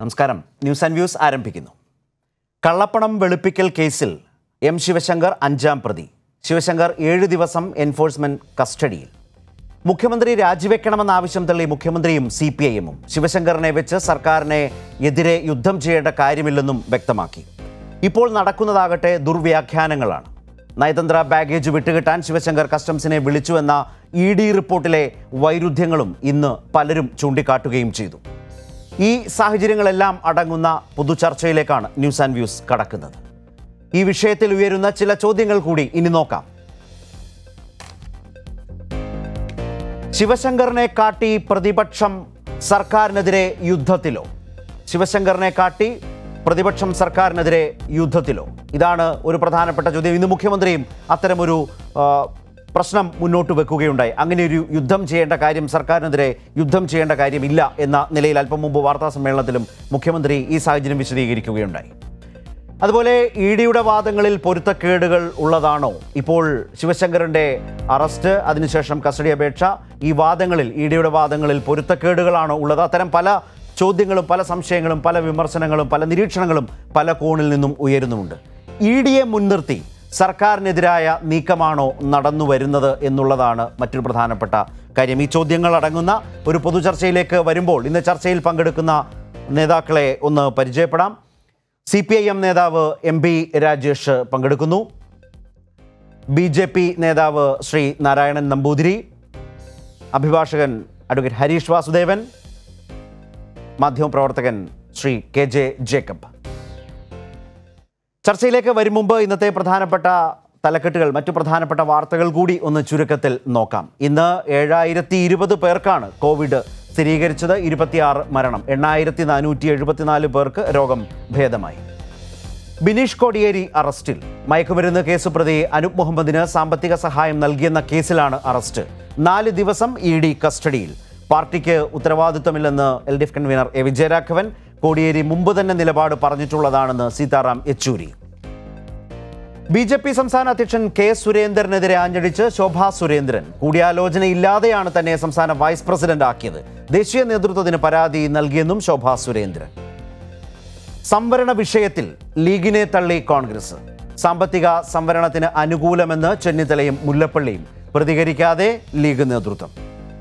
നമസ്കാരം news and views ആരംഭിക്കുന്നു കള്ളപ്പണം വെളുപ്പിക്കൽ കേസിൽ എം ശിവശങ്കർ അഞ്ചാം പ്രതി ശിവശങ്കർ ഏഴ് ദിവസം എൻഫോഴ്സ്മെന്റ് കസ്റ്റഡിയിൽ മുഖ്യമന്ത്രി രാജിവെക്കണമെന്ന ആവശ്യം തള്ളി മുഖ്യമന്ത്രിയും സി പി ഐ എമ്മും ശിവശങ്കറിനെ വെച്ച് സർക്കാരിനെ എതിരെ യുദ്ധം ചെയ്യേണ്ട കാര്യമില്ലെന്നും വ്യക്തമാക്കി ഇപ്പോൾ നടക്കുന്നതാകട്ടെ ദുർവ്യാഖ്യാനങ്ങളാണ് നയതന്ത്ര ബാഗേജ് വിട്ടുകിട്ടാൻ ശിവശങ്കർ കസ്റ്റംസിനെ വിളിച്ചുവെന്ന ഇ ഡി റിപ്പോർട്ടിലെ വൈരുദ്ധ്യങ്ങളും ഇന്ന് പലരും ചൂണ്ടിക്കാട്ടുകയും ചെയ്തു ഈ സാഹചര്യങ്ങളെല്ലാം അടങ്ങുന്ന പൊതുചർച്ചയിലേക്കാണ് ന്യൂസ് ആൻഡ് വ്യൂസ് കടക്കുന്നത് ഈ വിഷയത്തിൽ ഉയരുന്ന ചില ചോദ്യങ്ങൾ കൂടി ഇനി നോക്കാം ശിവശങ്കറിനെ കാട്ടി പ്രതിപക്ഷം സർക്കാരിനെതിരെ യുദ്ധത്തിലോ ശിവശങ്കറിനെ കാട്ടി പ്രതിപക്ഷം സർക്കാരിനെതിരെ യുദ്ധത്തിലോ ഇതാണ് ഒരു പ്രധാനപ്പെട്ട ചോദ്യം ഇന്ന് മുഖ്യമന്ത്രിയും അത്തരമൊരു ആ, പ്രശ്നം മുന്നോട്ട് വെക്കുകയുണ്ടായി അങ്ങനെ ഒരു യുദ്ധം ചെയ്യേണ്ട കാര്യം സർക്കാരിനെതിരെ യുദ്ധം ചെയ്യേണ്ട കാര്യമില്ല എന്ന നിലയിൽ അല്പം മുമ്പ് വാർത്താ സമ്മേളനത്തിലും മുഖ്യമന്ത്രി ഈ സാഹചര്യം വിശദീകരിക്കുകയുണ്ടായി അതുപോലെ ഇ ഡിയുടെ വാദങ്ങളിൽ പൊരുത്തക്കേടുകൾ ഉള്ളതാണോ ഇപ്പോൾ ശിവശങ്കറിന്റെ അറസ്റ്റ് അതിനുശേഷം കസ്റ്റഡി അപേക്ഷ ഈ വാദങ്ങളിൽ ഇ ഡിയുടെ വാദങ്ങളിൽ പൊരുത്തക്കേടുകളാണോ ഉള്ളത് അത്തരം പല ചോദ്യങ്ങളും പല സംശയങ്ങളും പല വിമർശനങ്ങളും പല നിരീക്ഷണങ്ങളും പല കോണിൽ നിന്നും ഉയരുന്നുമുണ്ട് ഇ ഡിയെ മുൻനിർത്തി സർക്കാരിനെതിരായ നീക്കമാണോ നടന്നു വരുന്നത് എന്നുള്ളതാണ് മറ്റൊരു പ്രധാനപ്പെട്ട കാര്യം ഈ ചോദ്യങ്ങൾ അടങ്ങുന്ന ഒരു പൊതുചർച്ചയിലേക്ക് വരുമ്പോൾ ഇന്ന് ചർച്ചയിൽ പങ്കെടുക്കുന്ന നേതാക്കളെ ഒന്ന് പരിചയപ്പെടാം സി പി ഐ എം നേതാവ് എം പി രാജേഷ് പങ്കെടുക്കുന്നു ബി ജെ പി നേതാവ് ശ്രീ നാരായണൻ നമ്പൂതിരി അഭിഭാഷകൻ അഡ്വക്കേറ്റ് ഹരീഷ് വാസുദേവൻ മാധ്യമപ്രവർത്തകൻ ശ്രീ കെ ജെ ജേക്കബ് ചർച്ചയിലേക്ക് വരും മുമ്പ് ഇന്നത്തെ പ്രധാനപ്പെട്ട തലക്കെട്ടുകൾ മറ്റു പ്രധാനപ്പെട്ട വാർത്തകൾ കൂടി ഒന്ന് ചുരുക്കത്തിൽ നോക്കാം ഇന്ന് ഏഴായിരത്തി ഇരുപത് പേർക്കാണ് കോവിഡ് സ്ഥിരീകരിച്ചത് ഇരുപത്തിയാറ് മരണം എണ്ണായിരത്തി നാനൂറ്റി എഴുപത്തിനാല് പേർക്ക് രോഗം ഭേദമായി ബിനീഷ് കോടിയേരി അറസ്റ്റിൽ മയക്കുമരുന്ന് കേസ് പ്രതി അനൂപ് മുഹമ്മദിന് സാമ്പത്തിക സഹായം നൽകിയെന്ന കേസിലാണ് അറസ്റ്റ് നാല് ദിവസം ഇ ഡി കസ്റ്റഡിയിൽ പാർട്ടിക്ക് ഉത്തരവാദിത്തമില്ലെന്ന് L D F convenor A Vijayaraghavan Kodiyeri മുമ്പ് തന്നെ നിലപാട് പറഞ്ഞിട്ടുള്ളതാണെന്ന് Sitaram Yechury B J P സംസ്ഥാന അധ്യക്ഷൻ കെ സുരേന്ദ്രനെതിരെ ആഞ്ഞടിച്ച് ശോഭാ സുരേന്ദ്രൻ കൂടിയാലോചനയില്ലാതെയാണ് തന്നെ സംസ്ഥാന വൈസ് പ്രസിഡന്റ് ആക്കിയത് ദേശീയ നേതൃത്വത്തിന് പരാതി നൽകിയെന്നും ശോഭാ സുരേന്ദ്രൻ സംവരണ വിഷയത്തിൽ ലീഗിനെ തള്ളി കോൺഗ്രസ് സാമ്പത്തിക സംവരണത്തിന് അനുകൂലമെന്ന് ചെന്നിത്തലയും മുല്ലപ്പള്ളിയും പ്രതികരിക്കാതെ ലീഗ് നേതൃത്വം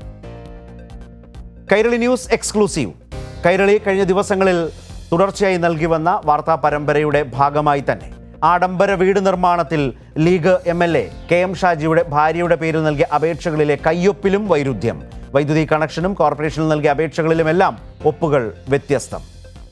കൈരളി ന്യൂസ് എക്സ്ക്ലൂസീവ് കൈരളി കഴിഞ്ഞ ദിവസങ്ങളിൽ തുടർച്ചയായി നൽകി വന്ന വാർത്താ പരമ്പരയുടെ ഭാഗമായി തന്നെ ആഡംബര വീട് നിർമ്മാണത്തിൽ league M L A K M ഷാജിയുടെ ഭാര്യയുടെ പേരിൽ നൽകിയ അപേക്ഷകളിലെ കയ്യൊപ്പിലും വൈരുദ്ധ്യം വൈദ്യുതി കണക്ഷനും കോർപ്പറേഷനിൽ നൽകിയ അപേക്ഷകളിലുമെല്ലാം ഒപ്പുകൾ വ്യത്യസ്തം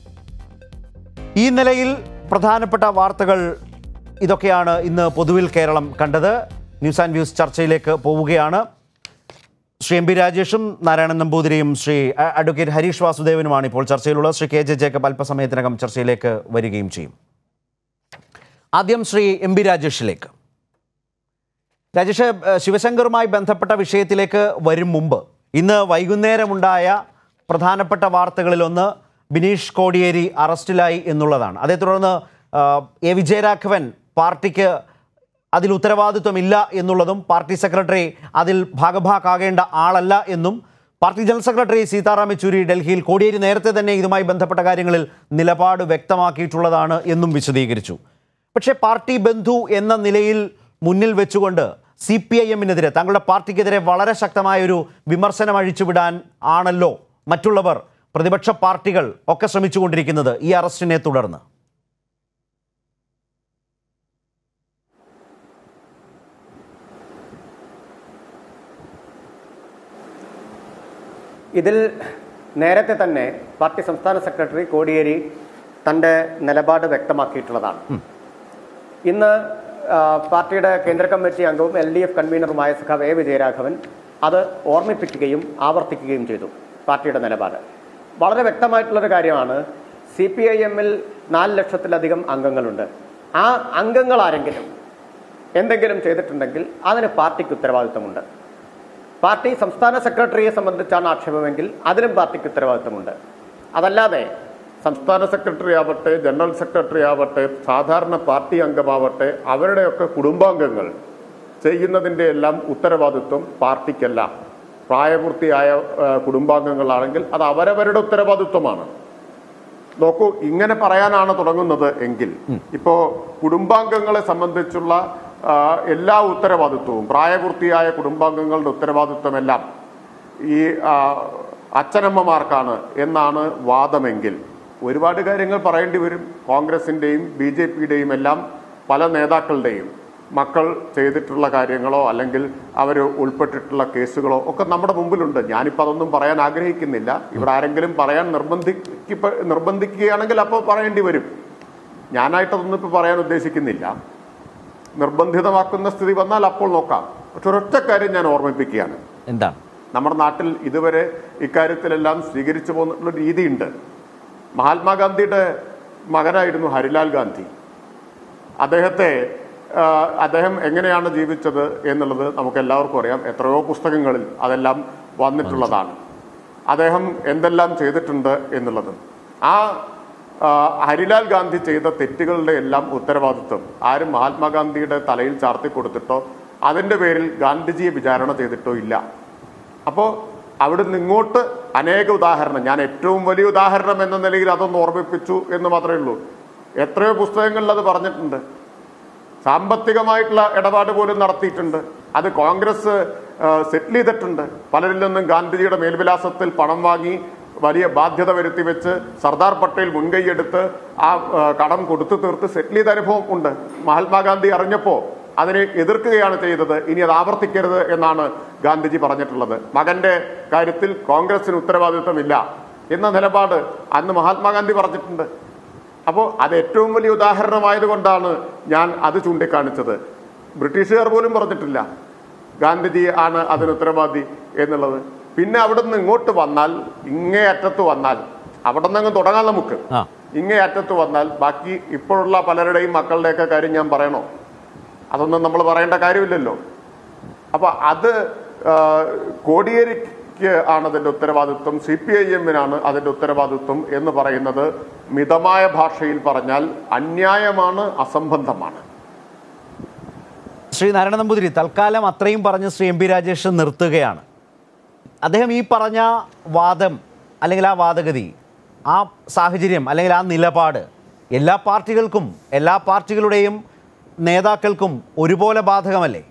ഈ നിലയിൽ പ്രധാനപ്പെട്ട വാർത്തകൾ ഇതൊക്കെയാണ് ഇന്ന് പൊതുവിൽ കേരളം കണ്ടത് ന്യൂസ് ആൻഡ് വ്യൂസ് ചർച്ചയിലേക്ക് പോവുകയാണ് ശ്രീ എം പി രാജേഷും നാരായണൻ നമ്പൂതിരിയും ശ്രീ അ- അഡ്വക്കേറ്റ് ഹരീഷ് വാസുദേവനുമാണ് ഇപ്പോൾ ചർച്ചയിലുള്ളത് ശ്രീ കെ ജെ ജേക്കബ് അല്പസമയത്തിനകം ചർച്ചയിലേക്ക് വരികയും ചെയ്യും ആദ്യം ശ്രീ എം പി രാജേഷിലേക്ക് രാജേഷ് ഏഹ്, ശിവശങ്കറുമായി ബന്ധപ്പെട്ട വിഷയത്തിലേക്ക് വരും മുമ്പ് ഇന്ന് വൈകുന്നേരമുണ്ടായ പ്രധാനപ്പെട്ട വാർത്തകളിലൊന്ന് ബിനീഷ് കോടിയേരി അറസ്റ്റിലായി എന്നുള്ളതാണ് അതേ തുടർന്ന് ആഹ്, എ വിജയരാഘവൻ പാർട്ടിക്ക് അതിൽ ഉത്തരവാദിത്വമില്ല എന്നുള്ളതും പാർട്ടി സെക്രട്ടറി അതിൽ ഭാഗഭാക്കാകേണ്ട ആളല്ല എന്നും party general secretary Sitaram Yechury ഡൽഹിയിൽ കോടിയേരി നേരത്തെ തന്നെ ഇതുമായി ബന്ധപ്പെട്ട കാര്യങ്ങളിൽ നിലപാട് വ്യക്തമാക്കിയിട്ടുള്ളതാണ് എന്നും വിശദീകരിച്ചു പക്ഷേ പാർട്ടി ബന്ധു എന്ന നിലയിൽ മുന്നിൽ വെച്ചുകൊണ്ട് സി പി ഐ എമ്മിനെതിരെ തങ്ങളുടെ പാർട്ടിക്കെതിരെ വളരെ ശക്തമായൊരു വിമർശനം അഴിച്ചുവിടാൻ ആണല്ലോ മറ്റുള്ളവർ പ്രതിപക്ഷ പാർട്ടികൾ ഒക്കെ ശ്രമിച്ചുകൊണ്ടിരിക്കുന്നത് ഈ അറസ്റ്റിനെ തുടർന്ന് ഇതിൽ നേരത്തെ തന്നെ പാർട്ടി സംസ്ഥാന സെക്രട്ടറി കോടിയേരി തൻ്റെ നിലപാട് വ്യക്തമാക്കിയിട്ടുള്ളതാണ് ഇന്ന് ആ, പാർട്ടിയുടെ കേന്ദ്ര കമ്മിറ്റി അംഗവും എൽ ഡി എഫ് കൺവീനറുമായ സഖാവ് എ വിജയരാഘവൻ അത് ഓർമ്മിപ്പിക്കുകയും ആവർത്തിക്കുകയും ചെയ്തു പാർട്ടിയുടെ നിലപാട് വളരെ വ്യക്തമായിട്ടുള്ളൊരു കാര്യമാണ് സി പി ഐ എമ്മിൽ നാല് ലക്ഷത്തിലധികം അംഗങ്ങളുണ്ട് ആ അംഗങ്ങൾ ആരെങ്കിലും എന്തെങ്കിലും ചെയ്തിട്ടുണ്ടെങ്കിൽ അതിന് പാർട്ടിക്ക് ഉത്തരവാദിത്തമുണ്ട് പാർട്ടി സംസ്ഥാന സെക്രട്ടറിയെ സംബന്ധിച്ചാണ് ആക്ഷേപമെങ്കിൽ അതിലും പാർട്ടിക്ക് ഉത്തരവാദിത്തമുണ്ട് അതല്ലാതെ സംസ്ഥാന സെക്രട്ടറി ആവട്ടെ ജനറൽ സെക്രട്ടറി ആവട്ടെ സാധാരണ പാർട്ടി അംഗമാവട്ടെ അവരുടെയൊക്കെ കുടുംബാംഗങ്ങൾ ചെയ്യുന്നതിൻ്റെ എല്ലാം ഉത്തരവാദിത്വം പാർട്ടിക്കല്ല പ്രായപൂർത്തിയായ ആ, കുടുംബാംഗങ്ങളാണെങ്കിൽ അത് അവരവരുടെ ഉത്തരവാദിത്വമാണ് നോക്കൂ ഇങ്ങനെ പറയാനാണ് തുടങ്ങുന്നത് എങ്കിൽ ഇപ്പോ കുടുംബാംഗങ്ങളെ സംബന്ധിച്ചുള്ള ആ, എല്ലാ ഉത്തരവാദിത്വവും പ്രായപൂർത്തിയായ കുടുംബാംഗങ്ങളുടെ ഉത്തരവാദിത്വമെല്ലാം ഈ ആ, അച്ഛനമ്മമാർക്കാണ് എന്നാണ് വാദമെങ്കിൽ ഒരുപാട് കാര്യങ്ങൾ പറയേണ്ടി വരും കോൺഗ്രസിന്റെയും ബി ജെ പിയുടെയും എല്ലാം പല നേതാക്കളുടെയും മക്കൾ ചെയ്തിട്ടുള്ള കാര്യങ്ങളോ അല്ലെങ്കിൽ അവർ ഉൾപ്പെട്ടിട്ടുള്ള കേസുകളോ ഒക്കെ നമ്മുടെ മുമ്പിലുണ്ട് ഞാനിപ്പോൾ അതൊന്നും പറയാൻ ആഗ്രഹിക്കുന്നില്ല ഇവിടെ ആരെങ്കിലും പറയാൻ നിർബന്ധിക്ക നിർബന്ധിക്കുകയാണെങ്കിൽ അപ്പോൾ പറയേണ്ടി വരും ഞാനായിട്ടതൊന്നും ഇപ്പോൾ പറയാൻ ഉദ്ദേശിക്കുന്നില്ല നിർബന്ധിതമാക്കുന്ന സ്ഥിതി വന്നാൽ അപ്പോൾ നോക്കാം പക്ഷെ ഒരൊറ്റ കാര്യം ഞാൻ ഓർമ്മിപ്പിക്കുകയാണ് എന്താണ് നമ്മുടെ നാട്ടിൽ ഇതുവരെ ഇക്കാര്യത്തിലെല്ലാം സ്വീകരിച്ചു പോകുന്ന രീതിയുണ്ട് മഹാത്മാഗാന്ധിയുടെ മകനായിരുന്നു ഹരിലാൽ ഗാന്ധി അദ്ദേഹത്തെ ആ, അദ്ദേഹം എങ്ങനെയാണ് ജീവിച്ചത് എന്നുള്ളത് നമുക്ക് എല്ലാവർക്കും അറിയാം എത്രയോ പുസ്തകങ്ങളിൽ അതെല്ലാം വന്നിട്ടുള്ളതാണ് അദ്ദേഹം എന്തെല്ലാം ചെയ്തിട്ടുണ്ട് എന്നുള്ളത് ആ ആ, ഹരിലാൽ ഗാന്ധി ചെയ്ത തെറ്റുകളുടെ എല്ലാം ഉത്തരവാദിത്വം ആരും മഹാത്മാഗാന്ധിയുടെ തലയിൽ ചാർത്തി കൊടുത്തിട്ടോ അതിന്റെ പേരിൽ ഗാന്ധിജിയെ വിചാരണ ചെയ്തിട്ടോ ഇല്ല അപ്പോ അവിടുന്ന് ഇങ്ങോട്ട് അനേക ഉദാഹരണം ഞാൻ ഏറ്റവും വലിയ ഉദാഹരണം എന്ന നിലയിൽ അതൊന്ന് ഓർമ്മിപ്പിച്ചു എന്ന് മാത്രമേ ഉള്ളൂ എത്രയോ പുസ്തകങ്ങളിൽ അത് പറഞ്ഞിട്ടുണ്ട് സാമ്പത്തികമായിട്ടുള്ള ഇടപാട് പോലും നടത്തിയിട്ടുണ്ട് അത് കോൺഗ്രസ് സെറ്റിൽ ചെയ്തിട്ടുണ്ട് പലരിൽ നിന്നും ഗാന്ധിജിയുടെ മേൽവിലാസത്തിൽ പണം വാങ്ങി വലിയ ബാധ്യത വരുത്തി വെച്ച് സർദാർ പട്ടേൽ മുൻകൈയെടുത്ത് ആ ആ, കടം കൊടുത്തു തീർത്ത് സെറ്റിൽ ചെയ്ത അനുഭവം ഉണ്ട് മഹാത്മാഗാന്ധി അറിഞ്ഞപ്പോ അതിനെ എതിർക്കുകയാണ് ചെയ്തത് ഇനി അത് ആവർത്തിക്കരുത് എന്നാണ് ഗാന്ധിജി പറഞ്ഞിട്ടുള്ളത് മകന്റെ കാര്യത്തിൽ കോൺഗ്രസിന് ഉത്തരവാദിത്വമില്ല എന്ന നിലപാട് അന്ന് മഹാത്മാഗാന്ധി പറഞ്ഞിട്ടുണ്ട് അപ്പോൾ അത് ഏറ്റവും വലിയ ഉദാഹരണമായതുകൊണ്ടാണ് ഞാൻ അത് ചൂണ്ടിക്കാണിച്ചത് ബ്രിട്ടീഷുകാർ പോലും പറഞ്ഞിട്ടില്ല ഗാന്ധിജി ആണ് അതിന് ഉത്തരവാദി എന്നുള്ളത് പിന്നെ അവിടെ നിന്ന് ഇങ്ങോട്ട് വന്നാൽ ഇങ്ങേ അറ്റത്ത് വന്നാൽ അവിടെ നിന്ന് അങ്ങ് തുടങ്ങാം നമുക്ക് ആ. ഇങ്ങേ അറ്റത്ത് വന്നാൽ ബാക്കി ഇപ്പോഴുള്ള പലരുടെയും മക്കളുടെയൊക്കെ കാര്യം ഞാൻ പറയണോ അതൊന്നും നമ്മൾ പറയേണ്ട കാര്യമില്ലല്ലോ അപ്പൊ അത് ആ, കോടിയേരിക്ക് ആണ് അതിന്റെ ഉത്തരവാദിത്വം സി പി ഐ എമ്മിനാണ് അതിന്റെ ഉത്തരവാദിത്വം എന്ന് പറയുന്നത് മിതമായ ഭാഷയിൽ പറഞ്ഞാൽ അന്യായമാണ് അസംബന്ധമാണ് ശ്രീ നാരായണ നമ്പൂതിരി തൽക്കാലം അത്രയും പറഞ്ഞ് ശ്രീ എം പി രാജേഷ് നിർത്തുകയാണ് അദ്ദേഹം ഈ പറഞ്ഞ വാദം അല്ലെങ്കിൽ ആ വാദഗതി ആ സാഹചര്യം അല്ലെങ്കിൽ ആ നിലപാട് എല്ലാ പാർട്ടികൾക്കും എല്ലാ പാർട്ടികളുടെയും നേതാക്കൾക്കും ഒരുപോലെ ബാധകമല്ലേ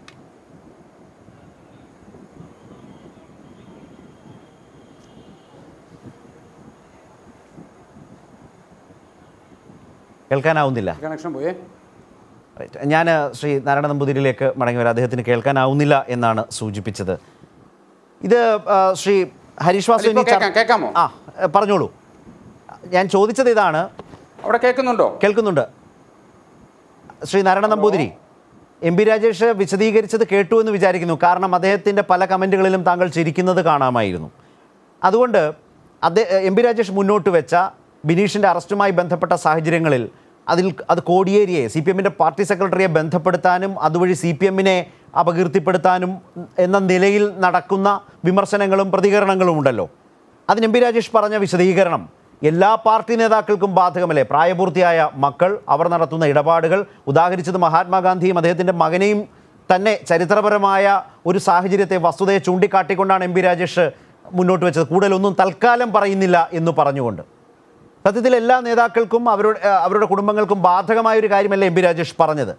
കേൾക്കാനാവുന്നില്ല കണക്ഷൻ പോയേ ഞാൻ ശ്രീ നാരായണ നമ്പൂതിരിയിലേക്ക് മടങ്ങി വരാം അദ്ദേഹത്തിന് കേൾക്കാനാവുന്നില്ല എന്നാണ് സൂചിപ്പിച്ചത് ഇത് ആ, ശ്രീ ഹരീഷ് വാസു അല്ല, ഇപ്പോ ഇനി ചർ- കേൾക്കാം, കേൾക്കാമോ? ആ ഏ, പറഞ്ഞോളൂ ഞാൻ ചോദിച്ചത് ഇതാണ് അവിടെ കേൾക്കുന്നുണ്ടോ കേൾക്കുന്നുണ്ട് ശ്രീ നാരായണ നമ്പൂതിരി എം പി രാജേഷ് വിശദീകരിച്ചത് കേട്ടു എന്ന് വിചാരിക്കുന്നു കാരണം അദ്ദേഹത്തിൻ്റെ പല കമൻറ്റുകളിലും താങ്കൾ ചിരിക്കുന്നത് കാണാമായിരുന്നു അതുകൊണ്ട് അദ്ദേഹം എം പി രാജേഷ് മുന്നോട്ട് വെച്ച ബിനീഷിൻ്റെ അറസ്റ്റുമായി ബന്ധപ്പെട്ട സാഹചര്യങ്ങളിൽ അതിൽ അത് കോടിയേരിയെ സി പി എമ്മിൻ്റെ പാർട്ടി സെക്രട്ടറിയെ ബന്ധപ്പെടുത്താനും അതുവഴി സി പി എമ്മിനെ അപകീർത്തിപ്പെടുത്താനും എന്ന നിലയിൽ നടക്കുന്ന വിമർശനങ്ങളും പ്രതികരണങ്ങളും ഉണ്ടല്ലോ അതിന് എം പി രാജേഷ് പറഞ്ഞ വിശദീകരണം എല്ലാ പാർട്ടി നേതാക്കൾക്കും ബാധകമല്ലേ പ്രായപൂർത്തിയായ മക്കൾ അവർ നടത്തുന്ന ഇടപാടുകൾ ഉദാഹരിച്ചത് മഹാത്മാഗാന്ധിയും അദ്ദേഹത്തിൻ്റെ മകനെയും തന്നെ ചരിത്രപരമായ ഒരു സാഹചര്യത്തെ വസ്തുതയെ ചൂണ്ടിക്കാട്ടിക്കൊണ്ടാണ് എം പി രാജേഷ് മുന്നോട്ട് വെച്ചത് കൂടുതലൊന്നും തൽക്കാലം പറയുന്നില്ല എന്ന് പറഞ്ഞുകൊണ്ട് സത്യത്തിൽ എല്ലാ നേതാക്കൾക്കും അവരുടെ ഏഹ് അവരുടെ കുടുംബങ്ങൾക്കും ബാധകമായ ഒരു കാര്യമല്ലേ എം പി രാജേഷ് പറഞ്ഞത്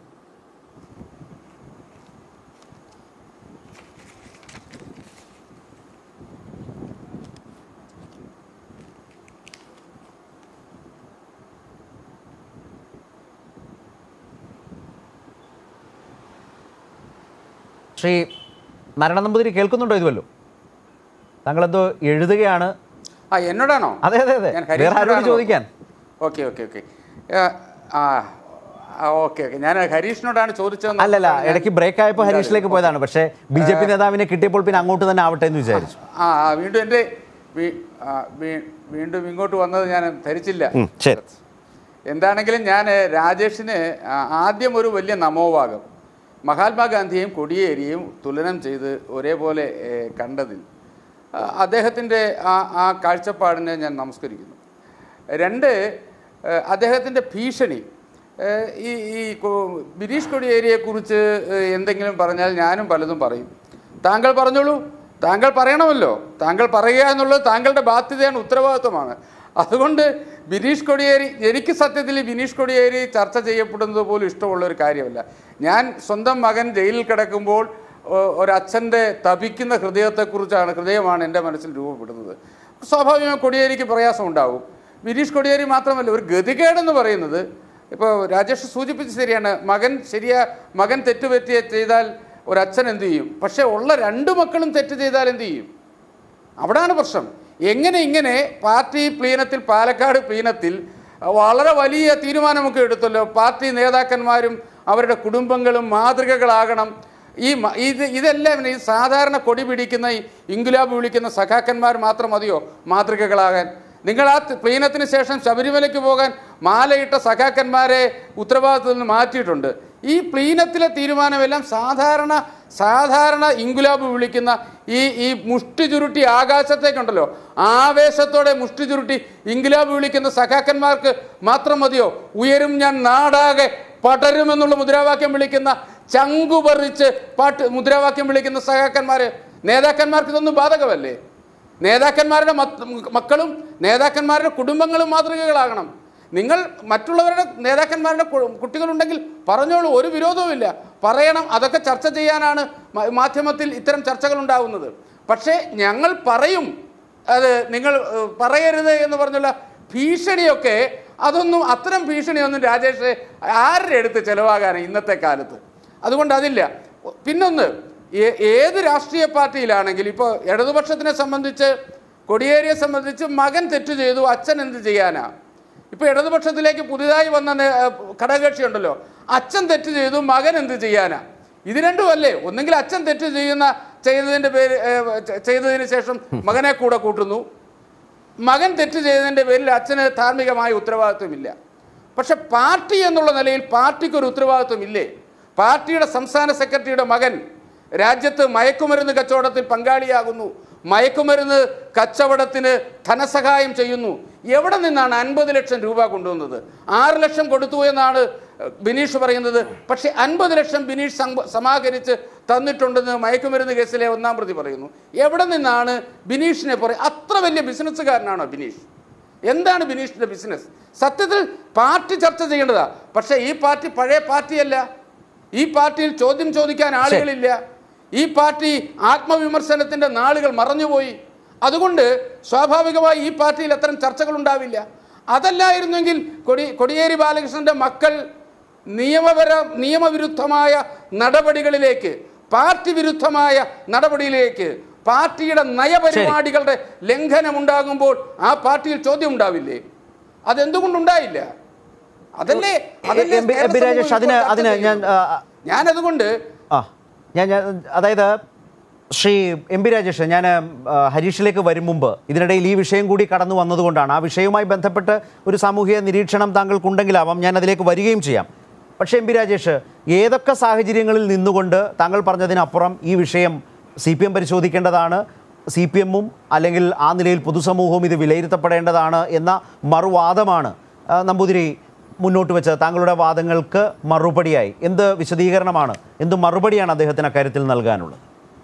ശ്രീ നാരായണ നമ്പൂതിരി കേൾക്കുന്നുണ്ടോ ഇതുവല്ലോ താങ്കളെന്തോ എഴുതുകയാണ് ആ എന്നോടാണോ അതെ അതെ അതെ ഞാൻ വേറെ ആരോട് ഹരീഷിനോടാണോ? ചോദിക്കാൻ ഓക്കെ ഓക്കെ ഓക്കെ ആ ഓക്കെ ഓക്കെ ഞാൻ ഹരീഷിനോടാണ് ചോദിച്ചത് അല്ലല്ല ഇടയ്ക്ക് ബ്രേക്ക് ആയപ്പോൾ ഹരീഷിലേക്ക് പോയതാണ് പക്ഷേ ബി ജെ പി നേതാവിനെ കിട്ടിയപ്പോൾ പിന്നെ അങ്ങോട്ട് തന്നെ ആവട്ടെ എന്ന് വിചാരിച്ചു ആ ആ, വീണ്ടും എൻ്റെ വീ- ആ, വീ- വീണ്ടും ഇങ്ങോട്ട് വന്നത് ഞാൻ ധരിച്ചില്ല ഉം, ശരി എന്താണെങ്കിലും ഞാൻ രാജേഷിന് ആ, ആദ്യം ഒരു വലിയ നമോഭാഗം മഹാത്മാഗാന്ധിയെയും കൊടിയേരിയെയും തുലനം ചെയ്ത് ഒരേപോലെ ഏ, കണ്ടതിൽ ആ, അദ്ദേഹത്തിൻ്റെ ആ ആ കാഴ്ചപ്പാടിനെ ഞാൻ നമസ്കരിക്കുന്നു രണ്ട് ഏ, അദ്ദേഹത്തിൻ്റെ ഭീഷണി ഏ, ഈ ഈ കൊ- ബിനീഷ് കൊടിയേരിയെക്കുറിച്ച് ഏ, എന്തെങ്കിലും പറഞ്ഞാൽ ഞാനും പലതും പറയും താങ്കൾ പറഞ്ഞോളൂ താങ്കൾ പറയണമല്ലോ താങ്കൾ പറയുക എന്നുള്ളത് താങ്കളുടെ ബാധ്യതയാണ് ഉത്തരവാദിത്വമാണ് അതുകൊണ്ട് ബിനീഷ് കൊടിയേരി എനിക്ക് സത്യത്തിൽ ഈ ബിനീഷ് കൊടിയേരി ചർച്ച ചെയ്യപ്പെടുന്നത് പോലും ഇഷ്ടമുള്ള ഒരു കാര്യമല്ല ഞാൻ സ്വന്തം മകൻ ജയിലിൽ കിടക്കുമ്പോൾ ഒ- ഒരച്ഛൻ്റെ തപിക്കുന്ന ഹൃദയത്തെക്കുറിച്ചാണ് ഹൃദയമാണ് എൻ്റെ മനസ്സിൽ രൂപപ്പെടുന്നത് സ്വാഭാവികമായി കൊടിയേരിക്ക് പ്രയാസം ഉണ്ടാവും ബിനീഷ് കൊടിയേരി മാത്രമല്ല ഒരു ഗതികേടെന്ന് പറയുന്നത് ഇപ്പോൾ രാജേഷ് സൂചിപ്പിച്ച് ശരിയാണ് മകൻ ശരിയാ മകൻ തെറ്റുപറ്റിയ ചെയ്താൽ ഒരച്ഛൻ എന്ത് ചെയ്യും പക്ഷേ ഉള്ള രണ്ട് മക്കളും തെറ്റ് ചെയ്താൽ എന്ത് ചെയ്യും അവിടാണ് പ്രശ്നം എങ്ങനെ ഇങ്ങനെ പാർട്ടി പ്ലീനത്തിൽ പാലക്കാട് പ്ലീനത്തിൽ വളരെ വലിയ തീരുമാനമൊക്കെ എടുത്തല്ലോ പാർട്ടി നേതാക്കന്മാരും അവരുടെ കുടുംബങ്ങളും മാതൃകകളാകണം ഈ മ- ഇത് ഇതെല്ലാം ഈ സാധാരണ കൊടി പിടിക്കുന്ന ഈ ഇൻഗുലാബ് വിളിക്കുന്ന സഖാക്കന്മാർ മാത്രം മതിയോ മാതൃകകളാകാൻ നിങ്ങൾ ആ ത- പ്ലീനത്തിന് ശേഷം ശബരിമലയ്ക്ക് പോകാൻ മാലയിട്ട സഖാക്കന്മാരെ ഉത്തരവാദിത്തത്തിൽ നിന്ന് മാറ്റിയിട്ടുണ്ട് ഈ പ്ലീനത്തിലെ തീരുമാനമെല്ലാം സാധാരണ സാധാരണ ഇൻഗുലാബ് വിളിക്കുന്ന ഈ ഈ മുഷ്ടി ചുരുട്ടി ആകാശത്തേക്കുണ്ടല്ലോ ആവേശത്തോടെ മുഷ്ടി ചുരുട്ടി ഇൻഗുലാബ് വിളിക്കുന്ന സഖാക്കന്മാർക്ക് മാത്രം മതിയോ ഉയരും ഞാൻ നാടാകെ പടരുമെന്നുള്ള മുദ്രാവാക്യം വിളിക്കുന്ന ചങ്കു പറിച്ച് പാട്ട് മുദ്രാവാക്യം വിളിക്കുന്ന സഖാക്കന്മാര് നേതാക്കന്മാർക്ക് ഇതൊന്നും ബാധകമല്ലേ നേതാക്കന്മാരുടെ മത്ത് മക്കളും നേതാക്കന്മാരുടെ കുടുംബങ്ങളും മാതൃകകളാകണം നിങ്ങൾ മറ്റുള്ളവരുടെ നേതാക്കന്മാരുടെ കു- കുട്ടികളുണ്ടെങ്കിൽ പറഞ്ഞോളൂ ഒരു വിരോധവുമില്ല പറയണം അതൊക്കെ ചർച്ച ചെയ്യാനാണ് മ- മാധ്യമത്തിൽ ഇത്തരം ചർച്ചകൾ ഉണ്ടാവുന്നത് പക്ഷേ ഞങ്ങൾ പറയും അത് നിങ്ങൾ ഏഹ്, പറയരുത് എന്ന് പറഞ്ഞുള്ള ഭീഷണിയൊക്കെ അതൊന്നും അത്തരം ഭീഷണിയൊന്നും രാജേഷ് ആരുടെ അടുത്ത് ചെലവാകാനാണ് ഇന്നത്തെ കാലത്ത് അതുകൊണ്ട് അതില്ല പിന്നൊന്ന് ഏ- ഏത് രാഷ്ട്രീയ പാർട്ടിയിലാണെങ്കിലും ഇപ്പോൾ ഇടതുപക്ഷത്തിനെ സംബന്ധിച്ച് കൊടിയേരിയെ സംബന്ധിച്ച് മകൻ തെറ്റ് ചെയ്തു അച്ഛൻ എന്ത് ചെയ്യാനാ ഇപ്പൊ ഇടതുപക്ഷത്തിലേക്ക് പുതിയതായി വന്ന നേ- ഏ, ഘടകകക്ഷി ഉണ്ടല്ലോ അച്ഛൻ തെറ്റ് ചെയ്തു മകൻ എന്ത് ചെയ്യാനാ ഇത് രണ്ടും അല്ലേ ഒന്നെങ്കിൽ അച്ഛൻ തെറ്റ് ചെയ്യുന്ന ചെയ്തതിന്റെ പേര് ഏ, ചെ- ചെയ്തതിന് ശേഷം മകനെ കൂടെ കൂട്ടുന്നു മകൻ തെറ്റ് ചെയ്തതിന്റെ പേരിൽ അച്ഛന് ധാർമ്മികമായ ഉത്തരവാദിത്വമില്ല പക്ഷെ പാർട്ടി എന്നുള്ള നിലയിൽ പാർട്ടിക്ക് ഒരു ഉത്തരവാദിത്വം ഇല്ലേ പാർട്ടിയുടെ സംസ്ഥാന സെക്രട്ടറിയുടെ മകൻ രാജ്യത്ത് മയക്കുമരുന്ന് കച്ചവടത്തിൽ പങ്കാളിയാകുന്നു മയക്കുമരുന്ന് കച്ചവടത്തിന് ധനസഹായം ചെയ്യുന്നു എവിടെ നിന്നാണ് അൻപത് ലക്ഷം രൂപ കൊണ്ടുവന്നത് ആറ് ലക്ഷം കൊടുത്തു എന്നാണ് ബിനീഷ് പറയുന്നത് പക്ഷേ അൻപത് ലക്ഷം ബിനീഷ് സംഭ- സമാഹരിച്ച് തന്നിട്ടുണ്ടെന്ന് മയക്കുമരുന്ന് കേസിലെ ഒന്നാം പ്രതി പറയുന്നു എവിടെ നിന്നാണ് ബിനീഷിനെ പറയും അത്ര വലിയ ബിസിനസ്സുകാരനാണോ ബിനീഷ് എന്താണ് ബിനീഷിന്റെ ബിസിനസ് സത്യത്തിൽ പാർട്ടി ചർച്ച ചെയ്യേണ്ടതാ പക്ഷേ ഈ പാർട്ടി പഴയ പാർട്ടിയല്ല ഈ പാർട്ടിയിൽ ചോദ്യം ചോദിക്കാൻ ആളുകളില്ല ഈ പാർട്ടി ആത്മവിമർശനത്തിന്റെ നാളുകൾ മറഞ്ഞുപോയി അതുകൊണ്ട് സ്വാഭാവികമായി ഈ പാർട്ടിയിൽ അത്തരം ചർച്ചകൾ ഉണ്ടാവില്ല അതല്ലായിരുന്നെങ്കിൽ കൊടി കൊടിയേരി ബാലകൃഷ്ണന്റെ മക്കൾ നിയമപര നിയമവിരുദ്ധമായ നടപടികളിലേക്ക് പാർട്ടി വിരുദ്ധമായ നടപടിയിലേക്ക് പാർട്ടിയുടെ നയപരിപാടികളുടെ ലംഘനം ഉണ്ടാകുമ്പോൾ ആ പാർട്ടിയിൽ ചോദ്യം ഉണ്ടാവില്ലേ അതെന്തുകൊണ്ടുണ്ടായില്ല അതല്ലേ അതല്ലേ M P- M P Kerala Rajesh അതിന് സമൂഹം ഇപ്പോൾ അതിന് ചർച്ച ഞാൻ ആ, ചെയ്യുന്നത്. ഞാനതുകൊണ്ട് ആ ഞാൻ ഞാൻ അതായത് ശ്രീ എം പി രാജേഷ് ഞാൻ ആ, ഹരീഷിലേക്ക് വരും മുമ്പ് ഇതിനിടയിൽ ഈ വിഷയം കൂടി കടന്നു വന്നതുകൊണ്ടാണ് ആ വിഷയവുമായി ബന്ധപ്പെട്ട് ഒരു സാമൂഹിക നിരീക്ഷണം താങ്കൾക്കുണ്ടെങ്കിലാവാം ഞാൻ അതിലേക്ക് വരികയും ചെയ്യാം പക്ഷേ എം പി രാജേഷ് ഏതൊക്കെ സാഹചര്യങ്ങളിൽ നിന്നുകൊണ്ട് താങ്കൾ പറഞ്ഞതിനപ്പുറം ഈ വിഷയം സി പി എം പരിശോധിക്കേണ്ടതാണ് സി പി എമ്മും അല്ലെങ്കിൽ ആ നിലയിൽ പൊതുസമൂഹവും ഇത് വിലയിരുത്തപ്പെടേണ്ടതാണ് എന്ന മറുവാദമാണ് ആ, നമ്പൂതിരി മുന്നോട്ട് വെച്ചത് താങ്കളുടെ വാദങ്ങൾക്ക് മറുപടിയായി എന്ത് വിശദീകരണമാണ് എന്ത് മറുപടിയാണ് അദ്ദേഹത്തിന് അക്കാര്യത്തിൽ നൽകാനുള്ളത്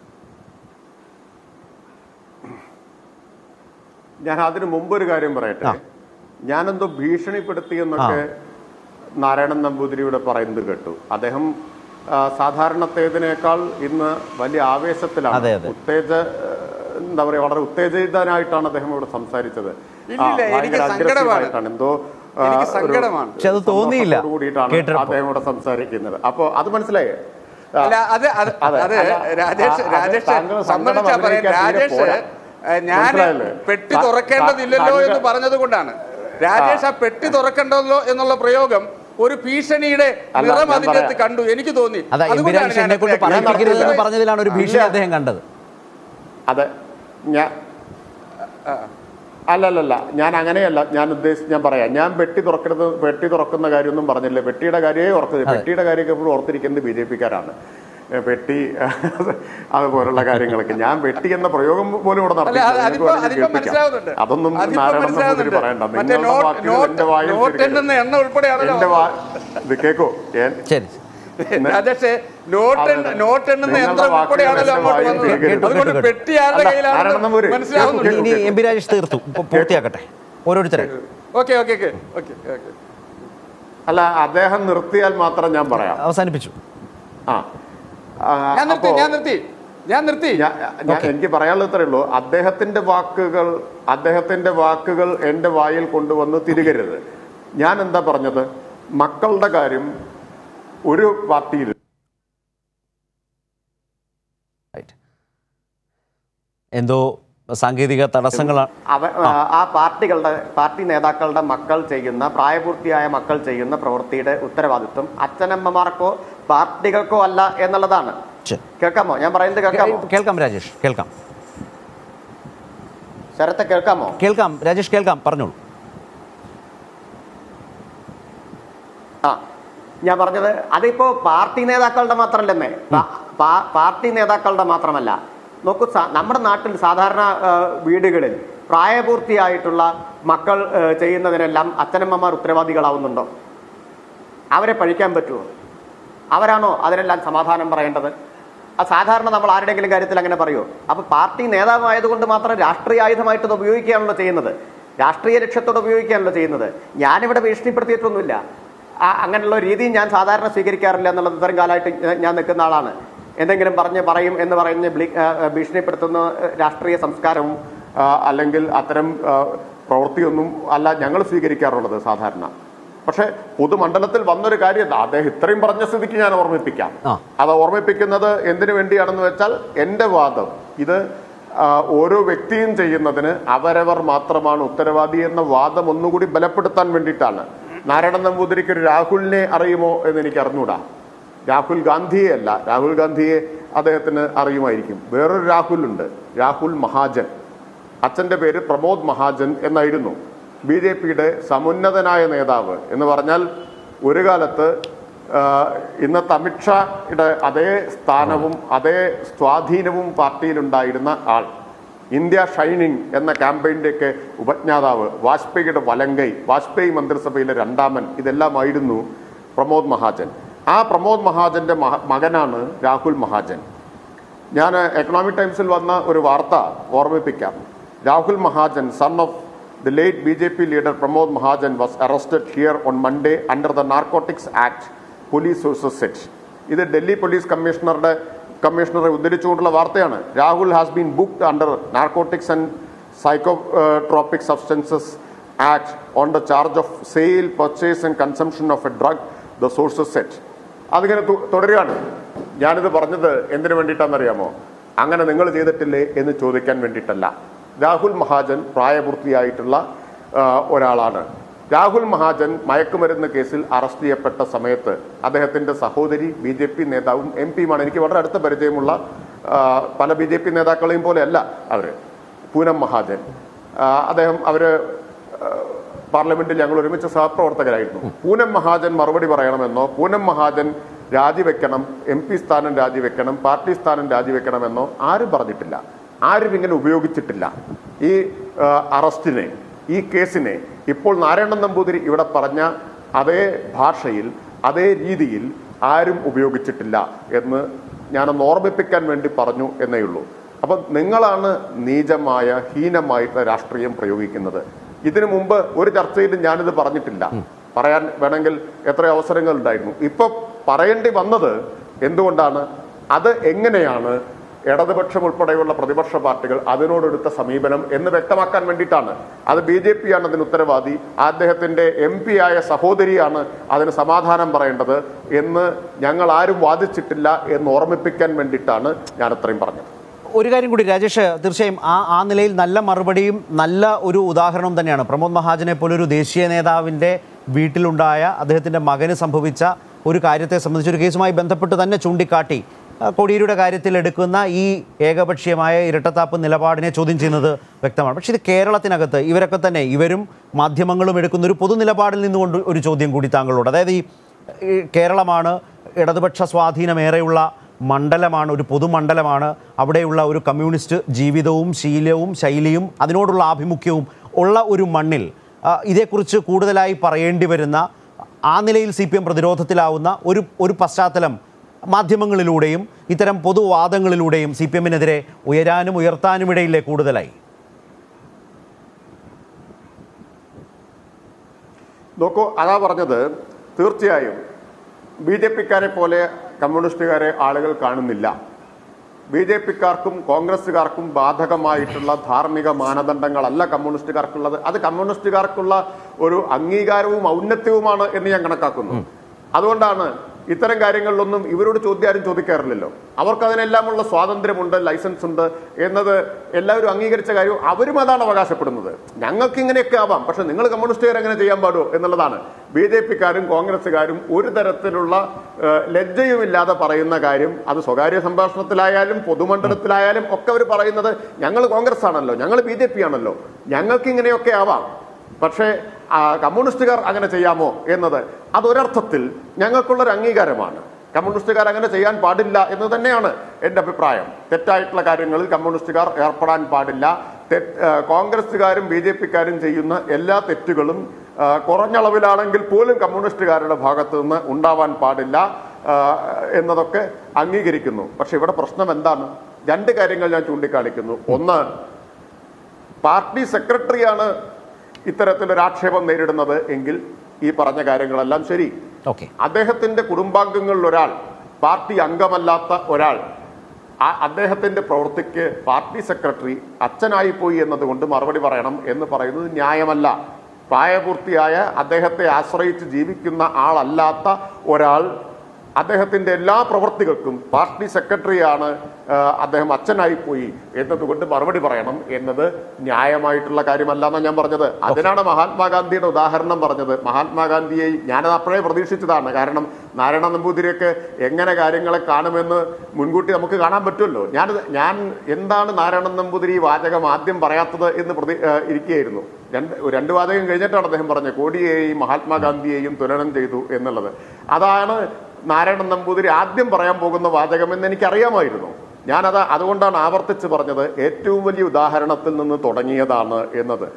ഞാൻ അതിന് മുമ്പ് ഒരു കാര്യം പറയട്ടെ ഞാനെന്തോ ഭീഷണിപ്പെടുത്തി എന്നൊക്കെ നാരായണൻ നമ്പൂതിരിയുടെ പറയുന്നത് കേട്ടു അദ്ദേഹം ആ, സാധാരണത്തേതിനേക്കാൾ ഇന്ന് വലിയ അതെ, ആവേശത്തിലാണ് അതെ. ഉത്തേജ എന്താ പറയാ വളരെ ഉത്തേജിതനായിട്ടാണ് അദ്ദേഹം ഇവിടെ സംസാരിച്ചത് ആ, ഇല്ലില്ല, എനിക്ക് ഭയങ്കര സങ്കടമാണ്. aggressive-ആയിട്ടാണ്. എന്തോ ആ, എനിക്ക് ഒരു സങ്കടമാണ്. പക്ഷെ അത് തോന്നിയില്ല സന്തോഷത്തോടു കൂടിയിട്ടാണ് കേട്ടപ്പോൾ. അദ്ദേഹം ഇവിടെ സംസാരിക്കുന്നത് അപ്പൊ അത് മനസ്സിലായേ ആ, അല്ല അത് അത് അതെ, അത് അല്ല, രാജേഷ് ആ, അത് രാജേഷ് താങ്കൾ സങ്കടം സമ്മതിച്ചാ പറയാൻ അഭിനയിക്കാൻ തീരെ രാജേഷ് പോരാ. ഞാൻ മനസ്സിലായില്ലേ? പെട്ടി താ- തുറക്കേണ്ടതില്ലല്ലോ താങ്കൾ- എന്ന് പറഞ്ഞത് കൊണ്ടാണ് രാജേഷ് ആ പെട്ടി തുറക്കേണ്ടല്ലോ എന്നുള്ള പ്രയോഗം ഒരു ഭീഷണിയുടെ അല്ല, നിറം ഞാൻ അതിനകത്ത് പറയാം. കണ്ടു എനിക്ക് തോന്നി അതാ എം പി അതുകൊണ്ടാണ് രാജേഷ് ഞാൻ എന്നെ കൊണ്ട് അതിലേക്ക് പറയിപ്പിക്കരുത് എന്ന് നടന്നത്. പറഞ്ഞതിലാണ് ഒരു ഭീഷണി ഇല്ല. അദ്ദേഹം കണ്ടത് അതെ ഞാൻ അല്ലല്ലല്ല ഞാൻ അങ്ങനെയല്ല ഞാൻ ഉദ്ദേശിച്ച് ഞാൻ പറയാം ഞാൻ പെട്ടി തുറക്കരുത് പെട്ടി തുറക്കുന്ന കാര്യമൊന്നും പറഞ്ഞില്ല പെട്ടിയുടെ കാര്യമേ ഓർക്കുന്നത് പെട്ടിയുടെ കാര്യമൊക്കെ എപ്പോഴും ഓർത്തിരിക്കുന്നത് ബി ജെ പിക്കാരാണ് പെട്ടി അതുപോലുള്ള കാര്യങ്ങളൊക്കെ ഞാൻ പെട്ടി എന്ന പ്രയോഗം പോലും ഇവിടെ അല്ല അത് നടത്തിയില്ല. അതിപ്പോ നിങ്ങൾക്ക് അതിപ്പോ വേണമെങ്കിൽ മനസ്സിലാവുന്നുണ്ട് കേൾപ്പിക്കാം. അതൊന്നും അതിപ്പോ നാരായണൻ നമ്പൂതിരി മനസ്സിലാവുന്നുണ്ട് പറയണ്ട മറ്റേ നിങ്ങളുടെ നോട്ട് വാക്കുകൾ നോട്ട് എന്റെ വായിൽ നോട്ട് തിരികരുത്. എണ്ണുന്ന എണ്ണ ഉൾപ്പെടെയാണല്ലോ എന്റെ വാ ഇത് കേക്കോ ഞാൻ- ശരി രാജേഷ് നോട്ട് അതെ, എണ്ണ- അതെ. നോട്ട് എണ്ണുന്ന നിങ്ങളുടെ യന്ത്രം വാക്കുകൾ ഉൾപ്പെടെയാണല്ലോ എന്റെ അങ്ങോട്ട് വായിൽ വന്നത് തിരികരുത്. അതുകൊണ്ട് കേട്ടു, പെട്ടി ആരുടെ അല്ല, കയ്യിലാണെന്ന് നാരായണൻ നമ്പൂതിരി. മനസ്സിലാവുന്നുണ്ട് ഇനി എം പി രാജേഷ് തീർത്തു പൂ- പൂർത്തിയാക്കട്ടെ ഓരോരുത്തരെ okay okay okay okay okay അല്ല അദ്ദേഹം നിർത്തിയാൽ മാത്രം ഞാൻ പറയാം അവസാനിപ്പിച്ചു ആ ആ, ഞാൻ നിർത്തി അപ്പോ- ഞാൻ നിർത്തി ഞാൻ നിർത്തി ഞാൻ- ഞാൻ എനിക്ക് പറയാനുള്ളത് ഇത്രയേ ഉള്ളൂ അദ്ദേഹത്തിന്റെ വാക്കുകൾ അദ്ദേഹത്തിന്റെ വാക്കുകൾ എന്റെ വായിൽ കൊണ്ടുവന്ന് തിരുകരുത് ഞാൻ എന്താ പറഞ്ഞത് മക്കളുടെ കാര്യം ഒരു പാർട്ടിയിൽ Right. എന്തോ സാങ്കേതിക തടസ്സങ്ങളാണ് അവ ആ പാർട്ടികളുടെ പാർട്ടി നേതാക്കളുടെ മക്കൾ ചെയ്യുന്ന പ്രായപൂർത്തിയായ മക്കൾ ചെയ്യുന്ന പ്രവൃത്തിയുടെ ഉത്തരവാദിത്വം അച്ഛനമ്മമാർക്കോ പാർട്ടികൾക്കോ അല്ല എന്നുള്ളതാണ് ശരി. കേൾക്കാമോ ഞാൻ പറയുന്നത് കേൾക്കാമോ കേൾക്കാം രാജേഷ് കേൾക്കാം ശരത്തെ കേൾക്കാമോ കേൾക്കാം രാജേഷ് കേൾക്കാം പറഞ്ഞോളൂ ആ ഞാൻ പറഞ്ഞത് അതിപ്പോ പാർട്ടി നേതാക്കളുടെ മാത്രമല്ലെന്നേ പാ- പാ- പാർട്ടി നേതാക്കളുടെ മാത്രമല്ല നോക്കൂ സാ- നമ്മുടെ നാട്ടിൽ സാധാരണ ആ, വീടുകളിൽ പ്രായപൂർത്തിയായിട്ടുള്ള മക്കൾ ആ, ചെയ്യുന്നതിനെല്ലാം അച്ഛനമ്മമാർ ഉത്തരവാദികളാവുന്നുണ്ടോ അവരെ പഴിക്കാൻ പറ്റുമോ അവരാണോ അതിനെല്ലാം സമാധാനം പറയേണ്ടത് ആ സാധാരണ നമ്മൾ ആരുടെയെങ്കിലും കാര്യത്തിൽ അങ്ങനെ പറയുമോ അപ്പൊ പാർട്ടി നേതാവായതുകൊണ്ട് മാത്രം രാഷ്ട്രീയ ആയുധമായിട്ട് ഇത് ഉപയോഗിക്കുകയാണല്ലോ ചെയ്യുന്നത് രാഷ്ട്രീയ ലക്ഷ്യത്തോടെ ഉപയോഗിക്കുകയാണല്ലോ ചെയ്യുന്നത് ഞാനിവിടെ ഭീഷണിപ്പെടുത്തിയിട്ടൊന്നുമില്ല ആ അങ്ങനെയുള്ള രീതി ഞാൻ സാധാരണ സ്വീകരിക്കാറില്ല എന്നുള്ളത് ഇത്രയും കാലമായിട്ട് ഞാൻ- ഞാൻ നിൽക്കുന്ന ആളാണ് എന്തെങ്കിലും പറഞ്ഞ് പറയും എന്ന് പറഞ്ഞ് ബ്ലി- ആ, ആ, ഭീഷണിപ്പെടുത്തുന്ന ആ, രാഷ്ട്രീയ സംസ്കാരവും ആ, അല്ലെങ്കിൽ അത്തരം ആ, പ്രവൃത്തിയൊന്നും അല്ല ഞങ്ങൾ സ്വീകരിക്കാറുള്ളത് സാധാരണ പക്ഷെ പൊതുമണ്ഡലത്തിൽ വന്നൊരു കാര്യം അദ്ദേഹം ഇത്രയും പറഞ്ഞ സ്ഥിതിക്ക് ഞാൻ ഓർമ്മിപ്പിക്കാം ആ. അത് ഓർമ്മിപ്പിക്കുന്നത് എന്തിനു വേണ്ടിയാണെന്ന് വെച്ചാൽ എന്റെ വാദം ഇത് ആ, ഓരോ വ്യക്തിയും ചെയ്യുന്നതിന് അവരവർ മാത്രമാണ് ഉത്തരവാദി എന്ന വാദം ഒന്നുകൂടി ബലപ്പെടുത്താൻ വേണ്ടിയിട്ടാണ് നാരായണ നമ്പൂതിരിക്ക് ഒരു രാഹുലിനെ അറിയുമോ എന്ന് എനിക്ക് അറിഞ്ഞൂടാ രാഹുൽ ഗാന്ധിയെ അല്ല രാഹുൽ ഗാന്ധിയെ അദ്ദേഹത്തിന് അറിയുമായിരിക്കും വേറൊരു രാഹുൽ ഉണ്ട് രാഹുൽ മഹാജൻ അച്ഛന്റെ പേര് പ്രമോദ് മഹാജൻ എന്നായിരുന്നു ബി ജെ പിയുടെ സമുന്നതനായ നേതാവ് എന്ന് പറഞ്ഞാൽ ഒരു കാലത്ത് ആ, ഇന്നത്തെ അമിത്ഷായുടെ അതേ സ്ഥാനവും അതേ സ്വാധീനവും പാർട്ടിയിലുണ്ടായിരുന്ന ആൾ ഇന്ത്യ ഷൈനിങ് എന്ന ക്യാമ്പയിൻ്റെയൊക്കെ ഉപജ്ഞാതാവ് വാജ്പേയിയുടെ വലങ്കൈ വാജ്പേയി മന്ത്രിസഭയിലെ രണ്ടാമൻ ഇതെല്ലാമായിരുന്നു പ്രമോദ് മഹാജൻ ആ പ്രമോദ് മഹാജന്റെ മഹ- മകനാണ് രാഹുൽ മഹാജൻ ഞാൻ എക്കണോമിക് ടൈംസിൽ വന്ന ഒരു വാർത്ത ഓർമ്മിപ്പിക്കാം Rahul Mahajan son of the late B J P leader Pramod Mahajan was arrested here on Monday under the narcotics act police sources said ഇത് ഡൽഹി പോലീസ് കമ്മീഷണറുടെ കമ്മീഷണറെ ഉദ്ധരിച്ചുകൊണ്ടുള്ള വാർത്തയാണ് Rahul has been booked under narcotics and psychotropic substances act on the charge of sale purchase and consumption of a drug the sources said അതിങ്ങനെ തു- തുടരുകയാണ് ഞാനിത് പറഞ്ഞത് എന്തിനു വേണ്ടിയിട്ടാണെന്നറിയാമോ അങ്ങനെ നിങ്ങൾ ചെയ്തിട്ടില്ലേ എന്ന് ചോദിക്കാൻ വേണ്ടിയിട്ടല്ല രാഹുൽ മഹാജൻ പ്രായപൂർത്തിയായിട്ടുള്ള ആ, ഒരാളാണ് രാഹുൽ മഹാജൻ മയക്കുമരുന്ന് കേസിൽ അറസ്റ്റ് ചെയ്യപ്പെട്ട സമയത്ത് അദ്ദേഹത്തിന്റെ സഹോദരി ബി ജെ പി നേതാവും എം പിയുമാണ് എനിക്ക് വളരെ അടുത്ത പരിചയമുള്ള ആ, പല ബി ജെ പി നേതാക്കളെയും പോലെയല്ല അവര് പൂനം മഹാജൻ ആ, അദ്ദേഹം അവര് പാർലമെന്റിൽ ഞങ്ങൾ ഒരുമിച്ച് സഹപ്രവർത്തകരായിരുന്നു പൂനം മഹാജൻ മറുപടി പറയണമെന്നോ പൂനം മഹാജൻ രാജിവെക്കണം എം പി സ്ഥാനം രാജിവെക്കണം പാർട്ടി സ്ഥാനം രാജിവെക്കണമെന്നോ ആരും പറഞ്ഞിട്ടില്ല ആരും ഇങ്ങനെ ഉപയോഗിച്ചിട്ടില്ല ഈ ആ, അറസ്റ്റിനെ ഈ കേസിനെ ഇപ്പോൾ നാരായണൻ നമ്പൂതിരി ഇവിടെ പറഞ്ഞ അതേ ഭാഷയിൽ അതേ രീതിയിൽ ആരും ഉപയോഗിച്ചിട്ടില്ല എന്ന് ഞാനൊന്ന് ഓർമ്മിപ്പിക്കാൻ വേണ്ടി പറഞ്ഞു എന്നേ ഉള്ളൂ അപ്പം നിങ്ങളാണ് നീചമായ ഹീനമായിട്ട് രാഷ്ട്രീയം പ്രയോഗിക്കുന്നത് ഇതിനു മുമ്പ് ഒരു ചർച്ചയിലും ഞാനിത് പറഞ്ഞിട്ടില്ല പറയാൻ വേണമെങ്കിൽ എത്ര അവസരങ്ങൾ ഉണ്ടായിരുന്നു ഇപ്പൊ പറയേണ്ടി വന്നത് എന്തുകൊണ്ടാണ് അത് എങ്ങനെയാണ് ഇടതുപക്ഷം ഉൾപ്പെടെയുള്ള പ്രതിപക്ഷ പാർട്ടികൾ അതിനോടെടുത്ത സമീപനം എന്ന് വ്യക്തമാക്കാൻ വേണ്ടിയിട്ടാണ് അത് ബി ജെ പി ആണ് അതിന് ഉത്തരവാദി അദ്ദേഹത്തിന്റെ എം പി ആയ സഹോദരിയാണ് അതിന് സമാധാനം പറയേണ്ടത് എന്ന് ഞങ്ങൾ ആരും വാദിച്ചിട്ടില്ല എന്ന് ഓർമ്മിപ്പിക്കാൻ വേണ്ടിയിട്ടാണ് ഞാൻ അത്രയും പറഞ്ഞത് ഒരു കാര്യം കൂടി രാജേഷ് തീർച്ചയായും ആ ആ നിലയിൽ നല്ല മറുപടിയും നല്ല ഒരു ഉദാഹരണം തന്നെയാണ് പ്രമോദ് മഹാജനെ പോലൊരു ദേശീയ നേതാവിൻ്റെ വീട്ടിലുണ്ടായ അദ്ദേഹത്തിൻ്റെ മകന് സംഭവിച്ച ഒരു കാര്യത്തെ സംബന്ധിച്ച് ഒരു കേസുമായി ബന്ധപ്പെട്ട് തന്നെ ചൂണ്ടിക്കാട്ടി ആ, കോടിയേരിയുടെ കാര്യത്തിൽ എടുക്കുന്ന ഈ ഏകപക്ഷീയമായ ഇരട്ടത്താപ്പ് നിലപാടിനെ ചോദ്യം ചെയ്യുന്നത് വ്യക്തമാണ് പക്ഷേ ഇത് കേരളത്തിനകത്ത് ഇവരൊക്കെ തന്നെ ഇവരും മാധ്യമങ്ങളും എടുക്കുന്ന ഒരു പൊതു നിലപാടിൽ നിന്നുകൊണ്ട് ഒരു ചോദ്യം കൂടി താങ്കളോട് അതായത് ഈ ഈ കേരളമാണ് ഇടതുപക്ഷ സ്വാധീനമേറെയുള്ള മണ്ഡലമാണ് ഒരു പൊതുമണ്ഡലമാണ് അവിടെയുള്ള ഒരു കമ്മ്യൂണിസ്റ്റ് ജീവിതവും ശീലവും ശൈലിയും അതിനോടുള്ള ആഭിമുഖ്യവും ഉള്ള ഒരു മണ്ണിൽ ആ, ഇതേക്കുറിച്ച് കൂടുതലായി പറയേണ്ടി വരുന്ന ആ നിലയിൽ സി പി എം പ്രതിരോധത്തിലാവുന്ന ഒരു ഒരു പശ്ചാത്തലം മാധ്യമങ്ങളിലൂടെയും ഇത്തരം പൊതുവാദങ്ങളിലൂടെയും സി പി എമ്മിനെതിരെ ഉയരാനും ഉയർത്താനും ഇടയില്ലേ കൂടുതലായി നോക്കൂ അതാ പറഞ്ഞത് തീർച്ചയായും ബി ജെ പിക്കാരെ പോലെ കമ്മ്യൂണിസ്റ്റുകാരെ ആളുകൾ കാണുന്നില്ല ബി ജെ പിക്കാർക്കും കോൺഗ്രസ്സുകാർക്കും ബാധകമായിട്ടുള്ള ധാർമ്മിക മാനദണ്ഡങ്ങളല്ല കമ്മ്യൂണിസ്റ്റുകാർക്കുള്ളത് അത് കമ്മ്യൂണിസ്റ്റുകാർക്കുള്ള ഒരു അംഗീകാരവും ഔന്നത്യവുമാണ് എന്ന് ഞാൻ കണക്കാക്കുന്നു അതുകൊണ്ടാണ് ഇത്തരം കാര്യങ്ങളിലൊന്നും ഇവരോട് ചോദ്യം ആരും ചോദിക്കാറില്ലല്ലോ അവർക്ക് അതിനെല്ലാമുള്ള സ്വാതന്ത്ര്യമുണ്ട് ലൈസൻസ് ഉണ്ട് എന്നത് എല്ലാവരും അംഗീകരിച്ച കാര്യം അവരും അതാണ് അവകാശപ്പെടുന്നത് ഞങ്ങൾക്ക് ഇങ്ങനെയൊക്കെ ആവാം പക്ഷെ നിങ്ങൾ കമ്മ്യൂണിസ്റ്റുകാർ എങ്ങനെ ചെയ്യാൻ പാടുമോ എന്നുള്ളതാണ് ബി ജെ പിക്കാരും കോൺഗ്രസ്സുകാരും ഒരു തരത്തിലുള്ള ഏഹ്, ലജ്ജയുമില്ലാതെ പറയുന്ന കാര്യം അത് സ്വകാര്യ സംഭാഷണത്തിലായാലും പൊതുമണ്ഡലത്തിലായാലും ഒക്കെ അവർ പറയുന്നത് ഞങ്ങൾ കോൺഗ്രസ് ആണല്ലോ ഞങ്ങൾ ബി ജെ പി ആണല്ലോ ഞങ്ങൾക്ക് ഇങ്ങനെയൊക്കെ ആവാം പക്ഷേ ആ, കമ്മ്യൂണിസ്റ്റുകാർ അങ്ങനെ ചെയ്യാമോ എന്നത് അതൊരർത്ഥത്തിൽ ഞങ്ങൾക്കുള്ളൊരു അംഗീകാരമാണ് കമ്മ്യൂണിസ്റ്റുകാർ അങ്ങനെ ചെയ്യാൻ പാടില്ല എന്ന് തന്നെയാണ് എൻ്റെ അഭിപ്രായം തെറ്റായിട്ടുള്ള കാര്യങ്ങളിൽ കമ്മ്യൂണിസ്റ്റുകാർ ഏർപ്പെടാൻ പാടില്ല തെ- ആ, കോൺഗ്രസ്സുകാരും ബി ജെ പിക്കാരും ചെയ്യുന്ന എല്ലാ തെറ്റുകളും ആ, കുറഞ്ഞളവിലാണെങ്കിൽ പോലും കമ്മ്യൂണിസ്റ്റുകാരുടെ ഭാഗത്ത് നിന്ന് ഉണ്ടാവാൻ പാടില്ല ആ, എന്നതൊക്കെ അംഗീകരിക്കുന്നു പക്ഷെ ഇവിടെ പ്രശ്നം എന്താണ് രണ്ട് കാര്യങ്ങൾ ഞാൻ ചൂണ്ടിക്കാണിക്കുന്നു ഒന്ന് പാർട്ടി സെക്രട്ടറിയാണ് ഇത്തരത്തിലൊരു ആക്ഷേപം നേരിടുന്നത് എങ്കിൽ ഈ പറഞ്ഞ കാര്യങ്ങളെല്ലാം ശരി ഓക്കെ അദ്ദേഹത്തിന്റെ കുടുംബാംഗങ്ങളിൽ ഒരാൾ പാർട്ടി അംഗമല്ലാത്ത ഒരാൾ ആ അദ്ദേഹത്തിന്റെ പ്രവൃത്തിക്ക് പാർട്ടി സെക്രട്ടറി അച്ഛനായി പോയി എന്നതുകൊണ്ട് മറുപടി പറയണം എന്ന് പറയുന്നത് ന്യായമല്ല പ്രായപൂർത്തിയായ അദ്ദേഹത്തെ ആശ്രയിച്ച് ജീവിക്കുന്ന ആളല്ലാത്ത ഒരാൾ അദ്ദേഹത്തിന്റെ എല്ലാ പ്രവൃത്തികൾക്കും പാർട്ടി സെക്രട്ടറിയാണ് ആ, അദ്ദേഹം അച്ഛനായി പോയി എന്നതുകൊണ്ട് മറുപടി പറയണം എന്നത് ന്യായമായിട്ടുള്ള കാര്യമല്ല എന്നാണ് ഞാൻ പറഞ്ഞത് അതിനാണ് മഹാത്മാഗാന്ധിയുടെ ഉദാഹരണം പറഞ്ഞത് മഹാത്മാഗാന്ധിയെ ഞാനത് അപ്പോഴേ പ്രതീക്ഷിച്ചതാണ് കാരണം നാരായണ നമ്പൂതിരിയൊക്കെ എങ്ങനെ കാര്യങ്ങളെ കാണുമെന്ന് മുൻകൂട്ടി നമുക്ക് കാണാൻ പറ്റുമല്ലോ ഞാൻ ഞാൻ എന്താണ് നാരായണൻ നമ്പൂതിരി ഈ വാചകം ആദ്യം പറയാത്തത് എന്ന് പ്രതി ആ, ഇരിക്കുകയായിരുന്നു രണ്ട് രണ്ട് വാചകം കഴിഞ്ഞിട്ടാണ് അദ്ദേഹം പറഞ്ഞത് കോടിയെയും മഹാത്മാഗാന്ധിയെയും തുലനം ചെയ്തു എന്നുള്ളത് അതാണ് നാരായണൻ നമ്പൂതിരി ആദ്യം പറയാൻ പോകുന്ന വാചകം എന്ന് എനിക്കറിയാമായിരുന്നു ഞാനത് അതുകൊണ്ടാണ് ആവർത്തിച്ച് പറഞ്ഞത് ഏറ്റവും വലിയ ഉദാഹരണത്തിൽ നിന്ന് തുടങ്ങിയതാണ് എന്നത്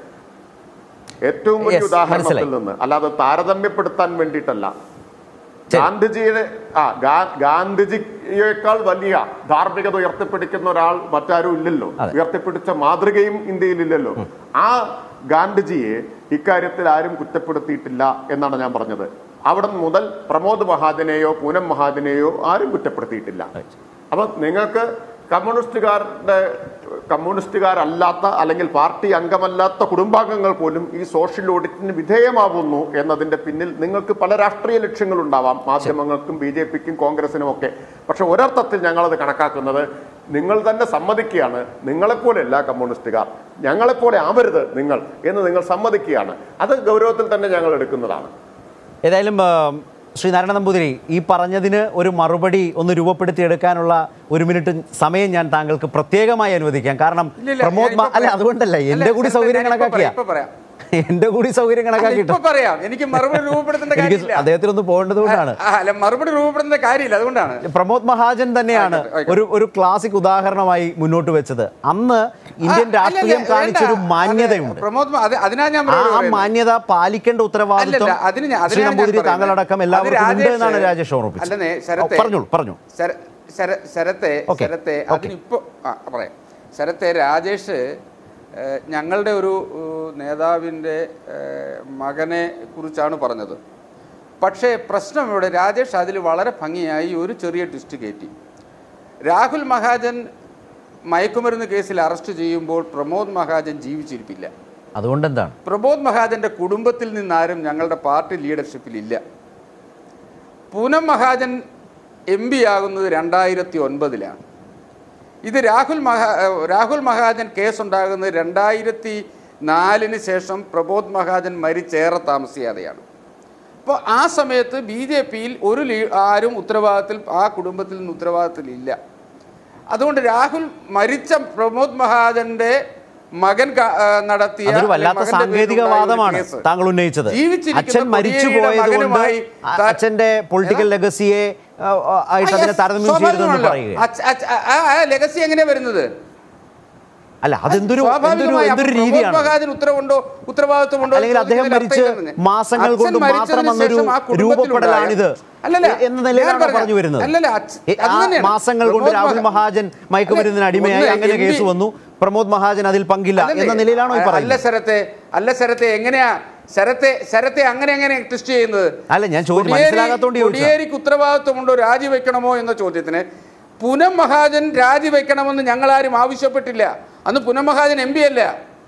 ഏറ്റവും വലിയ Yes, ഉദാഹരണത്തിൽ മനസ്സിലായി. നിന്ന് അല്ലാതെ താരതമ്യപ്പെടുത്താൻ വേണ്ടിയിട്ടല്ല ശരി. ഗാന്ധിജിയുടെ ആ ഗാ- ഗാന്ധിജിയേക്കാൾ വലിയ ധാർമ്മികത ഉയർത്തിപ്പിടിക്കുന്ന ഒരാൾ മറ്റാരും ഇല്ലല്ലോ അതെ. ഉയർത്തിപ്പിടിച്ച മാതൃകയും ഇന്ത്യയിൽ ഇല്ലല്ലോ ആ ഗാന്ധിജിയെ ഇക്കാര്യത്തിൽ ആരും കുറ്റപ്പെടുത്തിയിട്ടില്ല എന്നാണ് ഞാൻ പറഞ്ഞത് അവിടെ മുതൽ പ്രമോദ് മഹാജനെയോ പൂനം മഹാജനെയോ ആരും കുറ്റപ്പെടുത്തിയിട്ടില്ല അപ്പൊ നിങ്ങൾക്ക് കമ്മ്യൂണിസ്റ്റുകാരുടെ കമ്മ്യൂണിസ്റ്റുകാരല്ലാത്ത അല്ലെങ്കിൽ പാർട്ടി അംഗമല്ലാത്ത കുടുംബാംഗങ്ങൾ പോലും ഈ സോഷ്യൽ ഓഡിറ്റിന് വിധേയമാകുന്നു എന്നതിന്റെ പിന്നിൽ നിങ്ങൾക്ക് പല രാഷ്ട്രീയ ലക്ഷ്യങ്ങളുണ്ടാവാം മാധ്യമങ്ങൾക്കും ബി ജെ പിക്കും കോൺഗ്രസിനും ഒക്കെ പക്ഷെ ഒരർത്ഥത്തിൽ ഞങ്ങളത് കണക്കാക്കുന്നത് നിങ്ങൾ തന്നെ സമ്മതിക്കുകയാണ് നിങ്ങളെപ്പോലെയല്ല കമ്മ്യൂണിസ്റ്റുകാർ ഞങ്ങളെപ്പോലെ ആവരുത് നിങ്ങൾ എന്ന് നിങ്ങൾ സമ്മതിക്കുകയാണ് അത് ഗൗരവത്തിൽ തന്നെ ഞങ്ങൾ എടുക്കുന്നതാണ് ഏതായാലും ആ, ശ്രീ നാരായണ നമ്പൂതിരി ഈ പറഞ്ഞതിന് ഒരു മറുപടി ഒന്ന് രൂപപ്പെടുത്തിയെടുക്കാനുള്ള ഒരു മിനിറ്റ് സമയം ഞാൻ താങ്കൾക്ക് പ്രത്യേകമായി അനുവദിക്കാം കാരണം ഇല്ലില്ല, പ്രമോദ് മാ- ഞാനിപ്പോ അല്ല പറയാം. അതുകൊണ്ടല്ല അല്ല, എന്റെ കൂടി സ്ഥലത്ത് സൗകര്യം ഞാനിപ്പോ കണക്കാക്കിയ പറയാം, ഇപ്പോ പറയാം. എന്റെ കൂടി സൗകര്യം അല്ല, കണക്കാക്കിയിട്ട് ഇപ്പൊ പറയാം എനിക്ക് മറുപടി രൂപപ്പെടുത്തേണ്ട എനിക്ക് കാര്യമില്ല അദ്ദേഹത്തിനൊന്ന് പോകേണ്ടത് കൊണ്ടാണ് ആ, അല്ല മറുപടി രൂപപ്പെടുത്തേണ്ട കാര്യമില്ല അതുകൊണ്ടാണ് പ്രമോദ് മഹാജൻ തന്നെയാണ് ആയിക്കോട്ടെ, ആയിക്കോട്ടെ. ഒരു ഒരു ക്ലാസിക് ഉദാഹരണമായി മുന്നോട്ട് വെച്ചത് അന്ന് ഇന്ത്യൻ ആ, അല്ലല്ല, രാഷ്ട്രീയം കാണിച്ചൊരു വേണ്ട. മാന്യതയുണ്ട് അത് പ്രമോദ് മ- അത് അതിനാ ഞാൻ ആ മറുപടി ആ പറയുന്നത്. മാന്യത പാലിക്കേണ്ട ഉത്തരവാദിത്വം അല്ലല്ല, അതിന് ഞാൻ- ശ്രീ അതിനാണ് ഞാൻ നമ്പൂതിരി പറയുന്നത്. താങ്കളടക്കം അത് എല്ലാവർക്കും ഉണ്ട് രാജേഷ് എന്നാണ് രാജേഷ് ഓർമ്മിപ്പിച്ചത് അല്ലെന്നേ, ഓ, ശരത്തെ പറഞ്ഞോളൂ പറഞ്ഞു ശര- ശര- ശരത്തെ ഓക്കേ, ശരത്തെ ഓക്കേ. അതിനിപ്പോ ആ പറയാം ശരത്തെ രാജേഷ് ഏഹ്, ഞങ്ങളുടെ ഒരു ഏഹ്, നേതാവിൻ്റെ ഏഹ്, മകനെ കുറിച്ചാണ് പറഞ്ഞത് പക്ഷേ പ്രശ്നം ഇവിടെ രാജേഷ് അതിൽ വളരെ ഭംഗിയായി ഒരു ചെറിയ ട്വിസ്റ്റ് കയറ്റി രാഹുൽ മഹാജൻ മയക്കുമരുന്ന് കേസിൽ അറസ്റ്റ് ചെയ്യുമ്പോൾ പ്രമോദ് മഹാജൻ ജീവിച്ചിരിപ്പില്ല അതുകൊണ്ട് എന്താണ് പ്രബോധ് മഹാജന്റെ കുടുംബത്തിൽ നിന്നാരും ഞങ്ങളുടെ പാർട്ടി ലീഡർഷിപ്പിൽ ഇല്ല പൂനം മഹാജൻ എം പി ആകുന്നത് രണ്ടായിരത്തി ഒൻപതിലാണ് ഇത് രാഹുൽ മഹാ ഏഹ് രാഹുൽ മഹാജൻ കേസുണ്ടാകുന്നത് രണ്ടായിരത്തി നാലിന് ശേഷം പ്രബോധ് മഹാജൻ മരിച്ചേറെ താമസിയാതെയാണ് അപ്പോൾ ആ സമയത്ത് ബി ജെ പിയിൽ ഒരു ലീ ആരും ഉത്തരവാദിത്തത്തിൽ ആ കുടുംബത്തിൽ നിന്ന് ഉത്തരവാദിത്തത്തിലില്ല അതുകൊണ്ട് രാഹുൽ മരിച്ച പ്രമോദ് മഹാജന്റെ മകൻ ക- ആ, നടത്തിയ അതൊരു വല്ലാത്ത മകന്റെ പേരിലുണ്ടായ സാങ്കേതിക ഒരു വാദമാണ് കേസ്. താങ്കൾ ഉന്നയിച്ചത് ജീവിച്ചിരിക്കുന്ന അച്ഛൻ മരിച്ചു കൊടിയേരിയുടെ പോയത് കൊണ്ട് മകനുമായി താ- അച്ഛന്റെ പൊളിറ്റിക്കൽ ലെഗസിയെ ആയിട്ട് അതിനെ താരതമ്യം ചെയ്യരുതെന്ന് സ്വാഭാവികമാണല്ലോ. പറയുക അച്ഛ- അച്ഛ- ആ- ആ- ആ ലെഗസി എങ്ങനെയാ വരുന്നത് അല്ല അതെന്തൊരു എന്തൊരു സ്വാഭാവികമായി എന്തൊരു അപ്പോൾ രീതിയാണ് പ്രമോദ് മഹാജൻ ഉത്തരവുണ്ടോ ഉത്തരവാദിത്വമുണ്ടോ എന്ന് അല്ലെങ്കിൽ അദ്ദേഹം ചോദിക്കുന്നതിൽ മരിച്ച് അർത്ഥമില്ലെന്ന്. മാസങ്ങൾ അച്ഛൻ കൊണ്ട് മാത്രം മരിച്ചതിന് വന്നൊരു ശേഷം ആ കുടുംബത്തിലുണ്ടായ- രൂപപ്പെടലാണിത് അല്ലല്ല, എന്ന നിലയിലാണ് ഞാൻ പറഞ്ഞ- പറഞ്ഞു വരുന്നത് അല്ലല്ല, അച്ഛ- ഏ, അത് ആ തന്നെയാണ്. മാസങ്ങൾ കൊണ്ട് പ്രമോദ് രാഹുൽ മഹാ- മഹാജൻ മയക്കുമരുന്നിന് അല്ല, അടിമയായി ഒന്ന് അങ്ങനെ എം പി കേസ് വന്നു പ്രമോദ് മഹാജൻ അതിൽ പങ്കില്ല അതല്ലേ? എന്ന നിലയിലാണോ ഈ അല്ല പറയുന്നത് ശരത്തെ അല്ല ശരത്തെ എങ്ങനെയാ ശരത്തെ ശരത്തെ അങ്ങനെ എങ്ങനെ ടെസ്റ്റ് ചെയ്യുന്നത് അല്ല, ഞാൻ ചോദിച്ചു, കൊടിയേരി- മനസ്സിലാകാത്തോണ്ട് ചോദിച്ചതാ. കൊടിയേരിക്ക് ഉത്തരവാദിത്വമുണ്ടോ രാജിവെക്കണമോ എന്ന ചോദ്യത്തിന് പുനം മഹാജൻ രാജിവെക്കണമെന്ന് ഞങ്ങളാരും ആവശ്യപ്പെട്ടില്ല അന്ന് പുനം മഹാജൻ എം പി അല്ല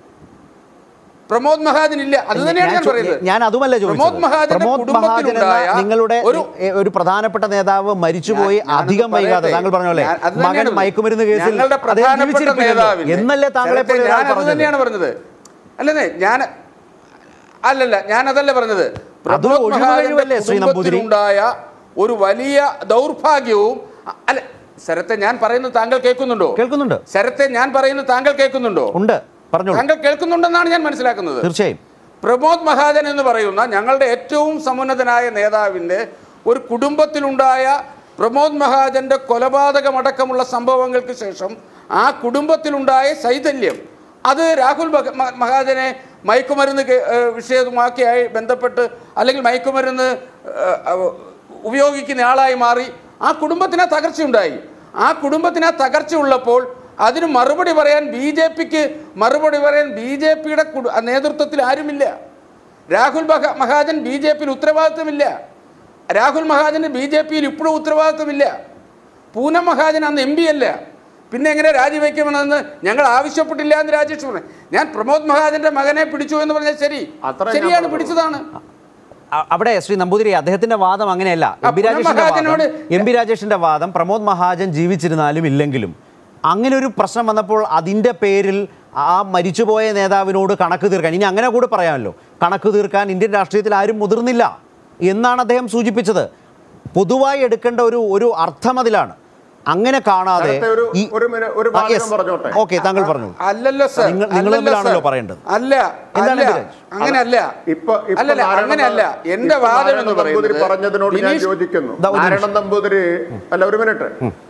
പ്രമോദ് മഹാജൻ ഇല്ല അത് തന്നെയാണ് ഞാൻ ചോ- പറയുന്നത് ഞാൻ അതുമല്ല പ്രമോദ് ചോദിച്ചത് മഹാജന്റെ പ്രമോദ് മഹാജൻ എന്ന കുടുംബത്തിലുണ്ടായ നിങ്ങളുടെ ഒരു എ- ഒരു പ്രധാനപ്പെട്ട നേതാവ് മരിച്ചുപോയി ഞാൻ- ഞാനൊന്ന് അധികം വൈകാതെ പറയട്ടെ. താങ്കൾ പറഞ്ഞ പോലെ ഞാൻ- അത് മകൻ തന്നെയാണ് മയക്കുമരുന്ന് കേസിൽ ഞങ്ങളുടെ അദ്ദേഹം പ്രധാനപ്പെട്ട ജീവിച്ചിരിപ്പില്ലല്ലോ. നേതാവിനെ- എന്നല്ലേ താങ്കളെ ശരത്തെ, പോലെ ഞാൻ ഒരാൾ അത് പറഞ്ഞത് തന്നെയാണ് പറഞ്ഞത് അല്ലെന്നേ ഞാൻ അല്ലല്ല ഞാൻ അതല്ല പറഞ്ഞത് അതൊരു പ്രമോദ് ഒഴിവ് മഹാജന്റെ കഴിവല്ലേ ശ്രീ നമ്പൂതിരി? കുടുംബത്തിലുണ്ടായ ഒരു വലിയ ദൗർഭാഗ്യവും അ- അല്ല ശരത്തെ ഞാൻ പറയുന്നത് താങ്കൾ കേൾക്കുന്നുണ്ടോ കേൾക്കുന്നുണ്ട് ശരത്തെ ഞാൻ പറയുന്നത് താങ്കൾ കേൾക്കുന്നുണ്ടോ ഉണ്ട് പറഞ്ഞോളൂ താങ്കൾ കേൾക്കുന്നുണ്ടെന്നാണ് ഞാൻ മനസ്സിലാക്കുന്നത് തീർച്ചയായും പ്രമോദ് മഹാജൻ എന്ന് പറയുന്ന ഞങ്ങളുടെ ഏറ്റവും സമുന്നതനായ നേതാവിൻ്റെ ഒരു കുടുംബത്തിലുണ്ടായ പ്രമോദ് മഹാജന്റെ കൊലപാതകമടക്കമുള്ള സംഭവങ്ങൾക്ക് ശേഷം ആ കുടുംബത്തിലുണ്ടായ ചൈതന്യം അത് രാഹുൽ മഹ- മ- മഹാജനെ മയക്കുമരുന്ന് കേ- ഏഹ് വിഷയവുമാക്കിയായി ബന്ധപ്പെട്ട് അല്ലെങ്കിൽ മയക്കുമരുന്ന് ഏഹ്, അഹ് ഉപയോഗിക്കുന്ന ആളായി മാറി ആ കുടുംബത്തിന് തകർച്ചയുണ്ടായി ആ കുടുംബത്തിന് തകർച്ച ഉള്ളപ്പോൾ അതിന് മറുപടി പറയാൻ ബി ജെ പിക്ക് മറുപടി പറയാൻ ബി ജെ പിയുടെ നേതൃത്വത്തിൽ ആരുമില്ല രാഹുൽ മഹ- മഹാജൻ ബി ജെ പിയിൽ ഉത്തരവാദിത്വമില്ല രാഹുൽ മഹാജന് ബി ജെ പിയിൽ ഇപ്പോഴും ഉത്തരവാദിത്വമില്ല പൂനം മഹാജൻ അന്ന് എം പി അല്ല പിന്നെ എങ്ങനെ രാജിവെക്കുമെന്ന് ഞങ്ങൾ ആവശ്യപ്പെട്ടില്ല എന്ന് രാജേഷ് പറഞ്ഞു ഞാൻ പ്രമോദ് മഹാജന്റെ മകനെ പിടിച്ചു എന്ന് പറഞ്ഞാൽ ശരി അത്രേ ഞാൻ ശരിയാണ് പറഞ്ഞുള്ളൂ. പിടിച്ചതാണ് അ- അവിടെ ശ്രീ നമ്പൂതിരി അദ്ദേഹത്തിന്റെ വാദം അങ്ങനെയല്ല എം പി പുനം രാജേഷിന്റെ വാദം മഹാജനോട് എം പി രാജേഷിന്റെ വാദം പ്രമോദ് മഹാജൻ ജീവിച്ചിരുന്നാലും ഇല്ലെങ്കിലും അങ്ങനെ ഒരു പ്രശ്നം വന്നപ്പോൾ അതിന്റെ പേരിൽ ആ മരിച്ചുപോയ നേതാവിനോട് കണക്ക് തീർക്കാൻ ഇനി അങ്ങനെ കൂടി പറയാമല്ലോ കണക്ക് തീർക്കാൻ ഇന്ത്യൻ രാഷ്ട്രീയത്തിൽ ആരും മുതിർന്നില്ല എന്നാണ് അദ്ദേഹം സൂചിപ്പിച്ചത് പൊതുവായി എടുക്കേണ്ട ഒരു ഒരു അർത്ഥം അതിലാണ് അങ്ങനെ കാണാതെ നേരത്തെ ഒരു- ഈ ഒരു മിനി- ഒരു വാചകം പറഞ്ഞോട്ടെ. ഓക്കെ താങ്കൾ പറഞ്ഞു അല്ലല്ലോ സർ നിങ്ങൾ- നിങ്ങൾ അല്ലല്ലോ തമ്മിലാണല്ലോ സർ. പറയേണ്ടത്. അല്ല എന്താണ് അല്ല ബിരാജ്? അങ്ങനെയല്ല ഇപ്പൊ ഇപ്പൊ അല്ലല്ല നാരായണ അങ്ങനെയല്ല നമ്പൂ- എന്റെ ഇപ്പൊ വാദം നാരായണ എന്ന് നമ്പൂതിരി പറയുന്നത് പറഞ്ഞതിനോട് ഞാൻ ബിനീഷ് യോജിക്കുന്നു ദാ ഒരു നാരായണ നമ്പൂതിരി അല്ല ഒരു minute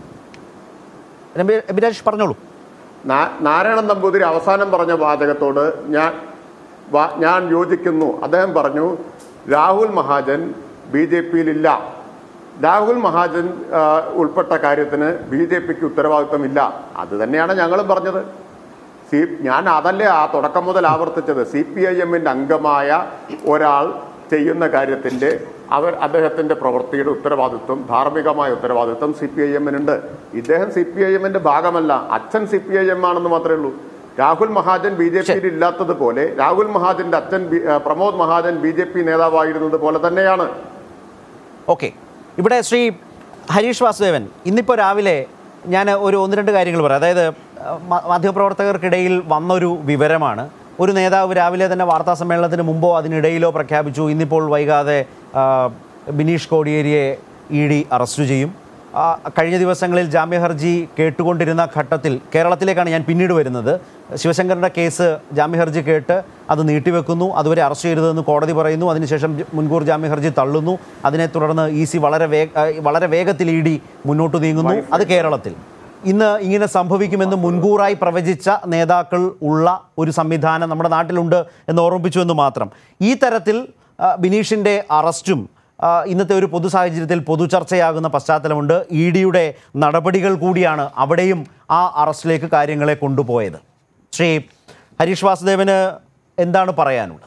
M P- M P Rajesh പറഞ്ഞോളൂ നാ- നാരായണൻ നമ്പൂതിരി അവസാനം പറഞ്ഞ വാചകത്തോട് ഞാൻ വാ- ഞാൻ യോജിക്കുന്നു അദ്ദേഹം പറഞ്ഞു രാഹുൽ മഹാജൻ ബി ജെ പിയിലില്ല രാഹുൽ മഹാജൻ ആ, ഉൾപ്പെട്ട കാര്യത്തിന് ബി ജെ പിക്ക് ഉത്തരവാദിത്വമില്ല അത് തന്നെയാണ് ഞങ്ങളും പറഞ്ഞത് സി ഞാൻ അതല്ലേ ആ തുടക്കം മുതൽ ആവർത്തിച്ചത് സി പി ഐ എമ്മിൻ്റെ അംഗമായ ഒരാൾ ചെയ്യുന്ന കാര്യത്തിൻ്റെ അവർ അദ്ദേഹത്തിൻ്റെ പ്രവൃത്തിയുടെ ഉത്തരവാദിത്വം ധാർമ്മികമായ ഉത്തരവാദിത്വം സി പി ഐ എമ്മിനുണ്ട് ഇദ്ദേഹം സി പി ഐ എമ്മിൻ്റെ ഭാഗമല്ല അച്ഛൻ സി പി ഐ എം ആണെന്ന് മാത്രമേ ഉള്ളൂ രാഹുൽ മഹാജൻ ബി ജെ പിയിൽ ഇല്ലാത്തതുപോലെ രാഹുൽ മഹാജന്റെ അച്ഛൻ ബി- ആ, Pramod Mahajan B J P നേതാവായിരുന്നത് പോലെ തന്നെയാണ് ഓക്കെ ഇവിടെ ശ്രീ ഹരീഷ് വാസുദേവൻ ഇന്നിപ്പോൾ രാവിലെ ഞാൻ ഒരു ഒന്ന് രണ്ട് കാര്യങ്ങൾ പറയാം അതായത് അഹ് മ- മാധ്യമപ്രവർത്തകർക്കിടയിൽ വന്നൊരു വിവരമാണ് ഒരു നേതാവ് രാവിലെ തന്നെ വാർത്താ സമ്മേളനത്തിന് മുമ്പോ അതിനിടയിലോ പ്രഖ്യാപിച്ചു ഇന്നിപ്പോൾ വൈകാതെ ആ, ബിനീഷ് കോടിയേരിയെ ഇ ഡി അറസ്റ്റ് ചെയ്യും ആ, കഴിഞ്ഞ ദിവസങ്ങളിൽ ജാമ്യ ഹർജി കേട്ടുകൊണ്ടിരുന്ന ഘട്ടത്തിൽ കേരളത്തിലേക്കാണ് ഞാൻ പിന്നീട് വരുന്നത് ശിവശങ്കറിൻ്റെ കേസ് ജാമ്യ ഹർജി കേട്ട് അത് നീട്ടിവെക്കുന്നു അതുവരെ അറസ്റ്റ് ചെയ്തതെന്ന് കോടതി പറയുന്നു അതിനുശേഷം ജ- മുൻകൂർ ജാമ്യ ഹർജി തള്ളുന്നു അതിനെ തുടർന്ന് ഇ സി വളരെ വേഗ ആ, വളരെ വേഗത്തിൽ ഇ ഡി മുന്നോട്ട് നീങ്ങുന്നു അത് കേരളത്തിൽ ഇന്ന് ഇങ്ങനെ സംഭവിക്കുമെന്ന് മുൻകൂറായി പ്രവചിച്ച നേതാക്കൾ ഉള്ള ഒരു സംവിധാനം നമ്മുടെ നാട്ടിലുണ്ട് എന്ന് ഓർമ്മിപ്പിച്ചു എന്ന് മാത്രം ഈ തരത്തിൽ ആ, ബിനീഷിൻ്റെ അറസ്റ്റും ആ, ഇന്നത്തെ ഒരു പൊതു സാഹചര്യത്തിൽ പൊതുചർച്ചയാകുന്ന പശ്ചാത്തലമുണ്ട് ഇ ഡിയുടെ നടപടികൾ കൂടിയാണ് അവിടെയും ആ അറസ്റ്റിലേക്ക് കാര്യങ്ങളെ കൊണ്ടുപോയത് ശ്രീ ഹരീഷ് വാസുദേവന് എന്താണ് പറയാനുള്ളത്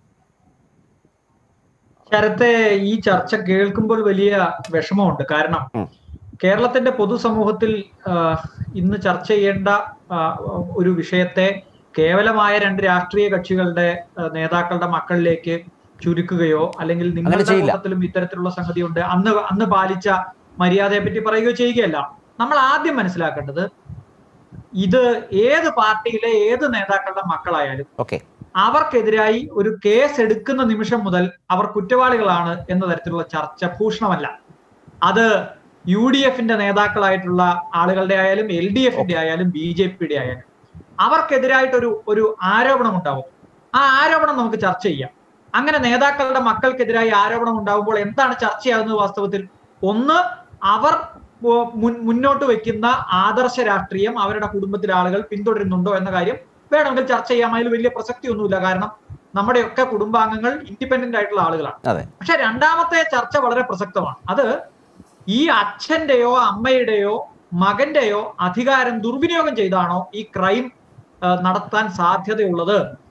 ശരത്തെ ഈ ചർച്ച കേൾക്കുമ്പോൾ വലിയ വിഷമമുണ്ട് കാരണം കേരളത്തിന്റെ പൊതുസമൂഹത്തിൽ ആ, ഇന്ന് ചർച്ച ചെയ്യേണ്ട ആ, ഒരു വിഷയത്തെ കേവലമായ രണ്ട് രാഷ്ട്രീയ കക്ഷികളുടെ ആ, നേതാക്കളുടെ മക്കളിലേക്ക് ചുരുക്കുകയോ അല്ലെങ്കിൽ നിങ്ങളുടെ ചെയ്യില്ല. കൂട്ടത്തിലും ഇത്തരത്തിലുള്ള സംഗതിയുണ്ട് അന്ന് അന്ന് പാലിച്ച മര്യാദയെ പറ്റി പറയുകയോ ചെയ്യുകയല്ല നമ്മൾ ആദ്യം മനസ്സിലാക്കേണ്ടത് ഇത് ഏത് പാർട്ടിയിലെ ഏത് നേതാക്കളുടെ മക്കളായാലും ഓക്കെ അവർക്കെതിരായി ഒരു കേസ് എടുക്കുന്ന നിമിഷം മുതൽ അവർ കുറ്റവാളികളാണ് എന്ന തരത്തിലുള്ള ചർച്ച ഭൂഷണമല്ല അത് യു ഡി എഫിന്റെ നേതാക്കളായിട്ടുള്ള ആളുകളുടെ ആയാലും എൽ ഡി എഫിന്റെ ആയാലും ബി ജെ പിയുടെ ആയാലും അവർക്കെതിരായിട്ടൊരു ഒരു ആരോപണം ഉണ്ടാവും ആ ആരോപണം നമുക്ക് ചർച്ച ചെയ്യാം അങ്ങനെ നേതാക്കളുടെ മക്കൾക്കെതിരായി ആരോപണം ഉണ്ടാകുമ്പോൾ എന്താണ് ചർച്ചയാകുന്നത് വാസ്തവത്തിൽ ഒന്ന് അവർ ഉം, മുൻ- മുന്നോട്ട് വെക്കുന്ന ആദർശ രാഷ്ട്രീയം അവരുടെ കുടുംബത്തിലെ ആളുകൾ പിന്തുടരുന്നുണ്ടോ എന്ന കാര്യം വേണമെങ്കിൽ ചർച്ച ചെയ്യാം അതിൽ വലിയ പ്രസക്തി ഒന്നുമില്ല കാരണം നമ്മുടെയൊക്കെ കുടുംബാംഗങ്ങൾ ഇൻഡിപെൻഡന്റ് ആയിട്ടുള്ള ആളുകളാണ് അതെ പക്ഷെ രണ്ടാമത്തെ ചർച്ച വളരെ പ്രസക്തമാണ് അത് ഈ അച്ഛന്റെയോ അമ്മയുടെയോ മകന്റെയോ അധികാരം ദുർവിനിയോഗം ചെയ്താണോ ഈ ക്രൈം ആ, നടത്താൻ സാധ്യതയുള്ളത്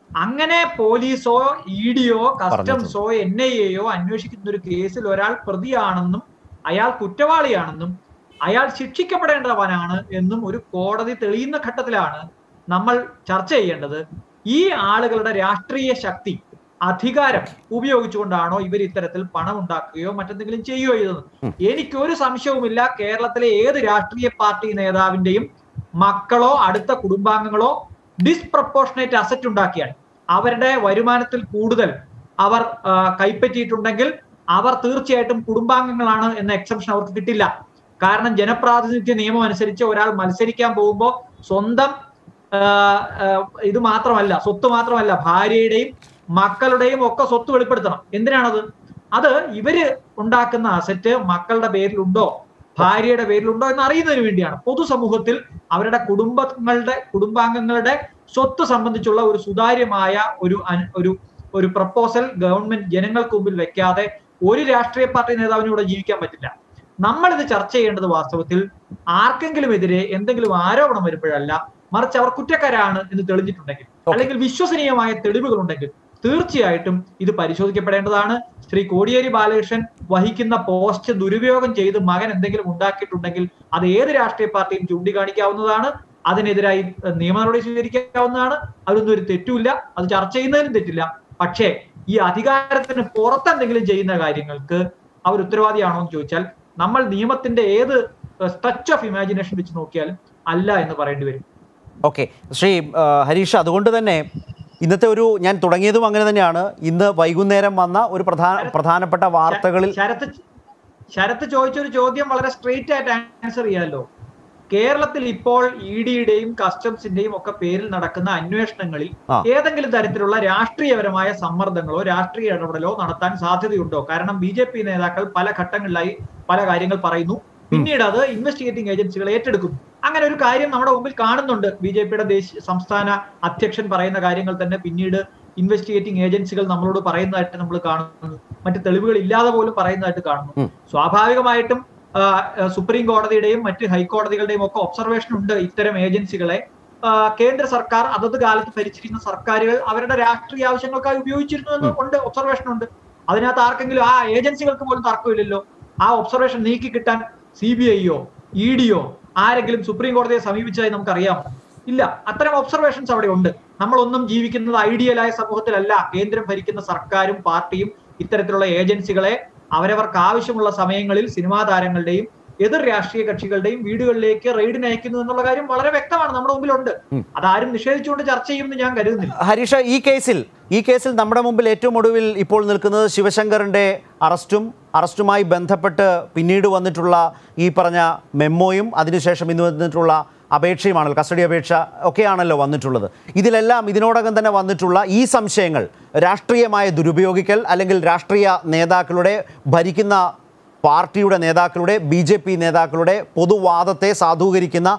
അങ്ങനെ പോലീസോ ഇ ഡിയോ കസ്റ്റംസോ എൻ ഐ എയോ അന്വേഷിക്കുന്ന ഒരു കേസിൽ ഒരാൾ പ്രതിയാണെന്നും അയാൾ കുറ്റവാളിയാണെന്നും അയാൾ ശിക്ഷിക്കപ്പെടേണ്ടവനാണ് എന്നും ഒരു കോടതി തെളിയുന്ന ഘട്ടത്തിലാണ് നമ്മൾ ചർച്ച ചെയ്യേണ്ടത് ഈ ആളുകളുടെ രാഷ്ട്രീയ ശക്തി അധികാരം ഉപയോഗിച്ചുകൊണ്ടാണോ ഇവർ ഇത്തരത്തിൽ പണം ഉണ്ടാക്കുകയോ മറ്റെന്തെങ്കിലും ചെയ്യുകയോ ചെയ്തത് എനിക്കൊരു സംശയവുമില്ല കേരളത്തിലെ ഏത് രാഷ്ട്രീയ പാർട്ടി നേതാവിന്റെയും മക്കളോ അടുത്ത കുടുംബാംഗങ്ങളോ ഡിസ്പ്രപ്പോർഷനേറ്റ് അസറ്റ് ഉണ്ടാക്കിയാൽ അവരുടെ വരുമാനത്തിൽ കൂടുതൽ അവർ ആ, കൈപ്പറ്റിയിട്ടുണ്ടെങ്കിൽ അവർ തീർച്ചയായിട്ടും കുടുംബാംഗങ്ങളാണ് എന്ന എക്സംഷൻ അവർക്ക് കിട്ടില്ല കാരണം ജനപ്രാതിനിധ്യ നിയമം അനുസരിച്ച് ഒരാൾ മത്സരിക്കാൻ പോകുമ്പോൾ സ്വന്തം ആ, ആ, ഇത് മാത്രമല്ല സ്വത്ത് മാത്രമല്ല ഭാര്യയുടെയും മക്കളുടെയും ഒക്കെ സ്വത്ത് വെളിപ്പെടുത്തണം എന്തിനാണത് അത് ഇവര് ഉണ്ടാക്കുന്ന അസറ്റ് മക്കളുടെ പേരിലുണ്ടോ ഭാര്യയുടെ പേരിലുണ്ടോ എന്ന് അറിയുന്നതിന് വേണ്ടിയാണ് പൊതുസമൂഹത്തിൽ അവരുടെ കുടുംബങ്ങളുടെ കുടുംബാംഗങ്ങളുടെ സ്വത്ത് സംബന്ധിച്ചുള്ള ഒരു സുതാര്യമായ ഒരു അൻ- ഒരു ഒരു പ്രപ്പോസൽ ഗവൺമെന്റ് ജനങ്ങൾക്ക് മുമ്പിൽ വെക്കാതെ ഒരു രാഷ്ട്രീയ പാർട്ടി നേതാവിനും ഇവിടെ ജീവിക്കാൻ പറ്റില്ല നമ്മൾ ഇത് ചർച്ച ചെയ്യേണ്ടത് വാസ്തവത്തിൽ ആർക്കെങ്കിലും എതിരെ എന്തെങ്കിലും ആരോപണം വരുമ്പോഴല്ല മറിച്ച് അവർ കുറ്റക്കാരാണ് എന്ന് തെളിഞ്ഞിട്ടുണ്ടെങ്കിൽ അല്ലെങ്കിൽ വിശ്വസനീയമായ തെളിവുകൾ ഉണ്ടെങ്കിൽ തീർച്ചയായിട്ടും ഇത് പരിശോധിക്കപ്പെടേണ്ടതാണ് ശ്രീ കോടിയേരി ബാലകൃഷ്ണൻ വഹിക്കുന്ന പോസ്റ്റ് ദുരുപയോഗം ചെയ്ത് മകൻ എന്തെങ്കിലും ഉണ്ടാക്കിയിട്ടുണ്ടെങ്കിൽ അത് ഏത് രാഷ്ട്രീയ പാർട്ടിയും ചൂണ്ടിക്കാണിക്കാവുന്നതാണ് അതിനെതിരായി ഏഹ്, നിയമ നടപടി സ്വീകരിക്കാവുന്നതാണ് അതിലൊന്നും ഒരു തെറ്റുമില്ല അത് ചർച്ച ചെയ്യുന്നതിലും തെറ്റില്ല പക്ഷേ ഈ അധികാരത്തിന് പുറത്തെന്തെങ്കിലും ചെയ്യുന്ന കാര്യങ്ങൾക്ക് അവർ ഉത്തരവാദിയാണോ എന്ന് ചോദിച്ചാൽ നമ്മൾ നിയമത്തിന്റെ ഏത് ടച്ച് ഓഫ് ഇമാജിനേഷൻ വെച്ച് നോക്കിയാലും അല്ല എന്ന് പറയേണ്ടി വരും ഓക്കെ ശ്രീ ആ, ഹരീഷ് അതുകൊണ്ട് തന്നെ ഇന്നത്തെ ഒരു ഞാൻ തുടങ്ങിയതും അങ്ങനെ തന്നെയാണ് ഇന്ന് വൈകുന്നേരം വന്ന ഒരു പ്രധാന പ്രധാനപ്പെട്ട വാർത്തകളിൽ ശരത്ത് ശരത്ത് ചോദിച്ചൊരു ചോദ്യം വളരെ സ്ട്രെയിറ്റ് ആയിട്ട് ആൻസർ ചെയ്യാമല്ലോ കേരളത്തിൽ ഇപ്പോൾ ഇ ഡിയുടെയും കസ്റ്റംസിന്റെയും ഒക്കെ പേരിൽ നടക്കുന്ന അന്വേഷണങ്ങളിൽ ആ. ഏതെങ്കിലും തരത്തിലുള്ള രാഷ്ട്രീയപരമായ സമ്മർദ്ദങ്ങളോ രാഷ്ട്രീയ ഇടപെടലോ നടത്താൻ സാധ്യതയുണ്ടോ കാരണം ബി ജെ പി നേതാക്കൾ പല ഘട്ടങ്ങളിലായി പല കാര്യങ്ങൾ പറയുന്നു പിന്നീട് അത് ഇൻവെസ്റ്റിഗേറ്റിംഗ് ഏജൻസികൾ ഏറ്റെടുക്കുന്നു അങ്ങനെ ഒരു കാര്യം നമ്മുടെ മുമ്പിൽ കാണുന്നുണ്ട് ബി ജെ പിയുടെ ദേശീയ സംസ്ഥാന അധ്യക്ഷൻ പറയുന്ന കാര്യങ്ങൾ തന്നെ പിന്നീട് ഇൻവെസ്റ്റിഗേറ്റിംഗ് ഏജൻസികൾ നമ്മളോട് പറയുന്നതായിട്ട് നമ്മൾ കാണുന്നു മറ്റ് തെളിവുകൾ ഇല്ലാതെ പോലും പറയുന്നതായിട്ട് കാണുന്നു ഉം. സ്വാഭാവികമായിട്ടും ആ, ആ, സുപ്രീം കോടതിയുടെയും മറ്റ് ഹൈക്കോടതികളുടെയും ഒക്കെ ഒബ്സർവേഷൻ ഉണ്ട് ഇത്തരം ഏജൻസികളെ ആ, കേന്ദ്ര സർക്കാർ അതത് കാലത്ത് ഭരിച്ചിരുന്ന സർക്കാരുകൾ അവരുടെ രാഷ്ട്രീയ ആവശ്യങ്ങൾക്കായി ഉപയോഗിച്ചിരുന്നു എന്ന് ഉണ്ട് ഒബ്സർവേഷൻ ഉണ്ട് അതിനകത്ത് ആർക്കെങ്കിലും ആ ഏജൻസികൾക്ക് പോലും തർക്കമില്ലല്ലോ ആ ഒബ്സർവേഷൻ നീക്കി കിട്ടാൻ സി ബി ഐയോ ഇ ഡിയോ ആരെങ്കിലും സുപ്രീം കോടതിയെ സമീപിച്ചതായി നമുക്കറിയാമോ ഇല്ല അത്തരം ഒബ്സർവേഷൻസ് അവിടെ ഉണ്ട് നമ്മളൊന്നും ജീവിക്കുന്നത് ഐഡിയലായ സമൂഹത്തിലല്ല കേന്ദ്രം ഭരിക്കുന്ന സർക്കാരും പാർട്ടിയും ഇത്തരത്തിലുള്ള ഏജൻസികളെ അവരവർക്ക് ആവശ്യമുള്ള സമയങ്ങളിൽ സിനിമാ താരങ്ങളുടെയും എതിർ രാഷ്ട്രീയ കക്ഷികളുടെയും വീടുകളിലേക്ക് റെയ്ഡിന് അയക്കുന്നു എന്നുള്ള കാര്യം വളരെ വ്യക്തമാണ് നമ്മുടെ മുമ്പിലുണ്ട് അതാരും നിഷേധിച്ചുകൊണ്ട് ചർച്ച ചെയ്യുമെന്ന് ഞാൻ കരുതുന്നില്ല ഹരീഷ ഈ കേസിൽ ഈ കേസിൽ നമ്മുടെ മുമ്പിൽ ഏറ്റവും ഒടുവിൽ ഇപ്പോൾ നിൽക്കുന്നത് ശിവശങ്കറിൻ്റെ അറസ്റ്റും അറസ്റ്റുമായി ബന്ധപ്പെട്ട് പിന്നീട് വന്നിട്ടുള്ള ഈ പറഞ്ഞ മെമ്മോയും അതിനുശേഷം ഇന്ന് വന്നിട്ടുള്ള അപേക്ഷയുമാണല്ലോ കസ്റ്റഡി അപേക്ഷ ഒക്കെയാണല്ലോ വന്നിട്ടുള്ളത് ഇതിലെല്ലാം ഇതിനോടകം തന്നെ വന്നിട്ടുള്ള ഈ സംശയങ്ങൾ രാഷ്ട്രീയമായ ദുരുപയോഗിക്കൽ അല്ലെങ്കിൽ രാഷ്ട്രീയ നേതാക്കളുടെ ഭരിക്കുന്ന പാർട്ടിയുടെ നേതാക്കളുടെ ബി ജെ പി നേതാക്കളുടെ പൊതുവാദത്തെ സാധൂകരിക്കുന്ന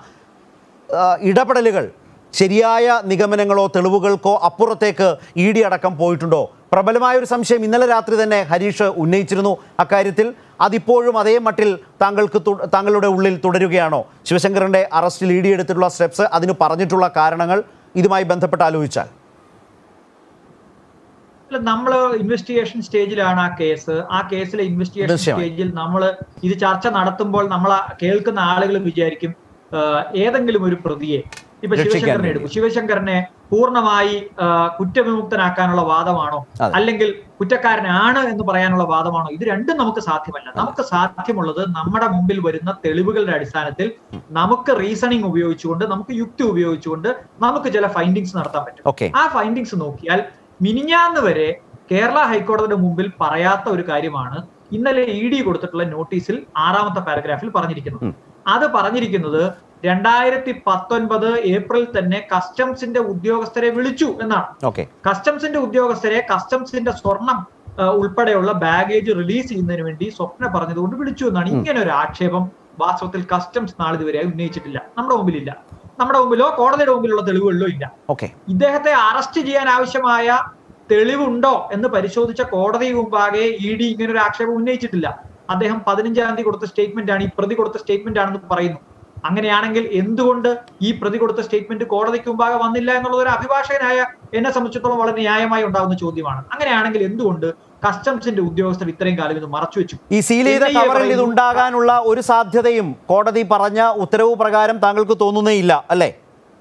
ആ, ഇടപെടലുകൾ ശരിയായ നിഗമനങ്ങളോ തെളിവുകൾക്കോ അപ്പുറത്തേക്ക് ഇ ഡി അടക്കം പോയിട്ടുണ്ടോ പ്രബലമായ ഒരു സംശയം ഇന്നലെ രാത്രി തന്നെ ഹരീഷ് ഉന്നയിച്ചിരുന്നു അക്കാര്യത്തിൽ അതിപ്പോഴും അതേ മട്ടിൽ താങ്കൾക്ക് തു- താങ്കളുടെ ഉള്ളിൽ തുടരുകയാണോ ശിവശങ്കറിന്റെ അറസ്റ്റിൽ ഇ ഡി എടുത്തിട്ടുള്ള സ്റ്റെപ്സ് അതിന് പറഞ്ഞിട്ടുള്ള കാരണങ്ങൾ ഇതുമായി ബന്ധപ്പെട്ട് ആലോചിച്ചാൽ നമ്മൾ ഇൻവെസ്റ്റിഗേഷൻ സ്റ്റേജിലാണ് ആ കേസ് ആ കേസിലെ ഇൻവെസ്റ്റിഗേഷൻ തീർച്ചയായും. സ്റ്റേജിൽ നമ്മൾ ഇത് ചർച്ച നടത്തുമ്പോൾ നമ്മൾ കേൾക്കുന്ന ആളുകൾ വിചാരിക്കും ആ, ഏതെങ്കിലും ഒരു പ്രതിയെ ഇപ്പൊ രക്ഷിക്കാൻ ശിവശങ്കരനെ വേണ്ടി. എടുക്കും ശിവശങ്കരനെ പൂർണ്ണമായി ആ, കുറ്റവിമുക്തനാക്കാനുള്ള വാദമാണോ അതെ. അല്ലെങ്കിൽ കുറ്റക്കാരനാണ് എന്ന് പറയാനുള്ള വാദമാണോ ഇത് രണ്ടും നമുക്ക് സാധ്യമല്ല നമുക്ക് സാധ്യമുള്ളത് നമ്മുടെ മുമ്പിൽ വരുന്ന തെളിവുകളുടെ അടിസ്ഥാനത്തിൽ നമുക്ക് റീസണിങ് ഉപയോഗിച്ചുകൊണ്ട് നമുക്ക് യുക്തി ഉപയോഗിച്ചുകൊണ്ട് നമുക്ക് ചില ഫൈൻഡിങ്സ് നടത്താൻ പറ്റും ഓക്കെ ആ ഫൈൻഡിങ്സ് നോക്കിയാൽ മിനിഞ്ഞാന്ന് വരെ കേരള ഹൈക്കോടതിയുടെ മുമ്പിൽ പറയാത്ത ഒരു കാര്യമാണ് ഇന്നലെ ഇ ഡി കൊടുത്തിട്ടുള്ള നോട്ടീസിൽ ആറാമത്തെ പാരഗ്രാഫിൽ പറഞ്ഞിരിക്കുന്നത് ഉം. അത് പറഞ്ഞിരിക്കുന്നത് രണ്ടായിരത്തി പത്തൊൻപത് ഏപ്രിൽ തന്നെ കസ്റ്റംസിന്റെ ഉദ്യോഗസ്ഥരെ വിളിച്ചു എന്നാണ് ഓക്കെ കസ്റ്റംസിന്റെ ഉദ്യോഗസ്ഥരെ കസ്റ്റംസിന്റെ സ്വർണം ആ, ഉൾപ്പെടെയുള്ള ബാഗേജ് റിലീസ് ചെയ്യുന്നതിന് വേണ്ടി സ്വപ്ന പറഞ്ഞതുകൊണ്ട് വിളിച്ചു എന്നാണ് ഇങ്ങനെ ഒരു ആക്ഷേപം വാസ്തവത്തിൽ കസ്റ്റംസ് നാളിതുവരെ ഉന്നയിച്ചിട്ടില്ല നമ്മുടെ മുമ്പിലില്ല നമ്മുടെ മുമ്പിലോ കോടതിയുടെ മുമ്പിലുള്ള തെളിവുകളിലോ ഇല്ല ഓക്കെ ഇദ്ദേഹത്തെ അറസ്റ്റ് ചെയ്യാൻ ആവശ്യമായ തെളിവുണ്ടോ എന്ന് പരിശോധിച്ച കോടതി മുമ്പാകെ ഇ ഡി ഇങ്ങനെ ഒരു ആക്ഷേപം ഉന്നയിച്ചിട്ടില്ല അദ്ദേഹം പതിനഞ്ചാം തീയതി കൊടുത്ത സ്റ്റേറ്റ്മെന്റ് ആണ് ഈ പ്രതി കൊടുത്ത സ്റ്റേറ്റ്മെന്റ് ആണെന്ന് പറയുന്നു അങ്ങനെയാണെങ്കിൽ എന്തുകൊണ്ട് ഈ പ്രതി കൊടുത്ത സ്റ്റേറ്റ്മെന്റ് കോടതിക്ക് മുമ്പാകെ വന്നില്ല എന്നുള്ളത് ഒരു അഭിഭാഷകനായ എന്നെ സംബന്ധിച്ചിടത്തോളം വളരെ ന്യായമായി ഉണ്ടാകുന്ന ചോദ്യമാണ് അങ്ങനെയാണെങ്കിൽ എന്തുകൊണ്ട് കസ്റ്റംസിന്റെ ഉദ്യോഗസ്ഥർ ഇത്രയും കാലം ഇത് മറച്ചു വെച്ചു ഈ സീൽ ചെയ്ത NIA കവറിൽ ഇത് പറയുന്നു, ഉണ്ടാകാനുള്ള ഒരു സാധ്യതയും കോടതി പറഞ്ഞ ഉത്തരവ് പ്രകാരം താങ്കൾക്ക് തോന്നുന്നേ ഇല്ല അല്ലേ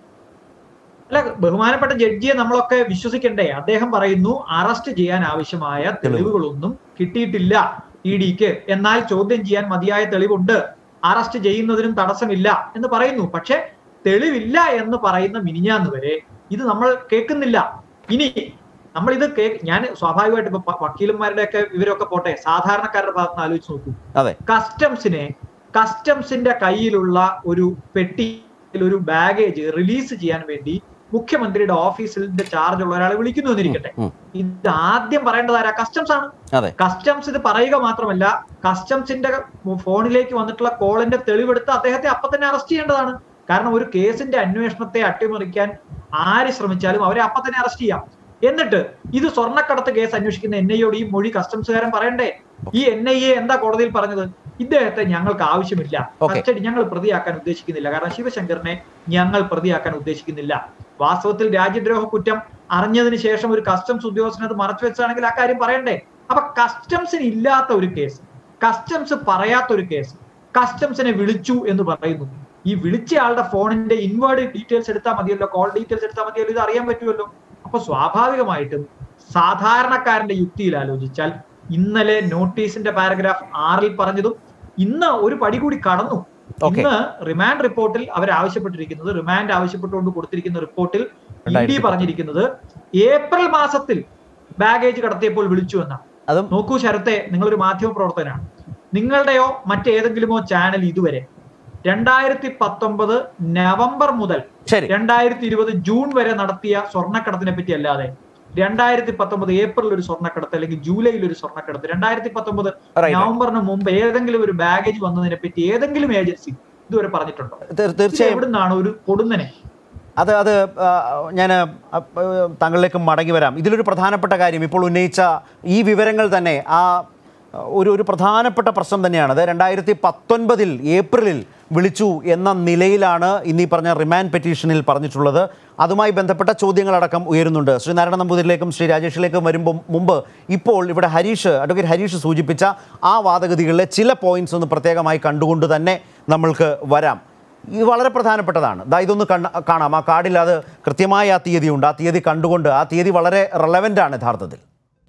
അല്ല ബഹുമാനപ്പെട്ട ജഡ്ജിയെ നമ്മളൊക്കെ വിശ്വസിക്കണ്ടേ അദ്ദേഹം പറയുന്നു അറസ്റ്റ് ചെയ്യാൻ ആവശ്യമായ തെളിവുകളൊന്നും കിട്ടിയിട്ടില്ല ഇ ഡിക്ക് എന്നാൽ ചോദ്യം ചെയ്യാൻ മതിയായ തെളിവുണ്ട് അറസ്റ്റ് ചെയ്യുന്നതിനും തടസ്സമില്ല എന്ന് പറയുന്നു പക്ഷെ തെളിവില്ല എന്ന് പറയുന്ന മിനിഞ്ഞാന്ന് വരെ ഇത് നമ്മൾ കേൾക്കുന്നില്ല ഇനി നമ്മൾ ഇത് കേ ഞാൻ സ്വാഭാവികമായിട്ട് ഇപ്പൊ പ- വക്കീലന്മാരുടെ ഒക്കെ ഇവരൊക്കെ പോട്ടെ സാധാരണക്കാരുടെ ഭാഗത്ത് നിന്ന് ആലോചിച്ച് നോക്കൂ അതെ കസ്റ്റംസിനെ കസ്റ്റംസിന്റെ കയ്യിലുള്ള ഒരു പെട്ടിയിൽ ഒരു ബാഗേജ് റിലീസ് ചെയ്യാൻ വേണ്ടി മുഖ്യമന്ത്രിയുടെ ഓഫീസിന്റെ ചാർജ് ഉള്ള ഒരാളെ വിളിക്കുന്നു എന്നിരിക്കട്ടെ ഉം. ഇത് ആദ്യം പറയേണ്ടത് ആരാ കസ്റ്റംസ് ആണ് അതെ കസ്റ്റംസ് ഇത് പറയുക മാത്രമല്ല കസ്റ്റംസിന്റെ ഫോണിലേക്ക് വന്നിട്ടുള്ള കോളിന്റെ തെളിവെടുത്ത് അദ്ദേഹത്തെ അപ്പൊ തന്നെ അറസ്റ്റ് ചെയ്യേണ്ടതാണ് കാരണം ഒരു കേസിന്റെ അന്വേഷണത്തെ അട്ടിമറിക്കാൻ ആര് ശ്രമിച്ചാലും അവരെ അപ്പൊ തന്നെ അറസ്റ്റ് ചെയ്യാം എന്നിട്ട് ഇത് സ്വർണ്ണക്കടത്ത് കേസ് അന്വേഷിക്കുന്ന എൻ ഐയോട് ഈ മൊഴി കസ്റ്റംസുകാരൻ പറയണ്ടേ ഈ എൻ ഐ എ എന്താ കോടതിയിൽ പറഞ്ഞത് ഇദ്ദേഹത്തെ ഞങ്ങൾക്ക് ആവശ്യമില്ല Okay. കസ്റ്റഡി ഞങ്ങൾ പ്രതിയാക്കാൻ ഉദ്ദേശിക്കുന്നില്ല കാരണം ശിവശങ്കറിനെ ഞങ്ങൾ പ്രതിയാക്കാൻ ഉദ്ദേശിക്കുന്നില്ല വാസ്തവത്തിൽ രാജ്യദ്രോഹ കുറ്റം അറിഞ്ഞതിന് ശേഷം ഒരു കസ്റ്റംസ് ഉദ്യോഗസ്ഥന് അത് മറച്ചു വെച്ചാണെങ്കിൽ ആ കാര്യം പറയണ്ടേ അപ്പൊ കസ്റ്റംസിന് ഇല്ലാത്ത ഒരു കേസ് കസ്റ്റംസ് പറയാത്ത ഒരു കേസ് കസ്റ്റംസിനെ വിളിച്ചു എന്ന് പറയുന്നു ഈ വിളിച്ച ആളുടെ ഫോണിന്റെ ഇൻവേർഡ് ഡീറ്റെയിൽസ് എടുത്താൽ മതിയല്ലോ കോൾ ഡീറ്റെയിൽസ് എടുത്താൽ മതിയല്ലോ ഇത് അറിയാൻ പറ്റുമല്ലോ അപ്പൊ സ്വാഭാവികമായിട്ടും സാധാരണക്കാരന്റെ യുക്തിയിൽ ആലോചിച്ചാൽ ഇന്നലെ നോട്ടീസിന്റെ പാരഗ്രാഫ് ആറിൽ പറഞ്ഞതും ഇന്ന് ഒരു പടി കൂടി കടന്നു Okay. ഇന്ന് റിമാൻഡ് റിപ്പോർട്ടിൽ അവർ ആവശ്യപ്പെട്ടിരിക്കുന്നത് റിമാൻഡ് ആവശ്യപ്പെട്ടുകൊണ്ട് കൊടുത്തിരിക്കുന്ന റിപ്പോർട്ടിൽ ഇ ഡി രണ്ടായിരത്തി പറഞ്ഞിരിക്കുന്നത് ഏപ്രിൽ മാസത്തിൽ ബാഗേജ് കടത്തിയപ്പോൾ വിളിച്ചു എന്നാണ് അതും നോക്കൂ ശരത്തെ നിങ്ങളൊരു മാധ്യമ പ്രവർത്തകനാണ് നിങ്ങളുടെയോ മറ്റേതെങ്കിലുമോ ചാനൽ ഇതുവരെ രണ്ടായിരത്തി പത്തൊമ്പത് നവംബർ മുതൽ ശരി രണ്ടായിരത്തി ഇരുപത് ജൂൺ വരെ നടത്തിയ സ്വർണ്ണക്കടത്തിനെ പറ്റി അല്ലാതെ രണ്ടായിരത്തി പത്തൊമ്പത് ഏപ്രിൽ ഒരു സ്വർണ്ണക്കടത്ത് അല്ലെങ്കിൽ ജൂലൈയിൽ ഒരു സ്വർണ്ണക്കടത്ത് രണ്ടായിരത്തി പത്തൊമ്പത് Right. നവംബറിന് മുമ്പ് ഏതെങ്കിലും ഒരു ബാഗേജ് വന്നതിനെ പറ്റി ഏതെങ്കിലും ഏജൻസി ഇതുവരെ പറഞ്ഞിട്ടുണ്ടോ തീർ- ഇത് തീർച്ചയായും എവിടുന്നാണ് ഒരു പൊടുന്നനെ അത് അത് ഞാൻ താങ്കളിലേക്ക് മടങ്ങി വരാം ഇതിലൊരു പ്രധാനപ്പെട്ട കാര്യം ഇപ്പോൾ ഉന്നയിച്ച ഈ വിവരങ്ങൾ തന്നെ ആ ആ, ഒരു ഒരു പ്രധാനപ്പെട്ട പ്രശ്നം തന്നെയാണ് അത് രണ്ടായിരത്തി പത്തൊൻപതിൽ ഏപ്രിലിൽ വിളിച്ചു എന്ന നിലയിലാണ് ഇന്നീ പറഞ്ഞ റിമാൻഡ് പെറ്റീഷനിൽ പറഞ്ഞിട്ടുള്ളത് അതുമായി ബന്ധപ്പെട്ട ചോദ്യങ്ങളടക്കം ഉയരുന്നുണ്ട് ശ്രീ നാരായണ നമ്പൂതിരിലേക്കും ശ്രീ രാജേഷിലേക്കും വരുമ്പോൾ മുമ്പ് ഇപ്പോൾ ഇവിടെ ഹരീഷ് അഡ്വക്കേറ്റ് ഹരീഷ് സൂചിപ്പിച്ച ആ വാദഗതികളിലെ ചില പോയിന്റ്സ് ഒന്ന് പ്രത്യേകമായി കണ്ടുകൊണ്ട് തന്നെ നമ്മൾക്ക് വരാം ഇത് വളരെ പ്രധാനപ്പെട്ടതാണ് ദാ ഇതൊന്ന് കണ്ട കാണാം ആ കാർഡിൽ അത് കൃത്യമായ ആ തീയതിയുണ്ട് ആ തീയതി കണ്ടുകൊണ്ട് ആ തീയതി വളരെ റെലവൻ്റ് ആണ് യഥാർത്ഥത്തിൽ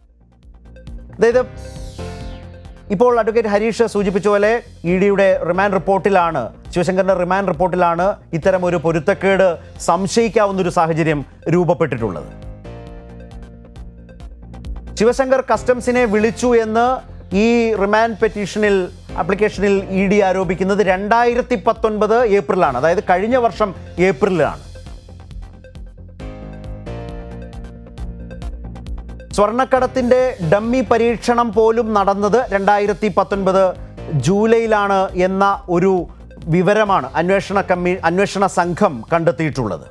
അതായത് ഇപ്പോൾ അഡ്വക്കേറ്റ് ഹരീഷ് സൂചിപ്പിച്ച പോലെ ഇ ഡിയുടെ റിമാൻഡ് റിപ്പോർട്ടിലാണ് ശിവശങ്കറിന്റെ റിമാൻഡ് റിപ്പോർട്ടിലാണ് ഇത്തരം ഒരു പൊരുത്തക്കേട് സംശയിക്കാവുന്ന ഒരു സാഹചര്യം രൂപപ്പെട്ടിട്ടുള്ളത് ശിവശങ്കർ കസ്റ്റംസിനെ വിളിച്ചു എന്ന് ഈ റിമാൻഡ് പെറ്റീഷനിൽ ആപ്ലിക്കേഷനിൽ ഇ ഡി ആരോപിക്കുന്നത് രണ്ടായിരത്തി പത്തൊൻപത് ഏപ്രിലാണ് അതായത് കഴിഞ്ഞ വർഷം ഏപ്രിലാണ് സ്വർണ്ണക്കടത്തിന്റെ ഡമ്മി പരീക്ഷണം പോലും നടന്നത് രണ്ടായിരത്തി പത്തൊൻപത് ജൂലൈയിലാണ് എന്ന ഒരു വിവരമാണ് അന്വേഷണ കമ്മീ അന്വേഷണ സംഘം കണ്ടെത്തിയിട്ടുള്ളത്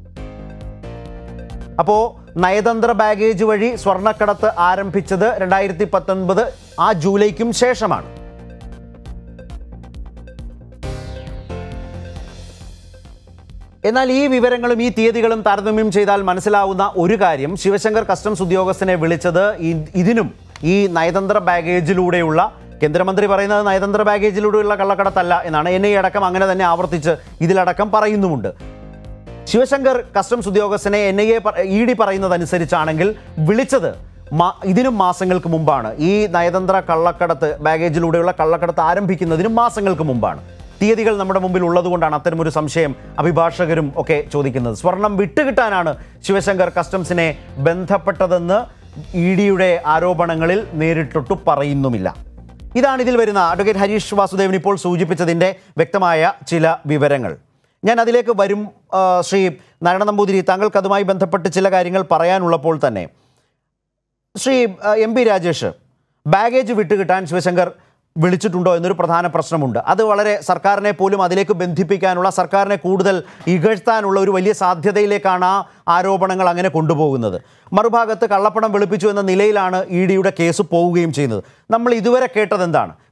അപ്പോൾ നയതന്ത്ര ബാഗേജ് വഴി സ്വർണ്ണക്കടത്ത് ആരംഭിച്ചത് രണ്ടായിരത്തി പത്തൊൻപത് ആ ജൂലൈക്കും ശേഷമാണ് എന്നാൽ ഈ വിവരങ്ങളും ഈ തീയതികളും താരതമ്യം ചെയ്താൽ മനസ്സിലാവുന്ന ഒരു കാര്യം ശിവശങ്കർ കസ്റ്റംസ് ഉദ്യോഗസ്ഥനെ വിളിച്ചത് ഇ- ഇതിനും ഈ നയതന്ത്ര ബാഗേജിലൂടെയുള്ള കേന്ദ്രമന്ത്രി പറയുന്നത് നയതന്ത്ര ബാഗേജിലൂടെയുള്ള കള്ളക്കടത്തല്ല എന്നാണ് എൻ ഐ അടക്കം അങ്ങനെ തന്നെ ആവർത്തിച്ച് ഇതിലടക്കം പറയുന്നുമുണ്ട് ശിവശങ്കർ കസ്റ്റംസ് ഉദ്യോഗസ്ഥനെ N I A E D പറയുന്നതനുസരിച്ചാണെങ്കിൽ വിളിച്ചത് മാ- ഇതിനും മാസങ്ങൾക്ക് മുമ്പാണ് ഈ നയതന്ത്ര കള്ളക്കടത്ത് ബാഗേജിലൂടെയുള്ള കള്ളക്കടത്ത് ആരംഭിക്കുന്നതിനും മാസങ്ങൾക്ക് മുമ്പാണ് തീയതികൾ നമ്മുടെ മുമ്പിൽ ഉള്ളതുകൊണ്ടാണ് അത്തരമൊരു സംശയം അഭിഭാഷകരും ഒക്കെ ചോദിക്കുന്നത് സ്വർണം വിട്ടുകിട്ടാനാണ് ശിവശങ്കർ കസ്റ്റംസിനെ ബന്ധപ്പെട്ടതെന്ന് ഇ ഡിയുടെ ആരോപണങ്ങളിൽ നേരിട്ടൊട്ടു പറയുന്നുമില്ല ഇതാണ് ഇതിൽ വരുന്ന അഡ്വക്കേറ്റ് ഹരീഷ് വാസുദേവൻ ഇപ്പോൾ സൂചിപ്പിച്ചതിൻ്റെ വ്യക്തമായ ചില വിവരങ്ങൾ ഞാൻ അതിലേക്ക് വരും ആ, ശ്രീ നാരായണ നമ്പൂതിരി താങ്കൾക്ക് അതുമായി ബന്ധപ്പെട്ട് ചില കാര്യങ്ങൾ പറയാനുള്ളപ്പോൾ തന്നെ ശ്രീ ആ, എം പി രാജേഷ് ബാഗേജ് വിട്ടുകിട്ടാൻ ശിവശങ്കർ വിളിച്ചിട്ടുണ്ടോ എന്നൊരു പ്രധാന പ്രശ്നമുണ്ട് അത് വളരെ സർക്കാരിനെ പോലും അതിലേക്ക് ബന്ധിപ്പിക്കാനുള്ള സർക്കാരിനെ കൂടുതൽ ഇകഴ്ത്താനുള്ള ഒരു വലിയ സാധ്യതയിലേക്കാണ് ആ ആരോപണങ്ങൾ അങ്ങനെ കൊണ്ടുപോകുന്നത് മറുഭാഗത്ത് കള്ളപ്പണം വെളുപ്പിച്ചു എന്ന നിലയിലാണ് ഇ ഡിയുടെ കേസ് പോവുകയും ചെയ്യുന്നത് നമ്മൾ ഇതുവരെ കേട്ടത് എന്താണ്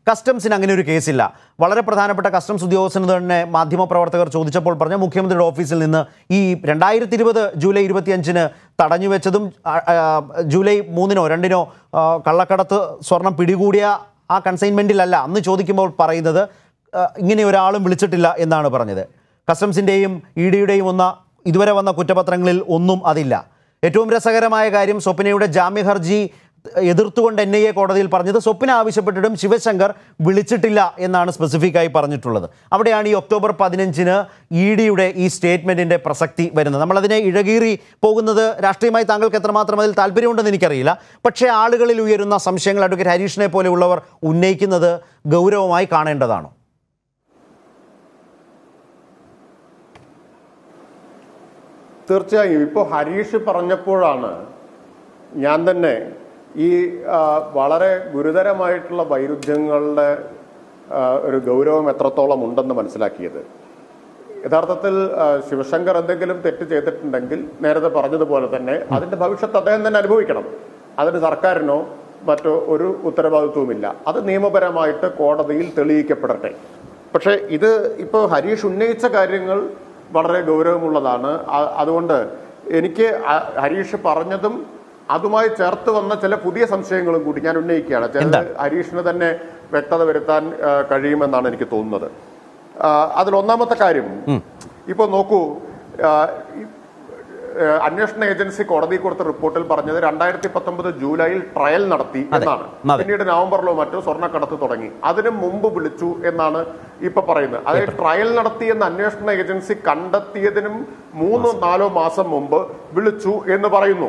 കസ്റ്റംസിന് അങ്ങനെ ഒരു കേസില്ല വളരെ പ്രധാനപ്പെട്ട കസ്റ്റംസ് ഉദ്യോഗസ്ഥന് തന്നെ മാധ്യമപ്രവർത്തകർ ചോദിച്ചപ്പോൾ പറഞ്ഞ മുഖ്യമന്ത്രിയുടെ ഓഫീസിൽ നിന്ന് ഈ രണ്ടായിരത്തി ഇരുപത് ജൂലൈ ഇരുപത്തിയഞ്ചിന് തടഞ്ഞു വെച്ചതും ആ, ആ, ജൂലൈ മൂന്നിനോ രണ്ടിനോ ആ, കള്ളക്കടത്ത് സ്വർണം പിടികൂടിയ ആ കൺസൈൻമെൻറ്റിലല്ല അന്ന് ചോദിക്കുമ്പോൾ പറയുന്നത് ആ, ഇങ്ങനെ ഒരാളും വിളിച്ചിട്ടില്ല എന്നാണ് പറഞ്ഞത് കസ്റ്റംസിൻ്റെയും ഇ ഡിയുടെയും ഒന്ന ഇതുവരെ വന്ന കുറ്റപത്രങ്ങളിൽ ഒന്നും അതില്ല ഏറ്റവും രസകരമായ കാര്യം സ്വപ്നയുടെ ജാമ്യ ഹർജി എതിർത്തുകൊണ്ട് എൻ ഐ എ കോടതിയിൽ പറഞ്ഞത് സ്വപ്ന ആവശ്യപ്പെട്ടിട്ടും ശിവശങ്കർ വിളിച്ചിട്ടില്ല എന്നാണ് സ്പെസിഫിക് ആയി പറഞ്ഞിട്ടുള്ളത് അവിടെയാണ് ഈ ഒക്ടോബർ പതിനഞ്ചിന് ഇ ഡിയുടെ ഈ സ്റ്റേറ്റ്മെൻറ്റിൻ്റെ പ്രസക്തി വരുന്നത് നമ്മളതിനെ ഇഴകീറി പോകുന്നത് രാഷ്ട്രീയമായി താങ്കൾക്ക് എത്രമാത്രം അതിൽ താല്പര്യമുണ്ടെന്ന് എനിക്കറിയില്ല പക്ഷേ ആളുകളിൽ ഉയരുന്ന സംശയങ്ങൾ അഡ്വക്കേറ്റ് ഹരീഷിനെ പോലെയുള്ളവർ ഉന്നയിക്കുന്നത് ഗൗരവമായി കാണേണ്ടതാണോ തീർച്ചയായും ഇപ്പോൾ ഹരീഷ് പറഞ്ഞപ്പോഴാണ് ഞാൻ തന്നെ ഈ ആ, വളരെ ഗുരുതരമായിട്ടുള്ള വൈരുദ്ധ്യങ്ങളുടെ ആ, ഒരു ഗൗരവം എത്രത്തോളം ഉണ്ടെന്ന് മനസ്സിലാക്കിയത് യഥാർത്ഥത്തിൽ ആ, ശിവശങ്കർ എന്തെങ്കിലും തെറ്റ് ചെയ്തിട്ടുണ്ടെങ്കിൽ നേരത്തെ പറഞ്ഞതുപോലെ തന്നെ അതിന്റെ ഭവിഷ്യത്ത് അദ്ദേഹം തന്നെ അനുഭവിക്കണം അതിന് സർക്കാരിനോ മറ്റോ ഒരു ഉത്തരവാദിത്വവുമില്ല അത് നിയമപരമായിട്ട് കോടതിയിൽ തെളിയിക്കപ്പെടട്ടെ പക്ഷേ ഇത് ഇപ്പോൾ ഹരീഷ് ഉന്നയിച്ച കാര്യങ്ങൾ വളരെ ഗൗരവമുള്ളതാണ് ആ- അതുകൊണ്ട് എനിക്ക് ആ- ഹരീഷ് പറഞ്ഞതും അതുമായി ചേർത്ത് വന്ന ചില പുതിയ സംശയങ്ങളും കൂടി ഞാൻ ഉന്നയിക്കുകയാണ് ചില എന്താണ്? ഹരീഷിന് തന്നെ വ്യക്തത വരുത്താൻ ആ, കഴിയുമെന്നാണ് എനിക്ക് തോന്നുന്നത് ആ, അതിൽ ഒന്നാമത്തെ കാര്യം ഇപ്പോൾ നോക്കൂ ആ, ഈ, ആ, അന്വേഷണ ഏജൻസി കോടതി കൊടുത്ത റിപ്പോർട്ടിൽ പറഞ്ഞത് രണ്ടായിരത്തി പത്തൊമ്പത് ജൂലൈയിൽ ട്രയൽ നടത്തി എന്നാണ് അതെ. പിന്നീട് നവംബറിലോ മറ്റോ സ്വർണ്ണക്കടത്ത് തുടങ്ങി അതിന് മുമ്പ് വിളിച്ചു എന്നാണ് ഇപ്പൊ പറയുന്നത് അതായത് ട്രയൽ നടത്തിയെന്ന് അന്വേഷണ ഏജൻസി കണ്ടെത്തിയതിനും മൂന്നോ നാലോ മാസം മുമ്പ് വിളിച്ചു എന്ന് പറയുന്നു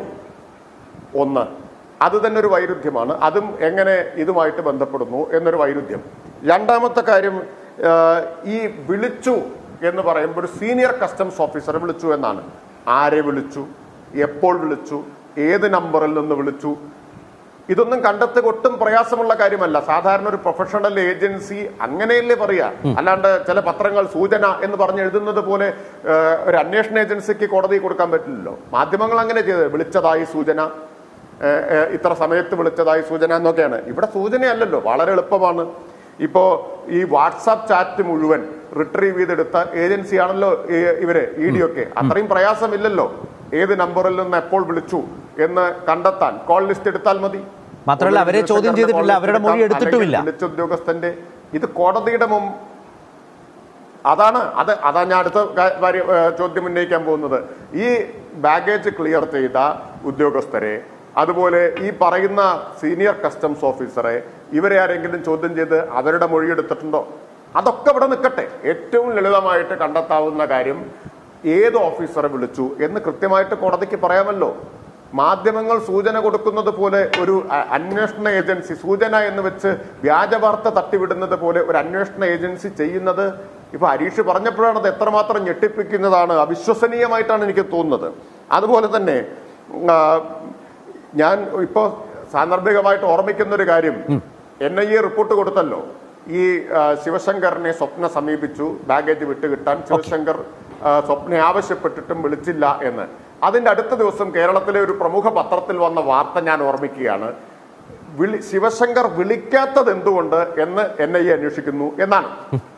ഒന്ന് അത് തന്നെ ഒരു വൈരുദ്ധ്യമാണ് അതും എങ്ങനെ ഇതുമായിട്ട് ബന്ധപ്പെടുന്നു എന്നൊരു വൈരുദ്ധ്യം രണ്ടാമത്തെ കാര്യം ആ, ഈ വിളിച്ചു എന്ന് പറയുമ്പോൾ ഒരു സീനിയർ കസ്റ്റംസ് ഓഫീസറെ വിളിച്ചു എന്നാണ് ആരെ വിളിച്ചു എപ്പോൾ വിളിച്ചു ഏത് നമ്പറിൽ നിന്ന് വിളിച്ചു ഇതൊന്നും കണ്ടെത്തുക ഒട്ടും പ്രയാസമുള്ള കാര്യമല്ല സാധാരണ ഒരു പ്രൊഫഷണൽ ഏജൻസി അങ്ങനെയല്ലേ പറയാ അല്ലാണ്ട് ചില പത്രങ്ങൾ സൂചന എന്ന് പറഞ്ഞ് എഴുതുന്നത് പോലെ ആ, ഒരു അന്വേഷണ ഏജൻസിക്ക് കോടതി കൊടുക്കാൻ പറ്റില്ലല്ലോ മാധ്യമങ്ങൾ അങ്ങനെ ചെയ്തത് വിളിച്ചതായി സൂചന ഏ, ഏ, ഇത്ര സമയത്ത് വിളിച്ചതായി സൂചന എന്നൊക്കെയാണ് ഇവിടെ സൂചനയല്ലല്ലോ വളരെ എളുപ്പമാണ് ഇപ്പോ ഈ വാട്സാപ്പ് ചാറ്റ് മുഴുവൻ റിട്രീവ് ചെയ്തെടുത്ത ഏജൻസിയാണല്ലോ ഈ- ഇവര് ഇ ഡി ഒക്കെ അത്രയും പ്രയാസമില്ലല്ലോ ഏത് നമ്പറിൽ നിന്ന് എപ്പോൾ വിളിച്ചു എന്ന് കണ്ടെത്താൻ കോൾ ലിസ്റ്റ് എടുത്താൽ മതി മാത്രമല്ല അവരെ ഒരു ചോദ്യം ദിവസം ചെയ്തിട്ടില്ല, call list അവരുടെ മൊഴി എടുക്കാം, എടുത്തിട്ടുമില്ല. അല്ലെങ്കിൽ വിളിച്ച ഉദ്യോഗസ്ഥന്റെ ഇത് കോടതിയുടെ മുമ്പ് അതാണ് അത് അതാ ഞാൻ അടുത്ത കാ- കാര്യം, ഏ, ചോദ്യം ഉന്നയിക്കാൻ പോകുന്നത് ഈ ബാഗേജ് ക്ലിയർ ചെയ്ത ഉദ്യോഗസ്ഥരെ അതുപോലെ ഈ പറയുന്ന സീനിയർ കസ്റ്റംസ് ഓഫീസറെ ഇവരെ ആരെങ്കിലും ചോദ്യം ചെയ്ത് അവരുടെ മൊഴി എടുത്തിട്ടുണ്ടോ അതൊക്കെ ഇവിടെ നിൽക്കട്ടെ ഏറ്റവും ലളിതമായിട്ട് കണ്ടെത്താവുന്ന കാര്യം ഏത് ഓഫീസറെ വിളിച്ചു എന്ന് കൃത്യമായിട്ട് കോടതിക്ക് പറയാമല്ലോ മാധ്യമങ്ങൾ സൂചന കൊടുക്കുന്നത് പോലെ ഒരു അ- അന്വേഷണ ഏജൻസി സൂചന എന്ന് വെച്ച് വ്യാജ വാർത്ത തട്ടിവിടുന്നത് പോലെ ഒരു അന്വേഷണ ഏജൻസി ചെയ്യുന്നത് ഇപ്പൊ ഹരീഷ് പറഞ്ഞപ്പോഴാണ് അത് എത്രമാത്രം ഞെട്ടിപ്പിക്കുന്നതാണ് അവിശ്വസനീയമായിട്ടാണ് എനിക്ക് തോന്നുന്നത് അതുപോലെ തന്നെ ആ, ഞാൻ ഇപ്പോ സാന്ദർഭികമായിട്ട് ഓർമ്മിക്കുന്ന ഒരു കാര്യം എൻ ഐ എ റിപ്പോർട്ട് കൊടുത്തല്ലോ ഈ ആ, ശിവശങ്കറിനെ സ്വപ്ന സമീപിച്ചു ബാഗേജ് വിട്ടുകിട്ടാൻ ശിവശങ്കർ ആ, സ്വപ്നയെ ആവശ്യപ്പെട്ടിട്ടും വിളിച്ചില്ല എന്ന് അതിന്റെ അടുത്ത ദിവസം കേരളത്തിലെ ഒരു പ്രമുഖ പത്രത്തിൽ വന്ന വാർത്ത ഞാൻ ഓർമ്മിക്കുകയാണ് വിളി ശിവശങ്കർ വിളിക്കാത്തത് എന്തുകൊണ്ട് എന്ന് എൻ ഐ എ അന്വേഷിക്കുന്നു എന്നാണ്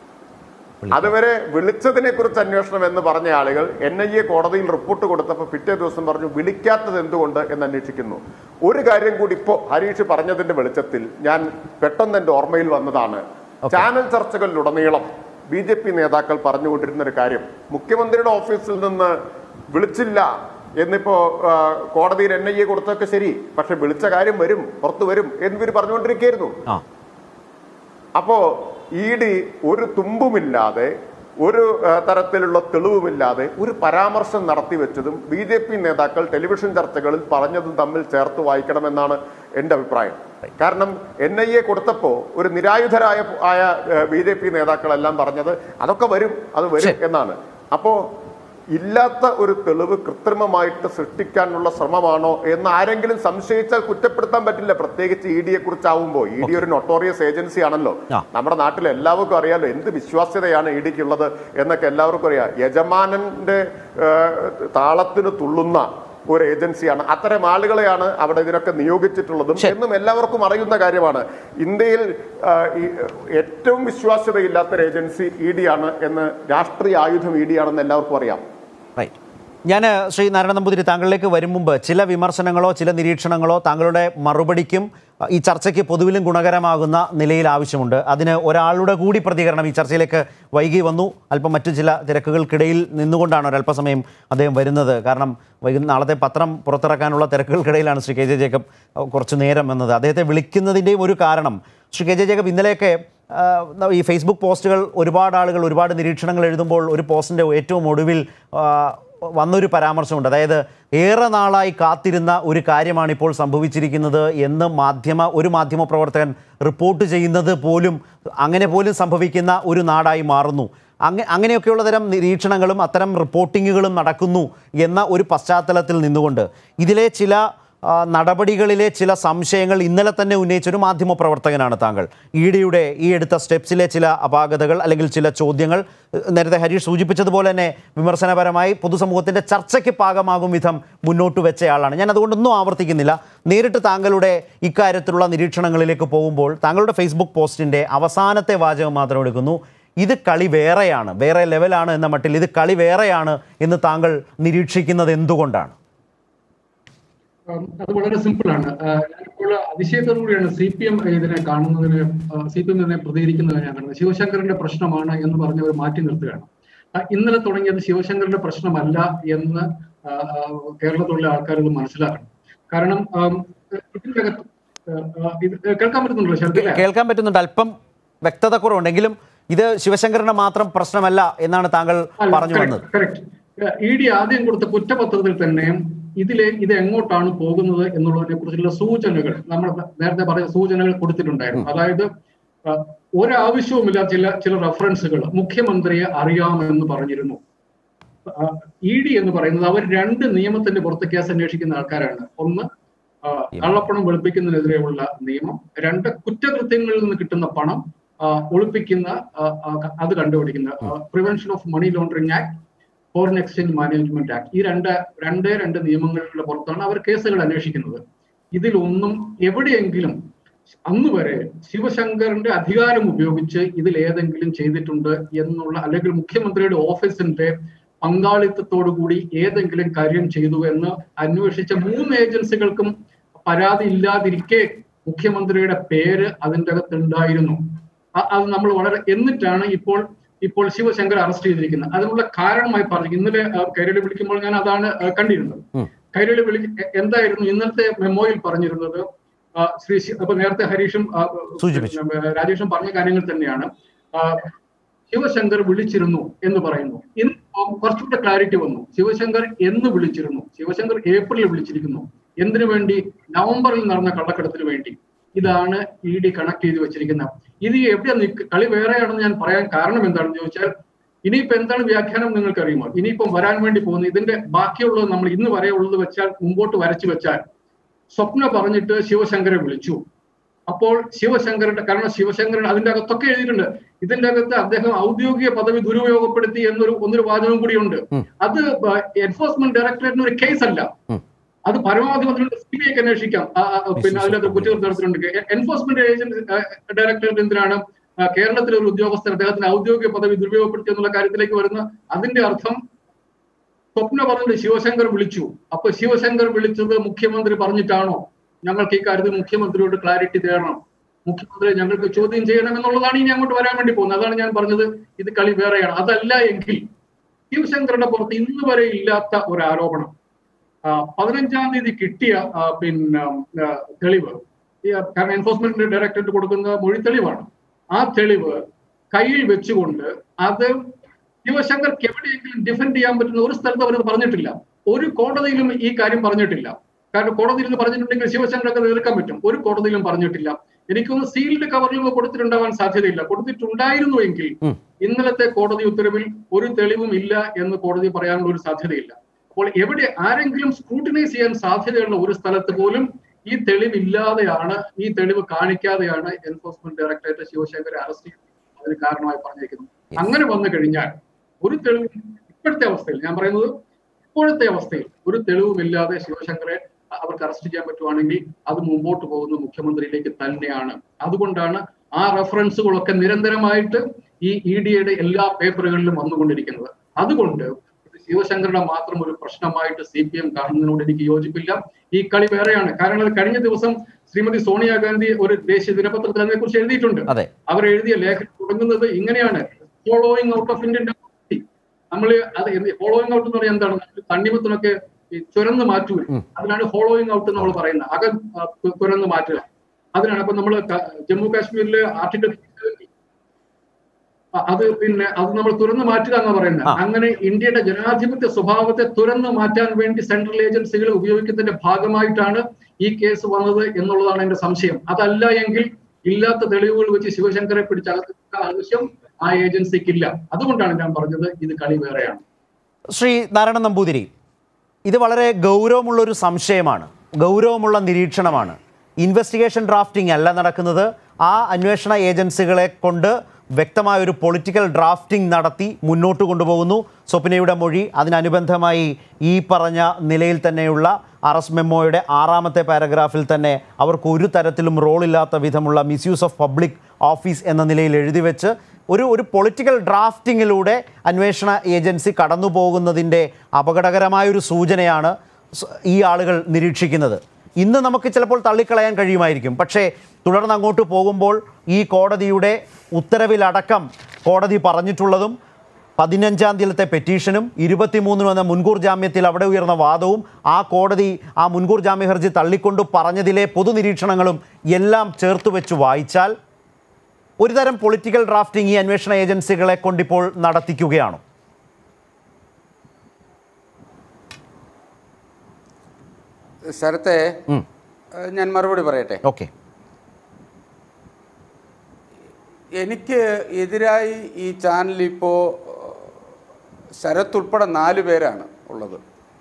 അതുവരെ വിളിച്ചതിനെ കുറിച്ച് അന്വേഷണം എന്ന് പറഞ്ഞ ആളുകൾ എൻ ഐ എ കോടതിയിൽ റിപ്പോർട്ട് കൊടുത്തപ്പോൾ പിറ്റേ ദിവസം പറഞ്ഞു വിളിക്കാത്തത് എന്തുകൊണ്ട് എന്ന് അന്വേഷിക്കുന്നു ഒരു കാര്യം കൂടി ഇപ്പോ ഹരീഷ് പറഞ്ഞതിന്റെ വെളിച്ചത്തിൽ ഞാൻ പെട്ടെന്ന് എന്റെ ഓർമ്മയിൽ വന്നതാണ് ചാനൽ ചർച്ചകളിലുടനീളം ബി ജെ പി നേതാക്കൾ പറഞ്ഞുകൊണ്ടിരുന്ന ഒരു കാര്യം മുഖ്യമന്ത്രിയുടെ ഓഫീസിൽ നിന്ന് വിളിച്ചില്ല എന്നിപ്പോ ആ, കോടതിയിൽ എൻ ഐ എ കൊടുത്തൊക്കെ ശരി പക്ഷെ വിളിച്ച കാര്യം വരും പുറത്തു വരും എന്നിവർ പറഞ്ഞുകൊണ്ടിരിക്കുകയായിരുന്നു ആ അപ്പോ ഇ ഡി ഒരു തുമ്പുമില്ലാതെ ഒരു ആ, തരത്തിലുള്ള തെളിവുമില്ലാതെ ഒരു പരാമർശം നടത്തി വെച്ചതും ബി ജെ പി നേതാക്കൾ ടെലിവിഷൻ ചർച്ചകളിൽ പറഞ്ഞതും തമ്മിൽ ചേർത്ത് വായിക്കണമെന്നാണ് എന്റെ അഭിപ്രായം കാരണം എൻ ഐ എ കൊടുത്തപ്പോ ഒരു നിരായുധരായ ആയ ബി ജെ പി നേതാക്കളെല്ലാം പറഞ്ഞത് അതൊക്കെ വരും അത് വരും ശരി. എന്നാണ് അപ്പോ ഇല്ലാത്ത ഒരു തെളിവ് കൃത്രിമമായിട്ട് സൃഷ്ടിക്കാനുള്ള ശ്രമമാണോ എന്ന് ആരെങ്കിലും സംശയിച്ചാൽ കുറ്റപ്പെടുത്താൻ പറ്റില്ല പ്രത്യേകിച്ച് ഇ ഡിയെ കുറിച്ചാവുമ്പോൾ ഇ ഡി ഒരു നൊട്ടോറിയസ് ഏജൻസി ആണല്ലോ ആ. നമ്മുടെ നാട്ടിൽ എല്ലാവർക്കും അറിയാലോ എന്ത് വിശ്വാസ്യതയാണ് ഇ ഡിക്കുള്ളത് എന്നൊക്കെ എല്ലാവർക്കും അറിയാം യജമാനന്റെ ഏഹ്, താളത്തിന് തുള്ളുന്ന ഒരു ഏജൻസിയാണ് അത്തരം ആളുകളെയാണ് അവിടെ ഇതിനൊക്കെ നിയോഗിച്ചിട്ടുള്ളതും എന്നും എല്ലാവർക്കും അറിയുന്ന കാര്യമാണ് ഇന്ത്യയിൽ ആ, ഈ, ഏറ്റവും വിശ്വാസ്യതയില്ലാത്ത ഒരു ഏജൻസി ഇ ഡി ആണ് എന്ന് രാഷ്ട്രീയ ആയുധം ഇ ഡി ആണെന്ന് എല്ലാവർക്കും അറിയാം റൈറ്റ് ഞാൻ ശ്രീ നാരായണ നമ്പൂതിരി താങ്കളിലേക്ക് വരും മുമ്പ് ചില വിമർശനങ്ങളോ ചില നിരീക്ഷണങ്ങളോ താങ്കളുടെ മറുപടിക്കും അഹ്, ഈ ചർച്ചയ്ക്ക് പൊതുവിലും ഗുണകരമാകുന്ന നിലയിൽ ആവശ്യമുണ്ട് അതിന് ഒരാളുടെ കൂടി പ്രതികരണം ഈ ചർച്ചയിലേക്ക് വൈകി വന്നു അല്പം മറ്റു ചില തിരക്കുകൾക്കിടയിൽ നിന്നുകൊണ്ടാണ് ഒരല്പസമയം അദ്ദേഹം വരുന്നത് കാരണം വൈകുന്ന നാളത്തെ പത്രം പുറത്തിറക്കാനുള്ള തിരക്കുകൾക്കിടയിലാണ് ശ്രീ കെ ജെ ജേക്കബ് അഹ്, കുറച്ച് നേരം വന്നത് അദ്ദേഹത്തെ വിളിക്കുന്നതിൻ്റെയും ഒരു കാരണം ശ്രീ കെ ജെ ജേക്കബ് ഇന്നലെയൊക്കെ ആ, ഈ ഫേസ്ബുക്ക് പോസ്റ്റുകൾ ഒരുപാട് ആളുകൾ ഒരുപാട് നിരീക്ഷണങ്ങൾ എഴുതുമ്പോൾ ഒരു പോസ്റ്റിൻ്റെ ഏറ്റവും ഒടുവിൽ ആ, വന്നൊരു പരാമർശമുണ്ട് അതായത് ഏറെ നാളായി കാത്തിരുന്ന ഒരു കാര്യമാണ് ഇപ്പോൾ സംഭവിച്ചിരിക്കുന്നത് എന്ന് മാധ്യമ ഒരു മാധ്യമ പ്രവർത്തകൻ റിപ്പോർട്ട് ചെയ്യുന്നത് പോലും അങ്ങനെ പോലും സംഭവിക്കുന്ന ഒരു നാടായി മാറുന്നു അങ്ങ അങ്ങനെയൊക്കെയുള്ള തരം നിരീക്ഷണങ്ങളും അത്തരം റിപ്പോർട്ടിങ്ങുകളും നടക്കുന്നു എന്ന ഒരു പശ്ചാത്തലത്തിൽ നിന്നുകൊണ്ട് ഇതിലെ ചില ആ, നടപടികളിലെ ചില സംശയങ്ങൾ ഇന്നലെ തന്നെ ഉന്നയിച്ചൊരു മാധ്യമ പ്രവർത്തകനാണ് താങ്കൾ ഇ ഡിയുടെ ഈ എടുത്ത സ്റ്റെപ്സിലെ ചില അപാകതകൾ അല്ലെങ്കിൽ ചില ചോദ്യങ്ങൾ ഏഹ്, നേരത്തെ ഹരീഷ് സൂചിപ്പിച്ചതുപോലെ തന്നെ വിമർശനപരമായി പൊതുസമൂഹത്തിൻ്റെ ചർച്ചയ്ക്ക് പാകമാകും വിധം മുന്നോട്ട് വെച്ചയാളാണ് ഞാൻ അതുകൊണ്ടൊന്നും ആവർത്തിക്കുന്നില്ല നേരിട്ട് താങ്കളുടെ ഇക്കാര്യത്തിലുള്ള നിരീക്ഷണങ്ങളിലേക്ക് പോകുമ്പോൾ താങ്കളുടെ ഫേസ്ബുക്ക് പോസ്റ്റിൻ്റെ അവസാനത്തെ വാചകം മാത്രം എടുക്കുന്നു ഇത് കളി വേറെയാണ് വേറെ ലെവലാണ് എന്ന മട്ടിൽ ഇത് കളി വേറെയാണ് എന്ന് താങ്കൾ നിരീക്ഷിക്കുന്നത് എന്തുകൊണ്ടാണ് ഉം, അത് വളരെ സിമ്പിൾ ആണ് ആ, ഞാനിപ്പോൾ അതിശയത്തോടു കൂടിയാണ് സി പി എം ഇതിനെ കാണുന്നതിന് സി പി എം ഇതിനെ പ്രതികരിക്കുന്നത് ഞാൻ കാണുന്നത് ശിവശങ്കറിന്റെ പ്രശ്നമാണ് എന്ന് പറഞ്ഞവർ മാറ്റി നിർത്തുകയാണ് ആ, ഇന്നലെ തുടങ്ങിയത് ശിവശങ്കറിന്റെ പ്രശ്നമല്ല എന്ന് ആ, ആ, കേരളത്തിലുള്ള ആൾക്കാർ ഇത് മനസ്സിലാക്കണം കാരണം ആം, ഇതിന്റെ അകത്ത് ആ, ആ, ഇത് കേൾക്കാൻ പറ്റുന്നുണ്ടല്ലോ ശരത്തിലെ കേൾക്കാൻ പറ്റുന്നുണ്ട് അല്പം വ്യക്തത കുറവുണ്ടെങ്കിലും ഇത് ശിവശങ്കറിന്റെ മാത്രം പ്രശ്നമല്ല എന്നാണ് താങ്കൾ പറഞ്ഞു വന്നത് കറക്റ്റ് ഇ ഡി ആദ്യം കൊടുത്ത കുറ്റപത്രത്തിൽ തന്നെ ഇതിലെ ഇത് എങ്ങോട്ടാണ് പോകുന്നത് എന്നുള്ളതിനെ കുറിച്ചുള്ള സൂചനകൾ നമ്മൾ നേരത്തെ പറഞ്ഞ സൂചനകൾ കൊടുത്തിട്ടുണ്ടായിരുന്നു അതായത് ആ, ഒരാവശ്യവുമില്ല ചില ചില റെഫറൻസുകൾ മുഖ്യമന്ത്രിയെ അറിയാമെന്ന് പറഞ്ഞിരുന്നു ഇ ഡി എന്ന് പറയുന്നത് അവർ രണ്ട് നിയമത്തിന്റെ പുറത്ത് കേസ് അന്വേഷിക്കുന്ന ആൾക്കാരാണ് ഒന്ന് ആ, കള്ളപ്പണം വെളുപ്പിക്കുന്നതിനെതിരെയുള്ള നിയമം രണ്ട് കുറ്റകൃത്യങ്ങളിൽ നിന്ന് കിട്ടുന്ന പണം ആ, ഒളിപ്പിക്കുന്ന ആ, ആ, അത് കണ്ടുപിടിക്കുന്ന prevention of money laundering act foreign exchange management act ഈ രണ്ട് രണ്ടേ രണ്ട് നിയമങ്ങളുടെ പുറത്താണ് അവർ കേസുകൾ അന്വേഷിക്കുന്നത് ഇതിലൊന്നും എവിടെയെങ്കിലും അന്ന് വരെ ശിവശങ്കറിന്റെ അധികാരം ഉപയോഗിച്ച് ഇതിൽ ഏതെങ്കിലും ചെയ്തിട്ടുണ്ട് എന്നുള്ള അല്ലെങ്കിൽ മുഖ്യമന്ത്രിയുടെ ഓഫീസിന്റെ പങ്കാളിത്തത്തോടു കൂടി ഏതെങ്കിലും കാര്യം ചെയ്തു എന്ന് അന്വേഷിച്ച മൂന്ന് ഏജൻസികൾക്കും പരാതി ഇല്ലാതിരിക്കെ മുഖ്യമന്ത്രിയുടെ പേര് അതിൻ്റെ അകത്ത് ഉണ്ടായിരുന്നു അ- അത് നമ്മൾ വളരെ എന്നിട്ടാണ് ഇപ്പോൾ ഇപ്പോൾ ശിവശങ്കർ അറസ്റ്റ് ചെയ്തിരിക്കുന്നത് അതിനുള്ള കാരണമായി പറഞ്ഞു ഇന്നലെ ആ, കൈരളി വിളിക്കുമ്പോൾ ഞാൻ അതാണ് ആ, കണ്ടിരുന്നത് കൈരളി വിളി എ- എന്തായിരുന്നു ഇന്നത്തെ മെമ്മോയിൽ പറഞ്ഞിരുന്നത് ആ, ശ്രീ ശി- അപ്പൊ നേരത്തെ ഹരീഷും ആ, സൂചിപ്പിച്ചു. പിന്നെ, രാജേഷും പറഞ്ഞ കാര്യങ്ങൾ തന്നെയാണ് ആ, ശിവശങ്കർ വിളിച്ചിരുന്നു എന്ന് പറയുന്നു ഇന്ന് കുറച്ചുകൂടെ ക്ലാരിറ്റി വന്നു ശിവശങ്കർ എന്ന് വിളിച്ചിരുന്നു ശിവശങ്കർ ഏപ്രിലിൽ വിളിച്ചിരിക്കുന്നു എന്തിനു വേണ്ടി നവംബറിൽ നടന്ന കള്ളക്കടത്തിന് വേണ്ടി ഇതാണ് ഇ ഡി കണക്ട് ചെയ്ത് വെച്ചിരിക്കുന്നത് ഇത് എവിടെ നിൽക്ക കളി വേറെയാണെന്ന് ഞാൻ പറയാൻ കാരണം എന്താണെന്ന് ചോദിച്ചാൽ ഇനിയിപ്പോ എന്താണ് വ്യാഖ്യാനം നിങ്ങൾക്ക് അറിയുമോ ഇനിയിപ്പം വരാൻ വേണ്ടി പോകുന്നത് ഇതിന്റെ ബാക്കിയുള്ളത് നമ്മൾ ഇന്ന് വരെയുള്ളത് വെച്ചാൽ മുമ്പോട്ട് വരച്ചു വെച്ചാൽ സ്വപ്ന പറഞ്ഞിട്ട് ശിവശങ്കരെ വിളിച്ചു അപ്പോൾ ശിവശങ്കരന്റെ കാരണം ശിവശങ്കരൻ അതിന്റെ അകത്തൊക്കെ എഴുതിയിട്ടുണ്ട് ഇതിന്റെ അകത്ത് അദ്ദേഹം ഔദ്യോഗിക പദവി ദുരുപയോഗപ്പെടുത്തി എന്നൊരു ഒന്നൊരു വാചകം കൂടിയുണ്ട് അത് എൻഫോഴ്സ്മെന്റ് ഡയറക്ടറേറ്റിന് ഒരു കേസ് അല്ല അത് പരമാവധി വന്നിട്ടുണ്ട് സി ബി ഐക്ക് അന്വേഷിക്കാം ആ, ആ, പിന്നെ അതിനകത്ത് കുറ്റകൃത്യം നടത്തിയിട്ടുണ്ട് എൻഫോഴ്സ്മെന്റ് ഏജന്റ് ഡയറക്ടറേറ്റ് എന്തിനാണ് ആ, കേരളത്തിലെ ഒരു ഉദ്യോഗസ്ഥൻ അദ്ദേഹത്തിന് ഔദ്യോഗിക പദവി ദുരുപയോഗപ്പെടുത്തി എന്നുള്ള കാര്യത്തിലേക്ക് വരുന്ന അതിന്റെ അർത്ഥം സ്വപ്ന പറഞ്ഞത് ശിവശങ്കർ വിളിച്ചു അപ്പൊ ശിവശങ്കർ വിളിച്ചത് മുഖ്യമന്ത്രി പറഞ്ഞിട്ടാണോ ഞങ്ങൾക്ക് ഈ കാര്യത്തിൽ മുഖ്യമന്ത്രിയോട് ക്ലാരിറ്റി തേടണം മുഖ്യമന്ത്രി ഞങ്ങൾക്ക് ചോദ്യം ചെയ്യണം എന്നുള്ളതാണ് ഇനി അങ്ങോട്ട് വരാൻ വേണ്ടി പോകുന്നത് അതാണ് ഞാൻ പറഞ്ഞത് ഇത് കളി വേറെയാണ് അതല്ല എങ്കിൽ ശിവശങ്കറുടെ പുറത്ത് ഇന്ന് വരെ ഇല്ലാത്ത ഒരു ആരോപണം ആ, പതിനഞ്ചാം തീയതി കിട്ടിയ ആ, പിന്നെ ആ, തെളിവ് ഈ, ആ, കാരണം എൻഫോഴ്സ്മെന്റ് ഡയറക്ടറേറ്റ് കൊടുക്കുന്ന മൊഴി തെളിവാണ് ആ തെളിവ് കയ്യിൽ വെച്ചുകൊണ്ട് അത് ശിവശങ്കർക്ക് എവിടെയെങ്കിലും ഡിഫെൻഡ് ചെയ്യാൻ പറ്റുന്ന ഒരു സ്ഥലത്ത് അവർ പറഞ്ഞിട്ടില്ല ഒരു കോടതിയിലും ഈ കാര്യം പറഞ്ഞിട്ടില്ല കാരണം കോടതിയിൽ നിന്ന് പറഞ്ഞിട്ടുണ്ടെങ്കിൽ ശിവശങ്കർക്ക് അത് എതിർക്കാൻ പറ്റും ഒരു കോടതിയിലും പറഞ്ഞിട്ടില്ല എനിക്കൊന്ന് സീൽഡ് കവറിൽ കൊടുത്തിട്ടുണ്ടാവാൻ സാധ്യതയില്ല കൊടുത്തിട്ടുണ്ടായിരുന്നുവെങ്കിൽ ഇന്നലത്തെ കോടതി ഉത്തരവിൽ ഒരു തെളിവും ഇല്ല എന്ന് കോടതി പറയാനുള്ള ഒരു സാധ്യതയില്ല അപ്പോൾ എവിടെ ആരെങ്കിലും സ്ക്രൂട്ടിനൈസ് ചെയ്യാൻ സാധ്യതയുള്ള ഒരു സ്ഥലത്ത് പോലും ഈ തെളിവില്ലാതെയാണ് ഈ തെളിവ് കാണിക്കാതെയാണ് എൻഫോഴ്സ്മെന്റ് ഡയറക്ടറേറ്റ് ശിവശങ്കരെ അറസ്റ്റ് ചെയ്തത് അതിന് കാരണമായി പറഞ്ഞിരിക്കുന്നത് അങ്ങനെ വന്നു കഴിഞ്ഞാൽ ഒരു തെളിവും ഇപ്പോഴത്തെ അവസ്ഥയിൽ ഞാൻ പറയുന്നത് ഇപ്പോഴത്തെ അവസ്ഥയിൽ ഒരു തെളിവുമില്ലാതെ ശിവശങ്കറെ അവർക്ക് അറസ്റ്റ് ചെയ്യാൻ പറ്റുവാണെങ്കിൽ അത് മുമ്പോട്ട് പോകുന്ന മുഖ്യമന്ത്രിയിലേക്ക് തന്നെയാണ് അതുകൊണ്ടാണ് ആ റെഫറൻസുകളൊക്കെ നിരന്തരമായിട്ട് ഈ ഇ ഡിയുടെ എല്ലാ പേപ്പറുകളിലും വന്നുകൊണ്ടിരിക്കുന്നത് അതുകൊണ്ട് ഇത് ശിവശങ്കറുടെ മാത്രം ഒരു പ്രശ്നമായിട്ട് സി പി എം കാണുന്നതിനോട് എനിക്ക് യോജിപ്പില്ല ഈ കളി വേറെയാണ് കാരണം അത് കഴിഞ്ഞ ദിവസം ശ്രീമതി സോണിയാഗാന്ധി ഒരു ദേശീയ ദിനപത്രത്തിൽ അതിനെ കുറിച്ച് എഴുതിയിട്ടുണ്ട് അതെ അവർ എഴുതിയ ലേഖനം തുടങ്ങുന്നത് ഇങ്ങനെയാണ് following out of Indian democracy നമ്മൾ അത് ഫോളോയിങ് ഔട്ട് എന്ന് പറഞ്ഞാൽ എന്താണ് നമ്മൾ തണ്ണിമത്തിനൊക്കെ ഈ തുരന്ന് മാറ്റുക അതിനാണ് ഫോളോയിങ് ഔട്ട് നമ്മൾ പറയുന്നത് അകം ആ, തു- തുരന്ന് മാറ്റുക അതിനാണ് അപ്പൊ നമ്മൾ ജമ്മു കാശ്മീരിലെ ആർട്ടിക്കിൾ അത് പിന്നെ അത് നമ്മൾ തുറന്നു മാറ്റുക എന്ന് പറയുന്നത് ആ. അങ്ങനെ ഇന്ത്യയുടെ ജനാധിപത്യ സ്വഭാവത്തെ തുറന്നു മാറ്റാൻ വേണ്ടി സെൻട്രൽ ഏജൻസികൾ ഉപയോഗിക്കുന്നതിന്റെ ഭാഗമായിട്ടാണ് ഈ കേസ് വന്നത് എന്നുള്ളതാണ് എന്റെ സംശയം അതല്ല എങ്കിൽ ഇല്ലാത്ത തെളിവുകൾ വെച്ച് ശിവശങ്കറെ പിടിച്ചകത്ത ആവശ്യം ആ ഏജൻസിക്കില്ല അതുകൊണ്ടാണ് ഞാൻ പറഞ്ഞത് ഇത് കളി വേറെയാണ് ശ്രീ നാരായണൻ നമ്പൂതിരി ഇത് വളരെ ഗൗരവമുള്ളൊരു സംശയമാണ് ഗൗരവമുള്ള നിരീക്ഷണമാണ് ഇൻവെസ്റ്റിഗേഷൻ ഡ്രാഫ്റ്റിംഗ് അല്ല നടക്കുന്നത് ആ അന്വേഷണ ഏജൻസികളെ കൊണ്ട് വ്യക്തമായ ഒരു പൊളിറ്റിക്കൽ ഡ്രാഫ്റ്റിംഗ് നടത്തി മുന്നോട്ട് കൊണ്ടുപോകുന്നു സ്വപ്നയുടെ മൊഴി അതിനനുബന്ധമായി ഈ പറഞ്ഞ നിലയിൽ തന്നെയുള്ള അറസ്റ്റ് മെമ്മോയുടെ ആറാമത്തെ പാരഗ്രാഫിൽ തന്നെ അവർക്ക് ഒരു തരത്തിലും റോളില്ലാത്ത വിധമുള്ള മിസ്യൂസ് ഓഫ് പബ്ലിക് ഓഫീസ് എന്ന നിലയിൽ എഴുതി വെച്ച് ഒരു ഒരു പൊളിറ്റിക്കൽ ഡ്രാഫ്റ്റിങ്ങിലൂടെ അന്വേഷണ ഏജൻസി കടന്നു പോകുന്നതിൻ്റെ അപകടകരമായൊരു സൂചനയാണ് സ് ഈ ആളുകൾ നിരീക്ഷിക്കുന്നത് ഇന്ന് നമുക്ക് ചിലപ്പോൾ തള്ളിക്കളയാൻ കഴിയുമായിരിക്കും പക്ഷേ തുടർന്ന് അങ്ങോട്ട് പോകുമ്പോൾ ഈ കോടതിയുടെ ഉത്തരവിലടക്കം കോടതി പറഞ്ഞിട്ടുള്ളതും പതിനഞ്ചാം തീയതിയിലത്തെ പെറ്റീഷനും ഇരുപത്തിമൂന്നിന് വന്ന മുൻകൂർ ജാമ്യത്തിൽ അവിടെ ഉയർന്ന വാദവും ആ കോടതി ആ മുൻകൂർ ജാമ്യ ഹർജി തള്ളിക്കൊണ്ട് പറഞ്ഞതിലെ പൊതുനിരീക്ഷണങ്ങളും എല്ലാം ചേർത്ത് വെച്ച് വായിച്ചാൽ ഒരുതരം പൊളിറ്റിക്കൽ ഡ്രാഫ്റ്റിംഗ് ഈ അന്വേഷണ ഏജൻസികളെ കൊണ്ടിപ്പോൾ നടത്തിക്കുകയാണോ ശരത്തെ ഉം. ഏഹ് ഞാൻ മറുപടി പറയട്ടെ ഓക്കെ എനിക്ക് എതിരായി ഈ ചാനൽ ഇപ്പോൾ ശരത്ത് ഉൾപ്പെടെ നാല് പേരാണ് ഉള്ളത്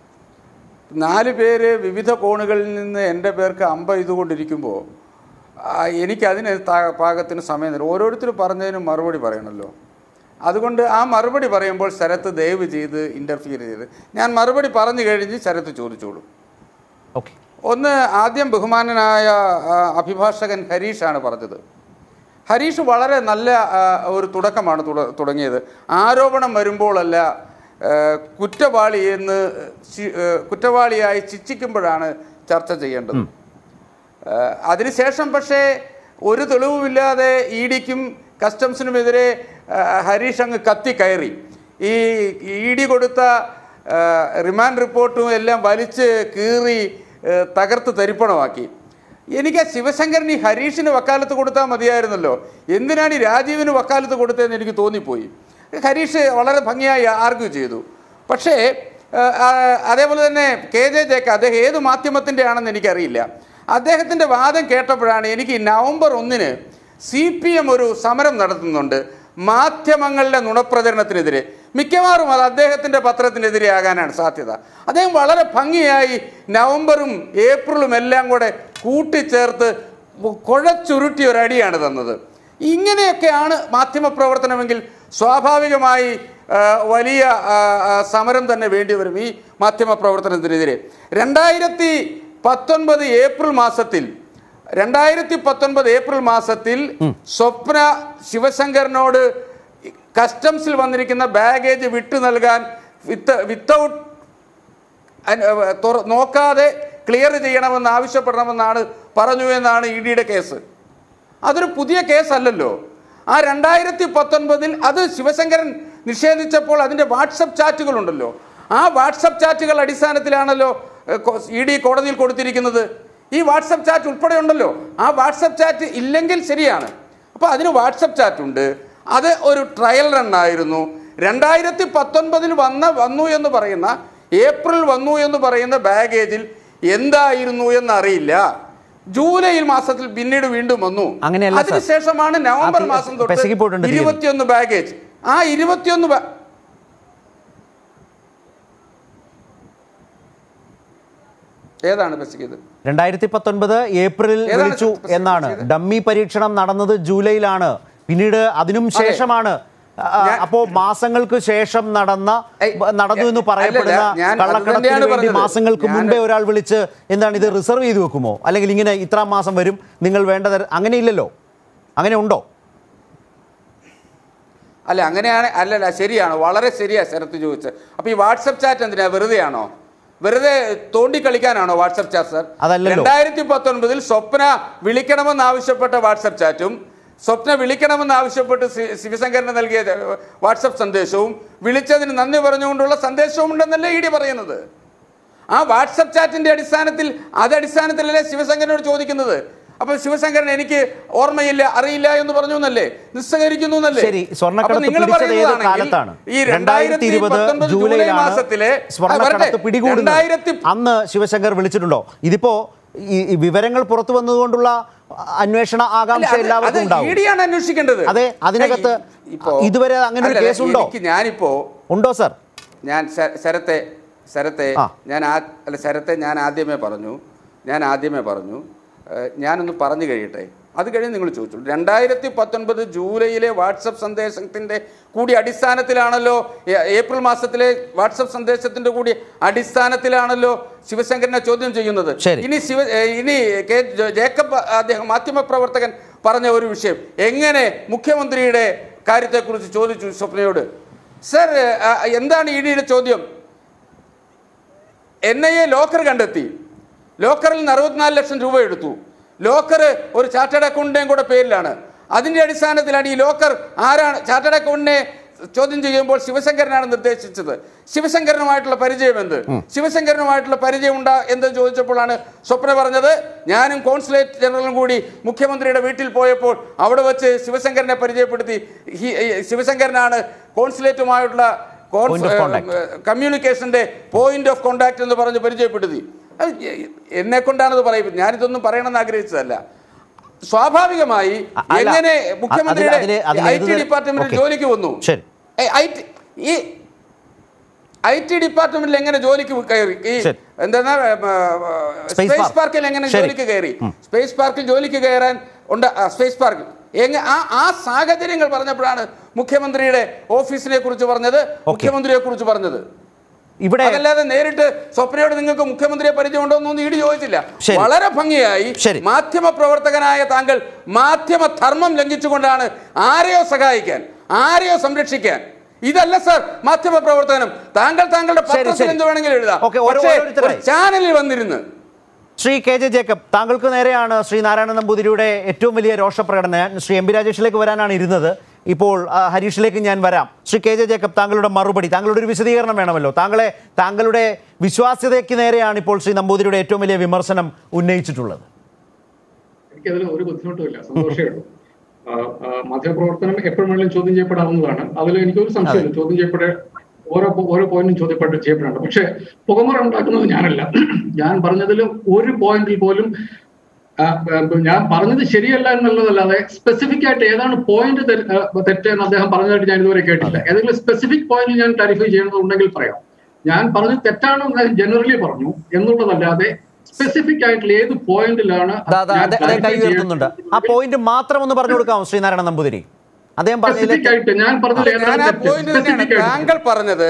നാല് പേര് വിവിധ കോണുകളിൽ നിന്ന് എൻ്റെ പേർക്ക് അമ്പ ചെയ്തുകൊണ്ടിരിക്കുമ്പോൾ എനിക്കതിന് താ- പാകത്തിന് സമയം തരും ഓരോരുത്തരും പറഞ്ഞതിനും മറുപടി പറയണമല്ലോ അതുകൊണ്ട് ആ മറുപടി പറയുമ്പോൾ ശരത്ത് ദയവ് ചെയ്ത് ഇൻ്റർഫിയർ ചെയ്ത് ഞാൻ മറുപടി പറഞ്ഞു കഴിഞ്ഞ് ശരത്ത് ചോദിച്ചോളൂ ഓക്കെ ഒന്ന് ആദ്യം ബഹുമാനനായ ആ, അഭിഭാഷകൻ ഹരീഷാണ് പറഞ്ഞത് ഹരീഷ് വളരെ നല്ല ആ, ഒരു തുടക്കമാണ് തുട- തുടങ്ങിയത് ആരോപണം വരുമ്പോഴല്ല ആ, കുറ്റവാളി എന്ന് ശി- ആ, കുറ്റവാളിയായി ശിക്ഷിക്കുമ്പോഴാണ് ചർച്ച ചെയ്യേണ്ടത് ആ, അതിനുശേഷം പക്ഷേ ഒരു തെളിവുമില്ലാതെ ഇ ഡിക്കും കസ്റ്റംസിനുമെതിരെ ആ, ഹരീഷ് അങ്ങ് കത്തി കയറി ഈ ഇ ഡി കൊടുത്ത ആ, റിമാൻഡ് റിപ്പോർട്ടും എല്ലാം വലിച്ച് കീറി ആ, തകർത്ത് തരിപ്പണമാക്കി എനിക്ക് ആ ശിവശങ്കരൻ ഈ ഹരീഷിന് വക്കാലത്ത് കൊടുത്താൽ മതിയായിരുന്നല്ലോ എന്തിനാണ് ഈ രാജീവിന് വക്കാലത്ത് കൊടുത്തതെന്ന് എനിക്ക് തോന്നിപ്പോയി ഹരീഷ് വളരെ ഭംഗിയായി ആർഗ്യൂ ചെയ്തു പക്ഷേ ആ, ആ, അതേപോലെ തന്നെ കെ ജെ ജേക്ക അദ്ദേഹം ഏത് മാധ്യമത്തിൻ്റെ ആണെന്ന് എനിക്കറിയില്ല അദ്ദേഹത്തിൻ്റെ വാദം കേട്ടപ്പോഴാണ് എനിക്ക് ഈ നവംബർ ഒന്നിന് സി പി എം ഒരു സമരം നടത്തുന്നുണ്ട് മാധ്യമങ്ങളുടെ നുണപ്രചരണത്തിനെതിരെ മിക്കവാറും അത് അദ്ദേഹത്തിൻ്റെ പത്രത്തിനെതിരെ ആകാനാണ് സാധ്യത അദ്ദേഹം വളരെ ഭംഗിയായി നവംബറും ഏപ്രിലും എല്ലാം കൂടെ കൂട്ടിച്ചേർത്ത് കുഴച്ചുരുട്ടിയ ഒരടിയാണ് തന്നത് ഇങ്ങനെയൊക്കെയാണ് മാധ്യമപ്രവർത്തനമെങ്കിൽ സ്വാഭാവികമായി ആ, വലിയ ആ, ആ, സമരം തന്നെ വേണ്ടിവരും ഈ മാധ്യമപ്രവർത്തനത്തിനെതിരെ രണ്ടായിരത്തി പത്തൊൻപത് ഏപ്രിൽ മാസത്തിൽ രണ്ടായിരത്തി പത്തൊൻപത് ഏപ്രിൽ മാസത്തിൽ സ്വപ്ന ശിവശങ്കറിനോട് കസ്റ്റംസിൽ വന്നിരിക്കുന്ന ബാഗേജ് വിട്ടു നൽകാൻ വിത്ത് വിത്തൗട്ട് അന്- ഏർ തുറ- നോക്കാതെ ക്ലിയർ ചെയ്യണമെന്ന് ആവശ്യപ്പെടണമെന്നാണ് പറഞ്ഞു എന്നാണ് ഇ ഡിയുടെ കേസ് അതൊരു പുതിയ കേസല്ലല്ലോ ആ രണ്ടായിരത്തി പത്തൊൻപതിൽ അത് ശിവശങ്കരൻ നിഷേധിച്ചപ്പോൾ അതിൻ്റെ വാട്സപ്പ് ചാറ്റുകളുണ്ടല്ലോ ആ വാട്സപ്പ് ചാറ്റുകൾ അടിസ്ഥാനത്തിലാണല്ലോ ഇ ഡി കോടതിയിൽ കൊടുത്തിരിക്കുന്നത് ഈ വാട്സപ്പ് ചാറ്റ് ഉൾപ്പെടെ ഉണ്ടല്ലോ ആ വാട്സപ്പ് ചാറ്റ് ഇല്ലെങ്കിൽ ശരിയാണ് അപ്പോൾ അതിന് വാട്സപ്പ് ചാറ്റ് ഉണ്ട് അത് ഒരു ട്രയൽ റൺ ആയിരുന്നു രണ്ടായിരത്തി പത്തൊൻപതിൽ വന്ന വന്നു എന്ന് പറയുന്ന ഏപ്രിൽ വന്നു എന്ന് പറയുന്ന ബാഗേജിൽ എന്തായിരുന്നു എന്നറിയില്ല ജൂലൈ മാസത്തിൽ പിന്നീട് വീണ്ടും വന്നു അങ്ങനെയല്ല, സർ. അതിനുശേഷമാണ് നവംബർ ആ, മാസം പെസകി തൊട്ട് പോയിട്ടുണ്ട് തീയതി. ഇരുപത്തിയൊന്ന് ബാഗേജ് ആ ഇരുപത്തിയൊന്ന് ബാ- ഏതാണ് പെസകിയത് രണ്ടായിരത്തി പത്തൊൻപത് ഏപ്രിലിൽ ഏതാണ് വിളിച്ചു സ്പെസിഫിക് എന്നാണ് ചെയ്തത്? ഡമ്മി പരീക്ഷണം നടന്നത് ജൂലൈയിലാണ് പിന്നീട് അതിനും ശേഷമാണ് ആ, ഞാൻ- അപ്പോ മാസങ്ങൾക്ക് ശേഷം നടന്ന ഏയ്, നടന്നു എന്ന് അല്ലല്ല, പറയപ്പെടുന്ന ഞാൻ അത് കള്ളക്കടത്തിന് തന്നെയാണ് വേണ്ടി പറഞ്ഞത്. മാസങ്ങൾക്ക് ഞാൻ- മുൻപേ ഒരാൾ വിളിച്ച് എന്താണ് ഇത് റിസർവ് ചെയ്ത് വെക്കുമോ അല്ലെങ്കിൽ ഇങ്ങനെ ഇത്രാം മാസം വരും നിങ്ങൾ വേണ്ട തര- അങ്ങനെ ഇല്ലല്ലോ അങ്ങനെ ഉണ്ടോ അല്ല അങ്ങനെയാണ് അല്ലല്ല ശരിയാണ് വളരെ ശരിയാ ശരത്ത് ചോദിച്ചത് അപ്പൊ ഈ വാട്സപ്പ് ചാറ്റ് എന്തിനാ വെറുതെയാണോ വെറുതെ തോണ്ടി കളിക്കാനാണോ വാട്സപ്പ് ചാറ്റ് സർ അതല്ലല്ലോ. രണ്ടായിരത്തി പത്തൊൻപതിൽ സ്വപ്ന വിളിക്കണമെന്ന് ആവശ്യപ്പെട്ട വാട്സപ്പ് ചാറ്റും സ്വപ്ന വിളിക്കണമെന്ന് ആവശ്യപ്പെട്ട് ശി- ശിവശങ്കരന് നൽകിയ വാട്സപ്പ് സന്ദേശവും വിളിച്ചതിന് നന്ദി പറഞ്ഞുകൊണ്ടുള്ള സന്ദേശവും ഉണ്ടെന്നല്ലേ ഇ ഡി പറയുന്നത് ആ വാട്സപ്പ് ചാറ്റിന്റെ അടിസ്ഥാനത്തിൽ അത് അടിസ്ഥാനത്തിലല്ലേ ശിവശങ്കരനോട് ചോദിക്കുന്നത് അപ്പൊ ശിവശങ്കരൻ എനിക്ക് ഓർമ്മയില്ല അറിയില്ല എന്ന് പറഞ്ഞു എന്നല്ലേ നിസ്സഹരിക്കുന്നു എന്നല്ലേ ശരി സ്വർണ്ണക്കടത്ത് അപ്പൊ നിങ്ങൾ പിടിച്ചത് ഏത് പറയുന്നതാണെങ്കിൽ കാലത്താണ് ഈ രണ്ടായിരത്തി ഇരുപത് 2019 ജൂലൈ ജൂലൈയിലാണ് മാസത്തിലെ സ്വർണ്ണക്കടത്ത് വരട്ടെ, പിടികൂടുന്നത് രണ്ടായിരത്തി അന്ന് ശിവശങ്കർ വിളിച്ചിട്ടുണ്ടോ ഇതിപ്പോ ഈ ഈ വിവരങ്ങൾ പുറത്തു വന്നതുകൊണ്ടുള്ള അന്വേഷണ ആകാംക്ഷ അല്ല, അത് എല്ലാവർക്കും അത് ഉണ്ടാവും ഇഡിയാണ് അന്വേഷിക്കേണ്ടത് അതെ, അതിനകത്ത് ഈ- ഇപ്പോ ഇതുവരെ അങ്ങനെ ഒരു അല്ല, കേസുണ്ടോ? എനിക്ക് ഞാനിപ്പോ ഉണ്ടോ സർ ഞാൻ ശ- ശരത്തെ ശരത്തെ ആ. ഞാൻ ആ അല്ല ശരത്തെ ഞാൻ ആദ്യമേ പറഞ്ഞു ഞാൻ ആദ്യമേ പറഞ്ഞു ഏഹ്, ഞാനൊന്ന് പറഞ്ഞു കഴിയട്ടെ അത് കഴിഞ്ഞ് നിങ്ങൾ ചോദിച്ചു രണ്ടായിരത്തി പത്തൊൻപത് ജൂലൈയിലെ വാട്സപ്പ് സന്ദേശത്തിൻ്റെ കൂടി അടിസ്ഥാനത്തിലാണല്ലോ ഏ- ഏപ്രിൽ മാസത്തിലെ വാട്സപ്പ് സന്ദേശത്തിൻ്റെ കൂടി അടിസ്ഥാനത്തിലാണല്ലോ ശിവശങ്കരനെ ചോദ്യം ചെയ്യുന്നത് ശരി. ഇനി ശിവ ഏ, ഇനി കെ ജെ- ജേക്കബ് അദ്ദേഹം മാധ്യമപ്രവർത്തകൻ പറഞ്ഞ ഒരു വിഷയം എങ്ങനെ മുഖ്യമന്ത്രിയുടെ കാര്യത്തെക്കുറിച്ച് ചോദിച്ചു സ്വപ്നയോട് സർ ആ, എന്താണ് ഇ ഡിയുടെ ചോദ്യം എൻ ഐ എ ലോക്കർ കണ്ടെത്തി ലോക്കറിൽ നിന്ന് അറുപത്തിനാല് ലക്ഷം രൂപ എടുത്തു ലോക്കർ ഒരു ചാർട്ടേഡ് അക്കൗണ്ടിൻ്റെയും കൂടെ പേരിലാണ് അതിൻ്റെ അടിസ്ഥാനത്തിലാണ് ഈ ലോക്കർ ആരാണ് ചാർട്ടേഡ് അക്കൗണ്ടിനെ ചോദ്യം ചെയ്യുമ്പോൾ ശിവശങ്കരനാണ് നിർദ്ദേശിച്ചത് ശിവശങ്കരനുമായിട്ടുള്ള പരിചയം എന്ത് ശിവശങ്കരനുമായിട്ടുള്ള പരിചയം ഉണ്ടാ എന്ന് ചോദിച്ചപ്പോഴാണ് സ്വപ്ന പറഞ്ഞത് ഞാനും കോൺസുലേറ്റ് ജനറലും കൂടി മുഖ്യമന്ത്രിയുടെ വീട്ടിൽ പോയപ്പോൾ അവിടെ വെച്ച് ശിവശങ്കരനെ പരിചയപ്പെടുത്തി ഹി- ഈ ശിവശങ്കരനാണ് കോൺസുലേറ്റുമായിട്ടുള്ള Point of contact. കമ്മ്യൂണിക്കേഷന്റെ പോയിന്റ് ഓഫ് കോണ്ടാക്ട് എന്ന് പറഞ്ഞ് പരിചയപ്പെടുത്തി അത് എന്നെ കൊണ്ടാണത് പറയുന്നത് ഞാനിതൊന്നും പറയണമെന്ന് ആഗ്രഹിച്ചതല്ല സ്വാഭാവികമായി അ- അല്ല. എങ്ങനെ അതിൽ- മുഖ്യമന്ത്രിയുടെ അതിൽ- അതിൽ ഐ ഏത് ടി തര- ഡിപ്പാർട്ട്മെന്റിൽ ഓക്കേ. ജോലിക്ക് വന്നു ശരി. ഏ, ഐ ടി- ഈ ഐ ടി ഡിപ്പാർട്ട്മെന്റിൽ എങ്ങനെ ജോലിക്ക് കയറി ഈ ശരി. എന്താ സ്പേസ് സ്പേസ് പാർക്ക്. പാർക്കിൽ എങ്ങനെ ശരി. ജോലിക്ക് കയറി സ്പേസ് പാർക്കിൽ ജോലിക്ക് കയറാൻ ഉണ്ട് ആ, സ്പേസ് പാർക്കിൽ എങ്ങ ആ ആ സാഹചര്യങ്ങൾ പറഞ്ഞപ്പോഴാണ് മുഖ്യമന്ത്രിയുടെ ഓഫീസിനെ കുറിച്ച് പറഞ്ഞത് മുഖ്യമന്ത്രിയെ കുറിച്ച് പറഞ്ഞത് ഇവിടെ അതല്ലാതെ നേരിട്ട് സ്വപ്നയോട് നിങ്ങൾക്ക് മുഖ്യമന്ത്രിയെ പരിചയമുണ്ടോ എന്നൊന്നും ഇടി ചോദിച്ചില്ല ശരി. വളരെ ഭംഗിയായി ശരി. മാധ്യമ പ്രവർത്തകനായ താങ്കൾ മാധ്യമ ധർമ്മം ലംഘിച്ചുകൊണ്ടാണ് ആരെയോ സഹായിക്കാൻ ആരെയോ സംരക്ഷിക്കാൻ ഇതല്ല സർ മാധ്യമ പ്രവർത്തനം താങ്കൾ താങ്കളുടെ ശരി, പത്രത്തിൽ ശരി. എന്ത് വേണമെങ്കിലും എഴുതാം ഓക്കേ, ഓരോ- പക്ഷേ ഒരു ഓരോരുത്തരായി. ചാനലിൽ വന്നിരുന്ന് ശ്രീ കെ ജെ ജേക്കബ് താങ്കൾക്ക് നേരെയാണ് ശ്രീ നാരായണ നമ്പൂതിരിയുടെ ഏറ്റവും വലിയ രോഷപ്രകടനം ഞാൻ ശ്രീ എം പി രാജേഷിലേക്ക് വരാനാണ് ഇരുന്നത് ഇപ്പോൾ ആ, ഹരീഷിലേക്ക് ഞാൻ വരാം ശ്രീ കെ ജെ ജേക്കബ് താങ്കളുടെ മറുപടി താങ്കളുടെ ഒരു വിശദീകരണം വേണമല്ലോ താങ്കളെ താങ്കളുടെ വിശ്വാസ്യതയ്ക്ക് നേരെയാണ് ഇപ്പോൾ ശ്രീ നമ്പൂതിരിയുടെ ഏറ്റവും വലിയ വിമർശനം ഉന്നയിച്ചിട്ടുള്ളത് എനിക്കതിൽ ഒരു ബുദ്ധിമുട്ടുമില്ല സന്തോഷമേ ഉള്ളൂ ആ, ആ, മാധ്യമപ്രവർത്തനം എപ്പോഴും വേണമെങ്കിലും ചോദ്യം ചെയ്യപ്പെടാവുന്നതാണ് അതിൽ എനിക്കൊരു സംശയമില്ല ചോദ്യം ചെയ്യപ്പെട ഓരോ പോ- ഓരോ പോയിന്റും ചോദ്യപ്പെട്ട് ചെയ്യപ്പെടേണ്ട പക്ഷെ പുകമറ ഉണ്ടാക്കുന്നത് ഞാനല്ല ഞാൻ പറഞ്ഞതിൽ ഒരു പോയിന്റിൽ പോലും ആ, ആ, ഞാൻ പറഞ്ഞത് ശരിയല്ല എന്നുള്ളതല്ലാതെ സ്പെസിഫിക് ആയിട്ട് ഏതാണ് പോയിന്റ് തെറ്റ് എന്ന് അദ്ദേഹം പറഞ്ഞതായിട്ട് ഞാൻ ഇതുവരെ കേട്ടില്ല ഏതെങ്കിലും സ്പെസിഫിക് പോയിന്റ് ഞാൻ ക്ലാരിഫൈ ചെയ്യണമെന്നുണ്ടെങ്കിൽ പറയാം ഞാൻ പറഞ്ഞത് തെറ്റാണെന്ന് അദ്ദേഹം ജനറലി പറഞ്ഞു എന്നുള്ളതല്ലാതെ സ്പെസിഫിക് ആയിട്ടുള്ള ഏത് പോയിന്റിലാണ് ദാ, ദാ, ഞാൻ അതെ- അദ്ദേഹം കൈ clarify ഉയർത്തുന്നുണ്ട് ആ ചെയ്യേണ്ടത് പോയിന്റ് മാത്രം ഒന്ന് പറഞ്ഞു കൊടുക്കാമോ ശ്രീനാരായണ നമ്പൂതിരി അദ്ദേഹം സ്പെസിഫിക് പറഞ്ഞതിലേക്ക് ആയിട്ട് ഞാൻ പറഞ്ഞത് ഞാൻ ഏതാണ് ആ തെറ്റ്? പോയിന്റ് തന്നെയാണ് Specific ആയിട്ട്. താങ്കൾ പറഞ്ഞത്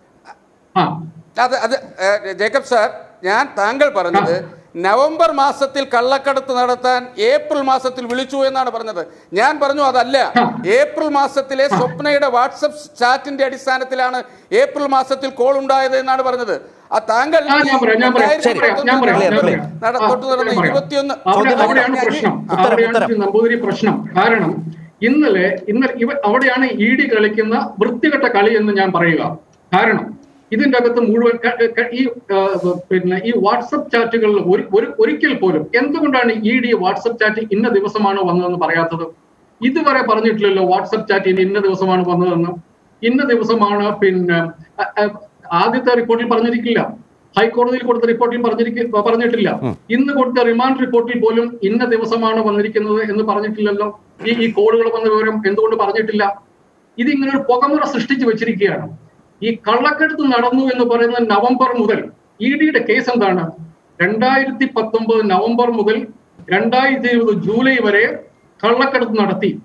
ആ അത് അത് ഏ, ജേക്കബ് സാർ ഞാൻ താങ്കൾ പറഞ്ഞത് നവംബർ മാസത്തിൽ കള്ളക്കടത്ത് നടത്താൻ ഏപ്രിൽ മാസത്തിൽ വിളിച്ചു എന്നാണ് പറഞ്ഞത് ഞാൻ പറഞ്ഞു അതല്ല ഏപ്രിൽ മാസത്തിലെ സ്വപ്നയുടെ വാട്സപ്പ് ചാറ്റിന്റെ അടിസ്ഥാനത്തിലാണ് ഏപ്രിൽ മാസത്തിൽ കോൾ ഉണ്ടായത് എന്നാണ് പറഞ്ഞത് ആ താങ്കൾ ആ, ഞാൻ പറയാം, ഞാൻ പറയാം, ശരി, പറയാം, ഞാൻ പറയാം, ഞാൻ clear, പറയാം. നട- ആ, തൊട്ട് നടന്ന ഞാൻ പറയാം. ഇരുപത്തിയൊന്ന് അവിടെ- ചോദ്യം അവിടെയാണ് ഞാൻ- പ്രശ്നം ഉത്തരം, അവിടെയാണ് ഉത്തരം. ശ്രീ നമ്പൂതിരി പ്രശ്നം കാരണം ഇന്നലെ ഇന്നലെ ഇവ അവിടെയാണ് ഇ ഡി കളിക്കുന്ന വൃത്തികെട്ട കളി എന്ന് ഞാൻ പറയുക കാരണം ഇതിന്റെ അകത്ത് മുഴുവൻ ക- ക- ഈ ആ, പിന്നെ ഈ വാട്സപ്പ് ചാറ്റുകളിൽ ഒരു ഒരു- ഒരിക്കൽ പോലും എന്തുകൊണ്ടാണ് ഇ ഡി വാട്സപ്പ് ചാറ്റ് ഇന്ന ദിവസമാണോ വന്നതെന്ന് പറയാത്തത് ഇതുവരെ പറഞ്ഞിട്ടില്ലല്ലോ വാട്സപ്പ് ചാറ്റ് ഇനി ഇന്ന ദിവസമാണ് വന്നതെന്ന് ഇന്ന ദിവസമാണ് പിന്നെ അ, അ, ആദ്യത്തെ റിപ്പോർട്ടിൽ പറഞ്ഞിരിക്കില്ല ഹൈക്കോടതിയിൽ കൊടുത്ത റിപ്പോർട്ടിൽ പറഞ്ഞിരിക്ക പറഞ്ഞിട്ടില്ല ഇന്ന് കൊടുത്ത റിമാൻഡ് റിപ്പോർട്ടിൽ പോലും ഇന്ന ദിവസമാണ് വന്നിരിക്കുന്നത് എന്ന് പറഞ്ഞിട്ടില്ലല്ലോ ഈ ഈ കോളുകൾ വന്ന വിവരം എന്തുകൊണ്ട് പറഞ്ഞിട്ടില്ല ഇതിങ്ങനെ ഒരു പുകമുറ സൃഷ്ടിച്ചു വെച്ചിരിക്കുകയാണ് ഈ കള്ളക്കടത്ത് നടന്നു എന്ന് പറയുന്ന നവംബർ മുതൽ ഇ ഡിയുടെ കേസ് എന്താണ് രണ്ടായിരത്തി പത്തൊമ്പത് നവംബർ മുതൽ രണ്ടായിരത്തി ഇരുപത് ജൂലൈ വരെ കള്ളക്കടത്ത് നടത്തി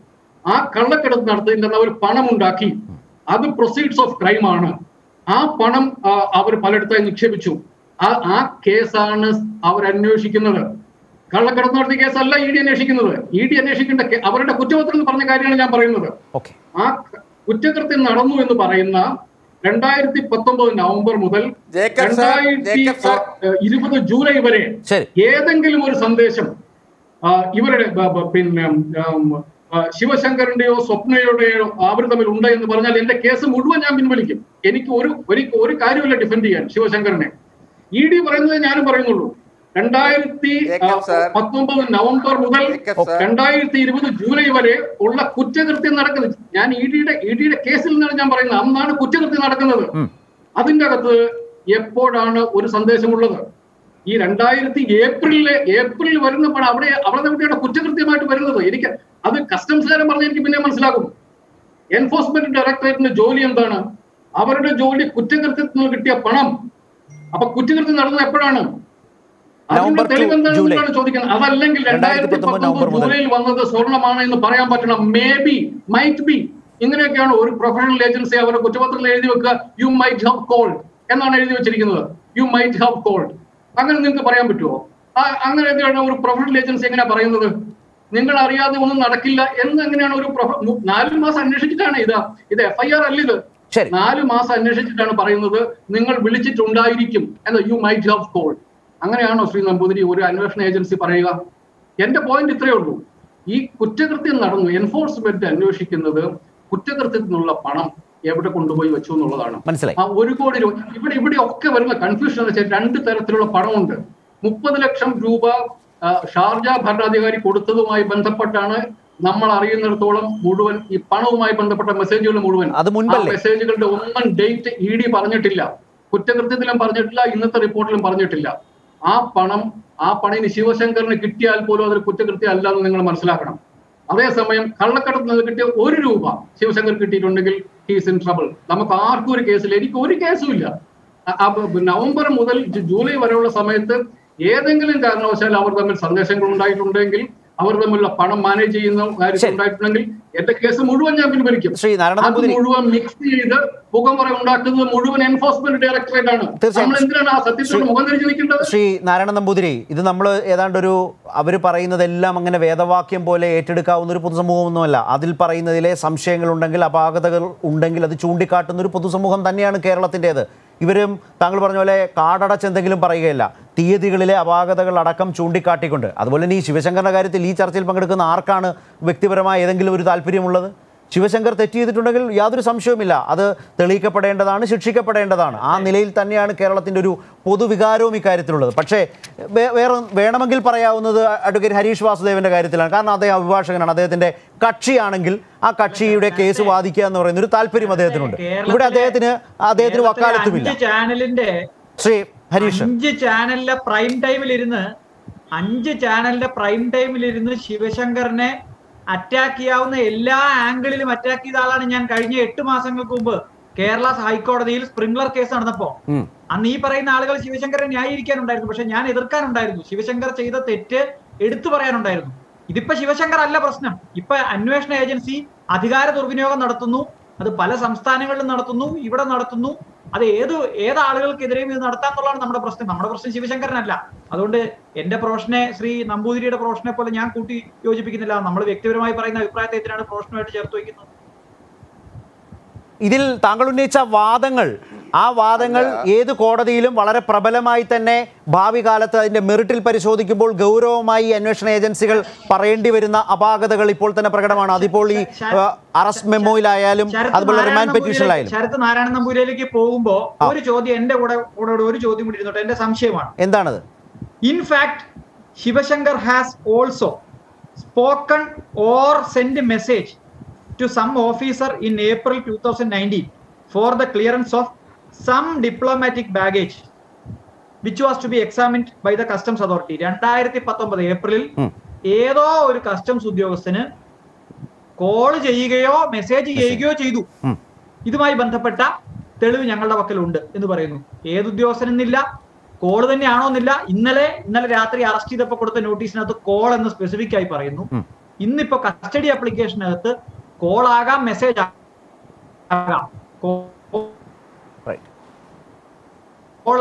ആ കള്ളക്കടത്ത് നടത്തുന്നതിന്റെ അവർ പണം ഉണ്ടാക്കി അത് പ്രൊസീഡ്സ് ഓഫ് ക്രൈം ആണ് ആ പണം അവർ പലയിടത്തായി നിക്ഷേപിച്ചു ആ ആ കേസാണ് അവർ അന്വേഷിക്കുന്നത് കള്ളക്കടത്ത് നടത്തിയ കേസല്ല ഇ ഡി അന്വേഷിക്കുന്നത് ഇ ഡി അന്വേഷിക്കേണ്ട കേ- അവരുടെ കുറ്റപത്രത്തിൽ പറഞ്ഞ കാര്യമാണ് ഞാൻ പറയുന്നത് ഓക്കെ ആ കുറ്റകൃത്യം നടന്നു എന്ന് പറയുന്ന രണ്ടായിരത്തി പത്തൊമ്പത് നവംബർ മുതൽ ജേക്കബ് സാർ, രണ്ടായിരത്തി ജേക്കബ് സാർ. ഇരുപത് ജൂലൈ വരെ ശരി ഏതെങ്കിലും ഒരു സന്ദേശം ആ, ഇവരുടെ ബ- ബ- പിന്നെ ഉം, ആ, ശിവശങ്കറിന്റെയോ സ്വപ്നയുടെയോ അവർ തമ്മിൽ ഉണ്ട് എന്ന് പറഞ്ഞാൽ എന്റെ കേസ് മുഴുവൻ ഞാൻ പിൻവലിക്കും എനിക്ക് ഒരു ഒരു ഒരു കാര്യമില്ല ഡിഫെൻഡ് ചെയ്യാൻ ശിവശങ്കറിനെ ഇ ഡി പറയുന്നത് ഞാനും പറയുന്നുള്ളൂ രണ്ടായിരത്തി ജേക്കബ് സാർ. പത്തൊമ്പത് നവംബർ മുതൽ ജേക്കബ് സാർ. രണ്ടായിരത്തി ഇരുപത് ജൂലൈ വരെ ഉള്ള കുറ്റകൃത്യം നടക്കുന്നത് ഞാൻ ഇ ഡിയുടെ ഇ ഡിയുടെ കേസിൽ നിന്നാണ് ഞാൻ പറയുന്നത് അന്നാണ് കുറ്റകൃത്യം നടക്കുന്നത് അതിന്റെ അകത്ത് എപ്പോഴാണ് ഒരു സന്ദേശമുള്ളത് ഈ രണ്ടായിരത്തി ഏപ്രിലിലെ ഏപ്രിൽ വരുന്ന പണം അവിടെ അവിടെ എവിടെയാണ് കുറ്റകൃത്യമായിട്ട് വരുന്നത് എനിക്ക് അത് കസ്റ്റംസുകാരൻ പറഞ്ഞ എനിക്ക് പിന്നെ മനസ്സിലാകും എൻഫോഴ്സ്മെന്റ് ഡയറക്ടറേറ്റിന്റെ ജോലി എന്താണ് അവരുടെ ജോലി കുറ്റകൃത്യത്തിൽ നിന്ന് കിട്ടിയ പണം അപ്പൊ കുറ്റകൃത്യം നടന്നത് എപ്പോഴാണ് അതിന്റെ നവംബർ തെളിവ് ടു, എന്താണെന്നാണ് ജൂലൈ. ചോദിക്കുന്നത് അതല്ലെങ്കിൽ രണ്ടായിരത്തി 2019 നവംബർ പത്തൊമ്പത് മുതൽ. ജൂലൈയിൽ വന്നത് സ്വർണ്ണമാണ് എന്ന് പറയാൻ പറ്റണം മേ ബി മൈറ്റ് ബി ഇങ്ങനെയൊക്കെയാണ് ഒരു പ്രൊഫഷണൽ ഏജൻസി അവരുടെ കുറ്റപത്രത്തിൽ എഴുതി വെക്കുക യു മൈറ്റ് ഹാവ് കോൾഡ് എന്നാണ് എഴുതി വെച്ചിരിക്കുന്നത് യു മൈറ്റ് ഹാവ് കോൾഡ് അങ്ങനെ നിങ്ങൾക്ക് പറയാൻ പറ്റുമോ ആ, അങ്ങനെ എന്താണ് ഒരു പ്രൊഫഷണൽ ഏജൻസി എങ്ങനെയാ പറയുന്നത് നിങ്ങൾ അറിയാതെ ഒന്നും നടക്കില്ല എന്ന് എങ്ങനെയാണ് ഒരു പ്രൊഫ- മു- നാല് മാസം അന്വേഷിച്ചിട്ടാണ് ഇത് ഇത് എഫ്ഐആർ അല്ല ഇത് ശരി നാല് മാസം അന്വേഷിച്ചിട്ടാണ് പറയുന്നത് നിങ്ങൾ വിളിച്ചിട്ടുണ്ടായിരിക്കും എന്ന് യു മൈറ്റ് ഹാവ് കോൾഡ് അങ്ങനെയാണോ ശ്രീ നമ്പൂതിരി ഒരു അന്വേഷണ ഏജൻസി പറയുക എന്റെ പോയിന്റ് ഇത്രയേ ഉള്ളൂ ഈ കുറ്റകൃത്യം നടന്നു എൻഫോഴ്സ്മെന്റ് അന്വേഷിക്കുന്നത് കുറ്റകൃത്യത്തിൽ നിന്നുള്ള പണം എവിടെ കൊണ്ടുപോയി വെച്ചു എന്നുള്ളതാണ് മനസ്സിലായി ആ ഒരു കോടി രൂപ ഇവിടെ ഇവിടെ ഒക്കെ വരുന്ന കൺഫ്യൂഷൻ എന്ന് വെച്ചാൽ രണ്ട് തരത്തിലുള്ള പണമുണ്ട് മുപ്പത് ലക്ഷം രൂപ ആ, ഷാർജ ഭരണാധികാരി കൊടുത്തതുമായി ബന്ധപ്പെട്ടാണ് നമ്മൾ അറിയുന്നിടത്തോളം മുഴുവൻ ഈ പണവുമായി ബന്ധപ്പെട്ട മെസ്സേജുകൾ മുഴുവൻ അത് മുൻപല്ലേ? ആ മെസ്സേജുകളുടെ ഒന്നും ഡേറ്റ് ഇ ഡി പറഞ്ഞിട്ടില്ല കുറ്റകൃത്യത്തിലും പറഞ്ഞിട്ടില്ല ഇന്നത്തെ റിപ്പോർട്ടിലും പറഞ്ഞിട്ടില്ല ആ പണം ആ പണം ഇനി ശിവശങ്കറിന് കിട്ടിയാൽ പോലും അതൊരു കുറ്റകൃത്യം അല്ല എന്ന് നിങ്ങൾ മനസ്സിലാക്കണം അതേസമയം കള്ളക്കടത്തിൽ നിന്ന് കിട്ടിയ ഒരു രൂപ ശിവശങ്കർ കിട്ടിയിട്ടുണ്ടെങ്കിൽ ഹീസ് ഇൻ ട്രബിൾ നമുക്ക് ആർക്കും ഒരു കേസില്ല എനിക്ക് ഒരു കേസും ഇല്ല അ- അപ്പൊ നവംബർ മുതൽ ജു- ജൂലൈ വരെയുള്ള സമയത്ത് ഏതെങ്കിലും കാരണവശാൽ അവർ തമ്മിൽ സന്ദേശങ്ങൾ ഉണ്ടായിട്ടുണ്ടെങ്കിൽ അവർ തമ്മിലുള്ള പണം മാനേജ് ചെയ്യുന്ന കാര്യത്തിൽ ശരി. ഉണ്ടായിട്ടുണ്ടെങ്കിൽ എന്റെ കേസ് മുഴുവൻ ഞാൻ പിൻവലിക്കും ശ്രീ നാരായണ അത് നമ്പൂതിരി മുഴുവൻ മിക്സ് ചെയ്ത് പുകമറ ഉണ്ടാക്കുന്നത് മുഴുവൻ എൻഫോഴ്സ്മെന്റ് ഡയറക്ടറേറ്റ് ആണ് തീർച്ചയായും. നമ്മൾ എന്തിനാണ് ആ സത്യത്തോട് മുഖം തിരിച്ചു നിൽക്കേണ്ടത് ശ്രീ നാരായണ നമ്പൂതിരി ഇത് നമ്മൾ ഏതാണ്ട് ഒരു അവർ പറയുന്നതെല്ലാം അങ്ങനെ വേദവാക്യം പോലെ ഏറ്റെടുക്കാവുന്ന ഒരു പൊതുസമൂഹമൊന്നുമല്ല അതിൽ പറയുന്നതിലെ സംശയങ്ങളുണ്ടെങ്കിൽ അപാകതകൾ ഉണ്ടെങ്കിൽ അത് ചൂണ്ടിക്കാട്ടുന്ന ഒരു പൊതുസമൂഹം തന്നെയാണ് കേരളത്തിൻ്റെത് ഇവരും താങ്കൾ പറഞ്ഞ പോലെ കാടടച്ചെന്തെങ്കിലും പറയുകയില്ല തീയതികളിലെ അപാകതകൾ അടക്കം ചൂണ്ടിക്കാട്ടിക്കൊണ്ട് അതുപോലെ തന്നെ ഈ ശിവശങ്കറിൻ്റെ കാര്യത്തിൽ ഈ ചർച്ചയിൽ പങ്കെടുക്കുന്ന ആർക്കാണ് വ്യക്തിപരമായ ഏതെങ്കിലും ഒരു താല്പര്യമുള്ളത് ശിവശങ്കർ തെറ്റ് ചെയ്തിട്ടുണ്ടെങ്കിൽ യാതൊരു സംശയവുമില്ല അത് തെളിയിക്കപ്പെടേണ്ടതാണ് ശിക്ഷിക്കപ്പെടേണ്ടതാണ് ആ നിലയിൽ തന്നെയാണ് കേരളത്തിൻ്റെ ഒരു പൊതുവികാരവും ഇക്കാര്യത്തിലുള്ളത് പക്ഷേ വേ- വേറെ വേണമെങ്കിൽ പറയാവുന്നത് അഡ്വക്കേറ്റ് ഹരീഷ് വാസുദേവന്റെ കാര്യത്തിലാണ് കാരണം അദ്ദേഹം അഭിഭാഷകനാണ് അദ്ദേഹത്തിന്റെ കക്ഷിയാണെങ്കിൽ ആ കക്ഷിയുടെ കേസ് വാദിക്കുക എന്ന് പറയുന്ന ഒരു താല്പര്യം അദ്ദേഹത്തിനുണ്ട് ഇവിടെ അദ്ദേഹത്തിന് അദ്ദേഹത്തിന് കേരളത്തിലെ വക്കാലത്തുമില്ല അഞ്ച് ചാനലിന്റെ ശ്രീ ഹരീഷ് അഞ്ച് ചാനലിലെ പ്രൈം ടൈമിലിരുന്ന് അഞ്ച് ചാനലിന്റെ പ്രൈം ടൈമിലിരുന്ന് ശിവശങ്കറിനെ അറ്റാക്ക് ചെയ്യാവുന്ന എല്ലാ ആംഗിളിലും അറ്റാക്ക് ചെയ്ത ആളാണ് ഞാൻ കഴിഞ്ഞ എട്ട് മാസങ്ങൾക്ക് മുമ്പ് കേരള ഹൈക്കോടതിയിൽ സ്പ്രിംഗ്ലർ കേസ് നടന്നപ്പോ ഉം. അന്ന് ഈ പറയുന്ന ആളുകൾ ശിവശങ്കറെ ന്യായീകരിക്കാനുണ്ടായിരുന്നു പക്ഷെ ഞാൻ എതിർക്കാനുണ്ടായിരുന്നു ശിവശങ്കർ ചെയ്ത തെറ്റ് എടുത്തു പറയാനുണ്ടായിരുന്നു ഇതിപ്പോ ശിവശങ്കർ അല്ല പ്രശ്നം ഇപ്പൊ അന്വേഷണ ഏജൻസി അധികാര ദുർവിനിയോഗം നടത്തുന്നു അത് പല സംസ്ഥാനങ്ങളിലും നടത്തുന്നു ഇവിടെ നടത്തുന്നു അത് ഏത് ഏത് ആളുകൾക്കെതിരെയും ഇത് നടത്താന്നുള്ളതാണ് നമ്മുടെ പ്രശ്നം നമ്മുടെ പ്രശ്നം ശിവശങ്കരനല്ല അതുകൊണ്ട് എന്റെ പ്രൊഫഷനെ ശ്രീ നമ്പൂതിരിയുടെ പ്രൊഫഷനെ പോലെ ഞാൻ കൂട്ടി യോജിപ്പിക്കുന്നില്ല നമ്മൾ വ്യക്തിപരമായി പറയുന്ന അഭിപ്രായത്തെ എന്തിനാണ് പ്രൊഫഷനുമായിട്ട് ചേർത്ത് വയ്ക്കുന്നത് ഇതിൽ താങ്കൾ ഉന്നയിച്ച വാദങ്ങൾ ആ വാദങ്ങൾ ഏത് കോടതിയിലും വളരെ പ്രബലമായി തന്നെ ഭാവി കാലത്ത് അതിന്റെ മെറിറ്റിൽ പരിശോധിക്കുമ്പോൾ ഗൗരവമായി ഈ അന്വേഷണ ഏജൻസികൾ പറയേണ്ടി വരുന്ന അപാകതകൾ ഇപ്പോൾ തന്നെ പ്രകടമാണ് അതിപ്പോൾ ഈ ആ, അറസ്റ്റ് മെമ്മോയിലായാലും ശരത് അതുപോലെ നാരായണ റിമാൻഡ് നമ്പൂതിരിയിലേക്ക് പെറ്റീഷനിലായാലും ശരത് നാരായണ നമ്പൂരിയിലേക്ക് പോകുമ്പോ ആ. ഒരു ചോദ്യം എന്റെ കൂടെ കൂടെ ഒരു ചോദ്യം കൂടി ഇരുന്നോട്ടെ എന്റെ സംശയമാണ് എന്താണത് In fact, Shivashankar has also spoken or sent a message to some officer in April 2019 for the clearance of some diplomatic baggage which was to be examined by the customs authority. രണ്ടായിരത്തി പത്തൊമ്പത് ഏപ്രിലിൽ ഉം. ഏതോ ഒരു customs ഉദ്യോഗസ്ഥന് call ചെയ്യുകയോ message ചെയ്യുകയോ ചെയ്തു ഉം. ഇതുമായി ബന്ധപ്പെട്ട തെളിവ് ഞങ്ങളുടെ പക്കലുണ്ട് എന്ന് പറയുന്നു ഏത് ഉദ്യോഗസ്ഥനെന്നില്ല കോൾ തന്നെയാണോ എന്നില്ല ഇന്നലെ ഇന്നലെ രാത്രി അറസ്റ്റ് ചെയ്തപ്പോൾ കൊടുത്ത നോട്ടീസിനകത്ത് കോൾ എന്ന് സ്പെസിഫിക് ആയി പറയുന്നു ഉം. ഇന്നിപ്പോ കസ്റ്റഡി ആപ്ലിക്കേഷനകത്ത് കോൾ ആകാം മെസ്സേജ് ആകാം റൈറ്റ് കോൾ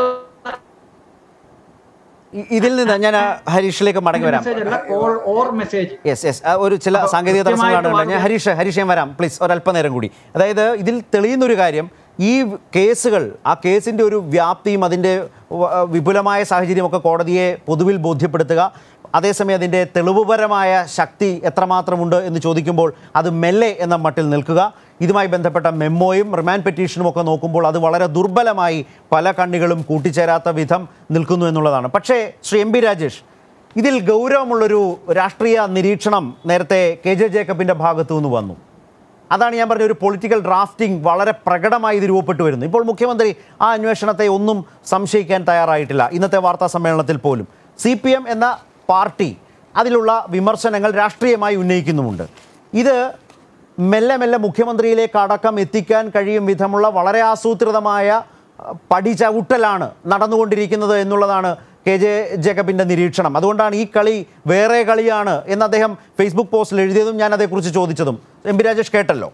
ഇ- ഇതിൽ നിന്ന് ഞാൻ ആ ഹരീഷിലേക്ക് മടങ്ങി വരാം മെസ്സേജ് അല്ല call or message yes yes ഒരു ചില അപ്പൊ സാങ്കേതിക തടസ്സങ്ങളാണ് കൃത്യമായിട്ട് ഉള്ളത്. ഞാൻ ഹരീഷ് ഹരീഷ് ഞാൻ വരാം പ്ലീസ് ഒരല്പനേരം കൂടി അതായത് ഇതിൽ തെളിയുന്നൊരു കാര്യം ഈ കേസുകൾ ആ കേസിൻ്റെ ഒരു വ്യാപ്തിയും അതിൻ്റെ വ- വിപുലമായ സാഹചര്യമൊക്കെ കോടതിയെ പൊതുവിൽ ബോധ്യപ്പെടുത്തുക അതേസമയം അതിൻ്റെ തെളിവുപരമായ ശക്തി എത്രമാത്രമുണ്ട് എന്ന് ചോദിക്കുമ്പോൾ അത് മെല്ലെ എന്ന മട്ടിൽ നിൽക്കുക ഇതുമായി ബന്ധപ്പെട്ട മെമ്മോയും റിമാൻഡ് പെറ്റീഷനും ഒക്കെ നോക്കുമ്പോൾ അത് വളരെ ദുർബലമായി പല കണ്ണികളും കൂട്ടിച്ചേരാത്ത വിധം നിൽക്കുന്നു എന്നുള്ളതാണ് പക്ഷേ ശ്രീ എം പി രാജേഷ് ഇതിൽ ഗൗരവമുള്ളൊരു രാഷ്ട്രീയ നിരീക്ഷണം നേരത്തെ കെ ജെ ജേക്കബിൻ്റെ ഭാഗത്തു നിന്ന് വന്നു അതാണ് ഞാൻ പറഞ്ഞ ഒരു പൊളിറ്റിക്കൽ ഡ്രാഫ്റ്റിംഗ് വളരെ പ്രകടമായി ഇത് രൂപപ്പെട്ടു വരുന്നു ഇപ്പോൾ മുഖ്യമന്ത്രി ആ അന്വേഷണത്തെ ഒന്നും സംശയിക്കാൻ തയ്യാറായിട്ടില്ല ഇന്നത്തെ വാർത്താ സമ്മേളനത്തിൽ പോലും സി പി എം എന്ന പാർട്ടി അതിലുള്ള വിമർശനങ്ങൾ രാഷ്ട്രീയമായി ഉന്നയിക്കുന്നുമുണ്ട് ഇത് മെല്ലെ മെല്ലെ മുഖ്യമന്ത്രിയിലേക്ക് അടക്കം എത്തിക്കാൻ കഴിയും വിധമുള്ള വളരെ ആസൂത്രിതമായ അഹ്, പടിചവിട്ടലാണ് നടന്നുകൊണ്ടിരിക്കുന്നത് എന്നുള്ളതാണ് കെ ജെ ജേക്കബിൻ്റെ നിരീക്ഷണം അതുകൊണ്ടാണ് ഈ കളി വേറെ കളിയാണ് എന്ന് അദ്ദേഹം ഫേസ്ബുക്ക് പോസ്റ്റിൽ എഴുതിയതും ഞാൻ അതേക്കുറിച്ച് ചോദിച്ചതും എം പി രാജേഷ് കേട്ടല്ലോ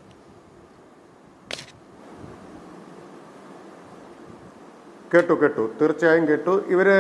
കേട്ടു കേട്ടു തീർച്ചയായും കേട്ടു ഇവര്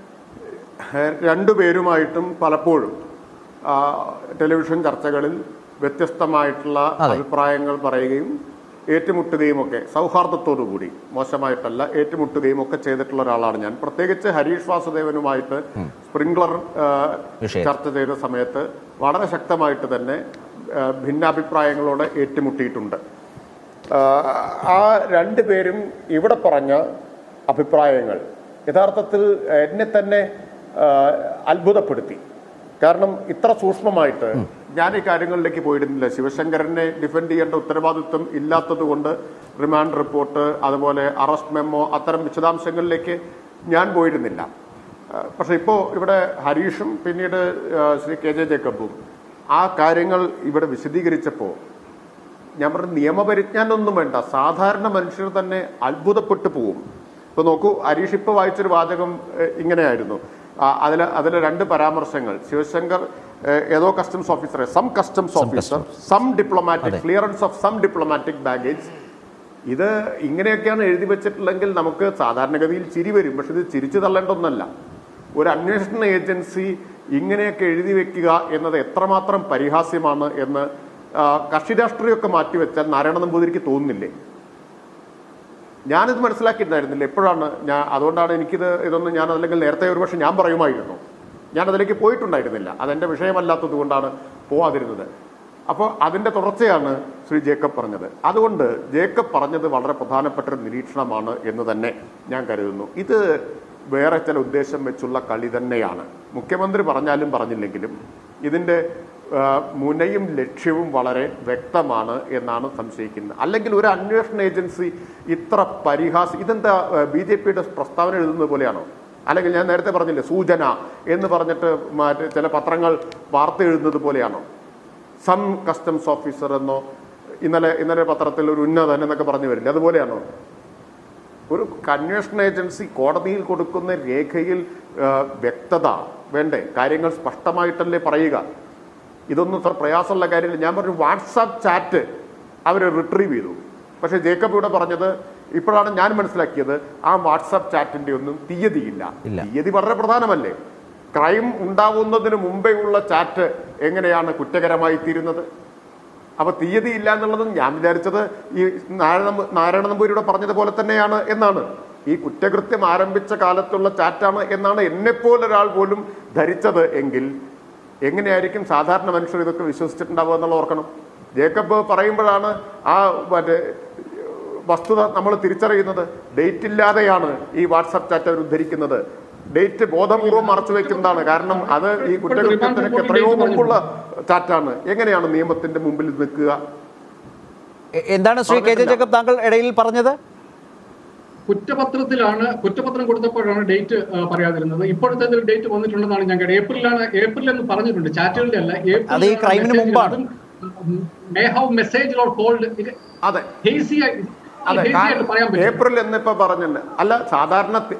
രണ്ടുപേരുമായിട്ടും പലപ്പോഴും ആ, ടെലിവിഷൻ ചർച്ചകളിൽ വ്യത്യസ്തമായിട്ടുള്ള അഭിപ്രായങ്ങൾ പറയുകയും ഏറ്റുമുട്ടുകയും ഒക്കെ സൗഹാർദ്ദത്തോടു കൂടി മോശമായിട്ടല്ല ഏറ്റുമുട്ടുകയും ഒക്കെ ചെയ്തിട്ടുള്ള ഒരാളാണ് ഞാൻ പ്രത്യേകിച്ച് ഹരീഷ് വാസുദേവനുമായിട്ട് സ്പ്രിംഗ്ലർ ആ, വിഷയം. ചർച്ച ചെയ്ത സമയത്ത് വളരെ ശക്തമായിട്ട് തന്നെ ആ, ഭിന്നാഭിപ്രായങ്ങളോടെ ഏറ്റുമുട്ടിയിട്ടുണ്ട് ആ, ആ രണ്ടുപേരും ഇവിടെ പറഞ്ഞ അഭിപ്രായങ്ങൾ യഥാർത്ഥത്തിൽ എന്നെ തന്നെ ആ, അത്ഭുതപ്പെടുത്തി കാരണം ഇത്ര സൂക്ഷ്മമായിട്ട് ഞാൻ ഈ കാര്യങ്ങളിലേക്ക് പോയിരുന്നില്ല ശിവശങ്കരനെ ഡിഫെൻഡ് ചെയ്യേണ്ട ഉത്തരവാദിത്വം ഇല്ലാത്തത് കൊണ്ട് റിമാൻഡ് റിപ്പോർട്ട് അതുപോലെ അറസ്റ്റ് മെമ്മോ അത്തരം വിശദാംശങ്ങളിലേക്ക് ഞാൻ പോയിരുന്നില്ല ആ, പക്ഷെ ഇപ്പോൾ ഇവിടെ ഹരീഷും പിന്നീട് ആ, ശ്രീ കെ ജെ ജേക്കബും ആ കാര്യങ്ങൾ ഇവിടെ വിശദീകരിച്ചപ്പോൾ ഞാൻ പറഞ്ഞ നിയമപരിജ്ഞാനമൊന്നും വേണ്ട സാധാരണ മനുഷ്യർ തന്നെ അത്ഭുതപ്പെട്ടു പോവും ഇപ്പൊ നോക്കൂ ഹരീഷ് ഇപ്പൊ വായിച്ചൊരു വാചകം ഏഹ്, ഇങ്ങനെയായിരുന്നു അതിൽ അതിലെ രണ്ട് പരാമർശങ്ങൾ ശിവശങ്കർ ഏഹ്, ഏതോ കസ്റ്റംസ് ഓഫീസറെ some customs officer some diplomatic clearance of some diplomatic baggage ഇത് ഇങ്ങനെയൊക്കെയാണ് എഴുതി വെച്ചിട്ടുള്ളെങ്കിൽ നമുക്ക് സാധാരണഗതിയിൽ ചിരി വരും പക്ഷെ ഇത് ചിരിച്ചു തള്ളേണ്ട ഒന്നല്ല ഒരു അന്വേഷണ ഏജൻസി ഇങ്ങനെയൊക്കെ എഴുതി വെക്കുക എന്നത് എത്രമാത്രം പരിഹാസ്യമാണ് എന്ന് ആ, കക്ഷി രാഷ്ട്രീയമൊക്കെ മാറ്റിവെച്ചാൽ നാരായണ നമ്പൂതിരിക്ക് തോന്നുന്നില്ലേ ഞാനിത് മനസ്സിലാക്കിയിട്ടുണ്ടായിരുന്നില്ല എപ്പോഴാണ് ഞാൻ അതുകൊണ്ടാണ് എനിക്കിത് ഇതൊന്നും ഞാൻ അല്ലെങ്കിൽ നേരത്തെ ഒരു പക്ഷേ ഞാൻ പറയുമായിരുന്നു ഞാൻ അതിലേക്ക് പോയിട്ടുണ്ടായിരുന്നില്ല അതെന്റെ വിഷയമല്ലാത്തത് കൊണ്ടാണ് പോവാതിരുന്നത് അപ്പോൾ അതിന്റെ തുടർച്ചയാണ് ശ്രീ ജേക്കബ് പറഞ്ഞത് അതുകൊണ്ട് ജേക്കബ് പറഞ്ഞത് വളരെ പ്രധാനപ്പെട്ട ഒരു നിരീക്ഷണമാണ് എന്ന് തന്നെ ഞാൻ കരുതുന്നു ഇത് വേറെ ചില ഉദ്ദേശം വെച്ചുള്ള കളി തന്നെയാണ് മുഖ്യമന്ത്രി പറഞ്ഞാലും പറഞ്ഞില്ലെങ്കിലും ഇതിന്റെ ആ, മുനയും ലക്ഷ്യവും വളരെ വ്യക്തമാണ് എന്നാണ് സംശയിക്കുന്നത് അല്ലെങ്കിൽ ഒരു അന്വേഷണ ഏജൻസി ഇത്ര പരിഹാസം ഇതെന്താ ബി ജെ പിയുടെ പ്രസ്താവന എഴുതുന്നത് പോലെയാണോ അല്ലെങ്കിൽ ഞാൻ നേരത്തെ പറഞ്ഞില്ലേ സൂചന എന്ന് പറഞ്ഞിട്ട് മറ്റേ ചില പത്രങ്ങൾ വാർത്ത എഴുതുന്നത് പോലെയാണോ സം കസ്റ്റംസ് ഓഫീസർ എന്നോ ഇന്നലെ ഇന്നലെ പത്രത്തിൽ ഒരു ഉന്നതൻ എന്നൊക്കെ പറഞ്ഞു വരില്ല അതുപോലെയാണോ ഒരു അന്വേഷണ ഏജൻസി കോടതിയിൽ കൊടുക്കുന്ന രേഖയിൽ ആ, വ്യക്തത വേണ്ടേ കാര്യങ്ങൾ സ്പഷ്ടമായിട്ടല്ലേ പറയുക ഇതൊന്നും ഇത്ര പ്രയാസമുള്ള കാര്യമില്ല ഞാൻ പറഞ്ഞു വാട്സാപ്പ് ചാറ്റ് അവർ റിട്രീവ് ചെയ്തു പക്ഷേ ജേക്കബ് ഇവിടെ പറഞ്ഞത് ഇപ്പോഴാണ് ഞാൻ മനസ്സിലാക്കിയത് ആ വാട്സാപ്പ് ചാറ്റിന്റെ ഒന്നും തീയതിയില്ല ഇല്ല. തീയതി വളരെ പ്രധാനമല്ലേ ക്രൈം ഉണ്ടാവുന്നതിന് മുമ്പേ ഉള്ള ചാറ്റ് എങ്ങനെയാണ് കുറ്റകരമായി തീരുന്നത് അപ്പൊ തീയതി ഇല്ല എന്നുള്ളത് ഞാൻ വിചാരിച്ചത് ഈ നാരായണ നാരായണ നമ്പൂരിയുടെ പറഞ്ഞതുപോലെ തന്നെയാണ് എന്നാണ് ഈ കുറ്റകൃത്യം ആരംഭിച്ച കാലത്തുള്ള ചാറ്റാണ് എന്നാണ് എന്നെപ്പോലൊരാൾ പോലും ധരിച്ചത് എങ്കിൽ എങ്ങനെയായിരിക്കും സാധാരണ മനുഷ്യർ ഇതൊക്കെ വിശ്വസിച്ചിട്ടുണ്ടാവുക എന്നുള്ള ഓർക്കണം ജേക്കബ് പറയുമ്പോഴാണ് ആ മറ്റേ വസ്തുത നമ്മൾ തിരിച്ചറിയുന്നത് ഡേറ്റ് ഇല്ലാതെയാണ് ഈ വാട്സാപ്പ് ചാറ്റ് അവർ ഉദ്ധരിക്കുന്നത് ഡേറ്റ് ബോധപൂർവം മറച്ചു വെക്കുന്നതാണ് കാരണം അത് ഈ കുറ്റകൃത്യത്തിനൊക്കെ എത്രയോ മുമ്പുള്ള ചാറ്റാണ് എങ്ങനെയാണ് നിയമത്തിന്റെ മുമ്പിൽ ഇത് നിൽക്കുക എ- എന്താണ് ശ്രീ കെ ജെ ജേക്കബ് താങ്കൾ ഇടയിൽ പറഞ്ഞത് കുറ്റപത്രത്തിലാണ് കുറ്റപത്രം കൊടുത്തപ്പോഴാണ് ഡേറ്റ് പറയാതിരുന്നത് ഇപ്പോഴത്തെ ഡേറ്റ് വന്നിട്ടുണ്ടെന്നാണ് ഞാൻ കേട്ടത് ഏപ്രിലാണ് ഏപ്രിൽ എന്ന് പറഞ്ഞിട്ടുണ്ട് ചാറ്റുകളുടെ അല്ല അത് ഈ ക്രൈമിന് മുമ്പാണ്. May have message or called അതെ ഹേസി അതെ ആയിട്ട് പറയാൻ പറ്റും ഏപ്രിൽ എന്നിപ്പോ പറഞ്ഞില്ല അല്ല സാധാരണ തി-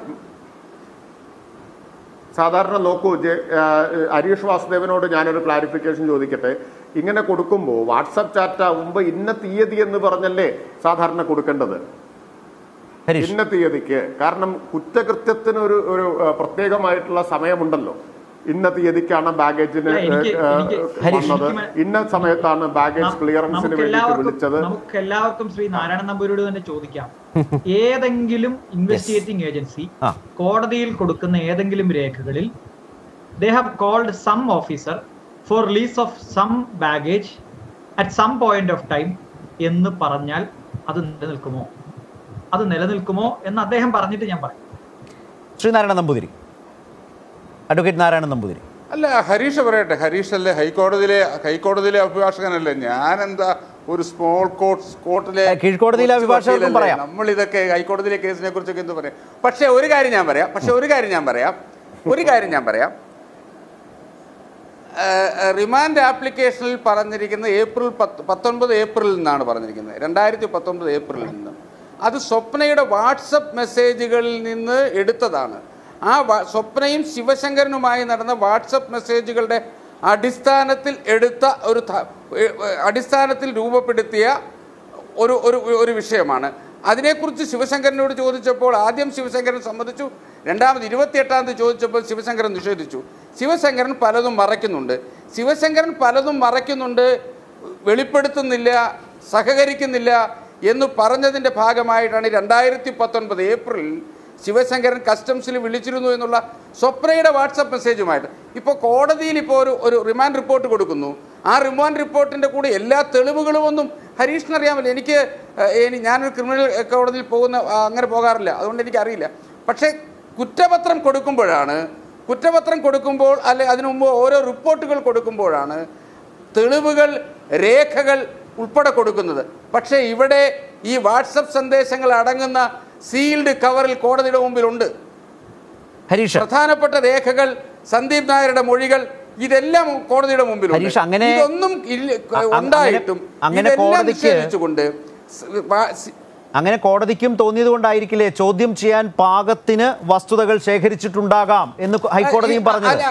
സാധാരണ നോക്കൂ ജെ- ആ, ഹരീഷ് വാസുദേവനോട് ഞാനൊരു ക്ലാരിഫിക്കേഷൻ ചോദിക്കട്ടെ ഇങ്ങനെ കൊടുക്കുമ്പോൾ വാട്സപ്പ് ചാറ്റ് ആവുമ്പോൾ ഇന്ന തീയതി എന്ന് പറഞ്ഞല്ലേ സാധാരണ കൊടുക്കേണ്ടത് ഹരീഷ് ഇന്ന തീയതിക്ക് കാരണം കുറ്റകൃത്യത്തിന് ഒരു ഒരു ആ, പ്രത്യേകമായിട്ടുള്ള സമയമുണ്ടല്ലോ ഇന്ന തീയതിക്കാണ് ബാഗേജിന് അല്ല, എനിക്ക്- ആ, എനിക്ക് ഹരീഷ്, വന്നത് എനിക്ക് ഇന്ന സമയത്താണ് ബാഗേജ് നം- ക്ലിയറൻസിന് നമുക്ക് വേണ്ടിയിട്ട് എല്ലാവർക്കും വിളിച്ചത് നമുക്ക് എല്ലാവർക്കും ശ്രീ നാരായണ നമ്പൂരോട് തന്നെ ചോദിക്കാം ഏതെങ്കിലും ഇൻവെസ്റ്റിഗേറ്റിംഗ് ഏജൻസി ആ. കോടതിയിൽ കൊടുക്കുന്ന ഏതെങ്കിലും രേഖകളിൽ they have called some officer for release of some baggage at some point of time എന്ന് പറഞ്ഞാൽ അത് നിലനിൽക്കുമോ അത് നിലനിൽക്കുമോ എന്ന് അദ്ദേഹം പറഞ്ഞിട്ട് ഞാൻ പറയും ശ്രീനാരായണ നമ്പൂതിരി അഡ്വക്കേറ്റ് നാരായണൻ നമ്പൂതിരി അല്ല ഹരീഷ് പറയട്ടെ ഹരീഷ് അല്ലേ ഹൈക്കോടതിയിലെ ഹൈക്കോടതിയിലെ അഭിഭാഷകനല്ലേ ഞാൻ എന്താ ഒരു സ്മോൾ കോർട്ട് കോർട്ടിലെ ഏ, കീഴ്ക്കോടതിയിലെ കൊച്ചു അഭിഭാഷകർക്കും വക്കീലല്ലേ? പറയാം. നമ്മൾ ഇതൊക്കെ ഹൈക്കോടതിയിലെ കേസിനെ കുറിച്ചൊക്കെ എന്ത് പറയാം പക്ഷേ ഒരു കാര്യം ഞാൻ പറയാം പക്ഷെ ഒരു കാര്യം ഞാൻ പറയാം ഒരു കാര്യം ഞാൻ പറയാം ഏഹ്, റിമാൻഡ് ആപ്ലിക്കേഷനിൽ പറഞ്ഞിരിക്കുന്നത് ഏപ്രിൽ പത്ത് പത്തൊൻപത് ഏപ്രിലിൽ നിന്നാണ് പറഞ്ഞിരിക്കുന്നത് രണ്ടായിരത്തി പത്തൊൻപത് ഏപ്രിലിൽ നിന്ന് അത് സ്വപ്നയുടെ വാട്സപ്പ് മെസ്സേജുകളിൽ നിന്ന് എടുത്തതാണ് ആ വാ- സ്വപ്നയും ശിവശങ്കരനുമായി നടന്ന വാട്സപ്പ് മെസ്സേജുകളുടെ അടിസ്ഥാനത്തിൽ എടുത്ത ഒരു ത- ഏഹ്, ഏഹ്, അടിസ്ഥാനത്തിൽ രൂപപ്പെടുത്തിയ ഒരു ഒരു ഒരു വിഷയമാണ് അതിനെക്കുറിച്ച് ശിവശങ്കരനോട് ചോദിച്ചപ്പോൾ ആദ്യം ശിവശങ്കരൻ സമ്മതിച്ചു രണ്ടാമത് ഇരുപത്തിയെട്ടാം തീയതി ചോദിച്ചപ്പോൾ ശിവശങ്കരൻ നിഷേധിച്ചു ശിവശങ്കരൻ പലതും മറയ്ക്കുന്നുണ്ട് ശിവശങ്കരൻ പലതും മറയ്ക്കുന്നുണ്ട് വെളിപ്പെടുത്തുന്നില്ല സഹകരിക്കുന്നില്ല എന്ന് പറഞ്ഞതിൻ്റെ ഭാഗമായിട്ടാണ് രണ്ടായിരത്തി പത്തൊൻപത് ഏപ്രിലിൽ ശിവശങ്കരൻ കസ്റ്റംസിൽ വിളിച്ചിരുന്നു എന്നുള്ള സ്വപ്നയുടെ വാട്സപ്പ് മെസ്സേജുമായിട്ട് ഇപ്പോൾ കോടതിയിൽ ഇപ്പോൾ ഒരു ഒരു റിമാൻഡ് റിപ്പോർട്ട് കൊടുക്കുന്നു ആ റിമാൻഡ് റിപ്പോർട്ടിൻ്റെ കൂടെ എല്ലാ തെളിവുകളും ഒന്നും ഹരീഷിന് അറിയാമല്ലോ എനിക്ക് ഏഹ്, ഇനി ഞാനൊരു ക്രിമിനൽ കോടതിയിൽ പോകുന്ന ആ, അങ്ങനെ പോകാറില്ല അതുകൊണ്ട് എനിക്കറിയില്ല പക്ഷേ കുറ്റപത്രം കൊടുക്കുമ്പോഴാണ് കുറ്റപത്രം കൊടുക്കുമ്പോൾ അല്ലെ അതിനു മുമ്പ് ഓരോ റിപ്പോർട്ടുകൾ കൊടുക്കുമ്പോഴാണ് തെളിവുകൾ രേഖകൾ ഉൾപ്പെടെ കൊടുക്കുന്നത് പക്ഷേ ഇവിടെ ഈ വാട്സപ്പ് സന്ദേശങ്ങൾ അടങ്ങുന്ന സീൽഡ് കവറിൽ കോടതിയുടെ മുമ്പിലുണ്ട് ഹരീഷ് പ്രധാനപ്പെട്ട രേഖകൾ സന്ദീപ് നായരുടെ മൊഴികൾ ഇതെല്ലാം കോടതിയുടെ മുമ്പിലുണ്ട് ഹരീഷ്, അങ്ങനെ- ഇതൊന്നും ഇല്ല- അ- അ- ഉണ്ടായിട്ടും അങ്ങനെ ഇതെല്ലാം കോടതിക്ക് നിഷേധിച്ചുകൊണ്ട് സ് വാ- സി- അങ്ങനെ കോടതിക്കും തോന്നിയത് കൊണ്ടായിരിക്കില്ലേ ചോദ്യം ചെയ്യാൻ പാകത്തിന് വസ്തുതകൾ ശേഖരിച്ചിട്ടുണ്ടാകാം എന്ന് ഹൈക്കോടതിയും പറഞ്ഞത് അല്ല,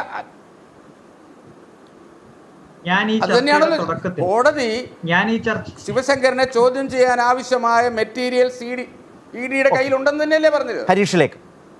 ഞാൻ ഈ അത് ചർച്ചയുടെ തന്നെയാണല്ലോ തുടക്കത്തിൽ കോടതി ഞാൻ ഈ ചർച്ച ശിവശങ്കരനെ ചോദ്യം ചെയ്യാൻ ആവശ്യമായ മെറ്റീരിയൽ സി ഡി ഇ ഡിയുടെ കയ്യിലുണ്ടെന്ന് തന്നെയല്ലേ പറഞ്ഞത് ഹരീഷിലേക്ക്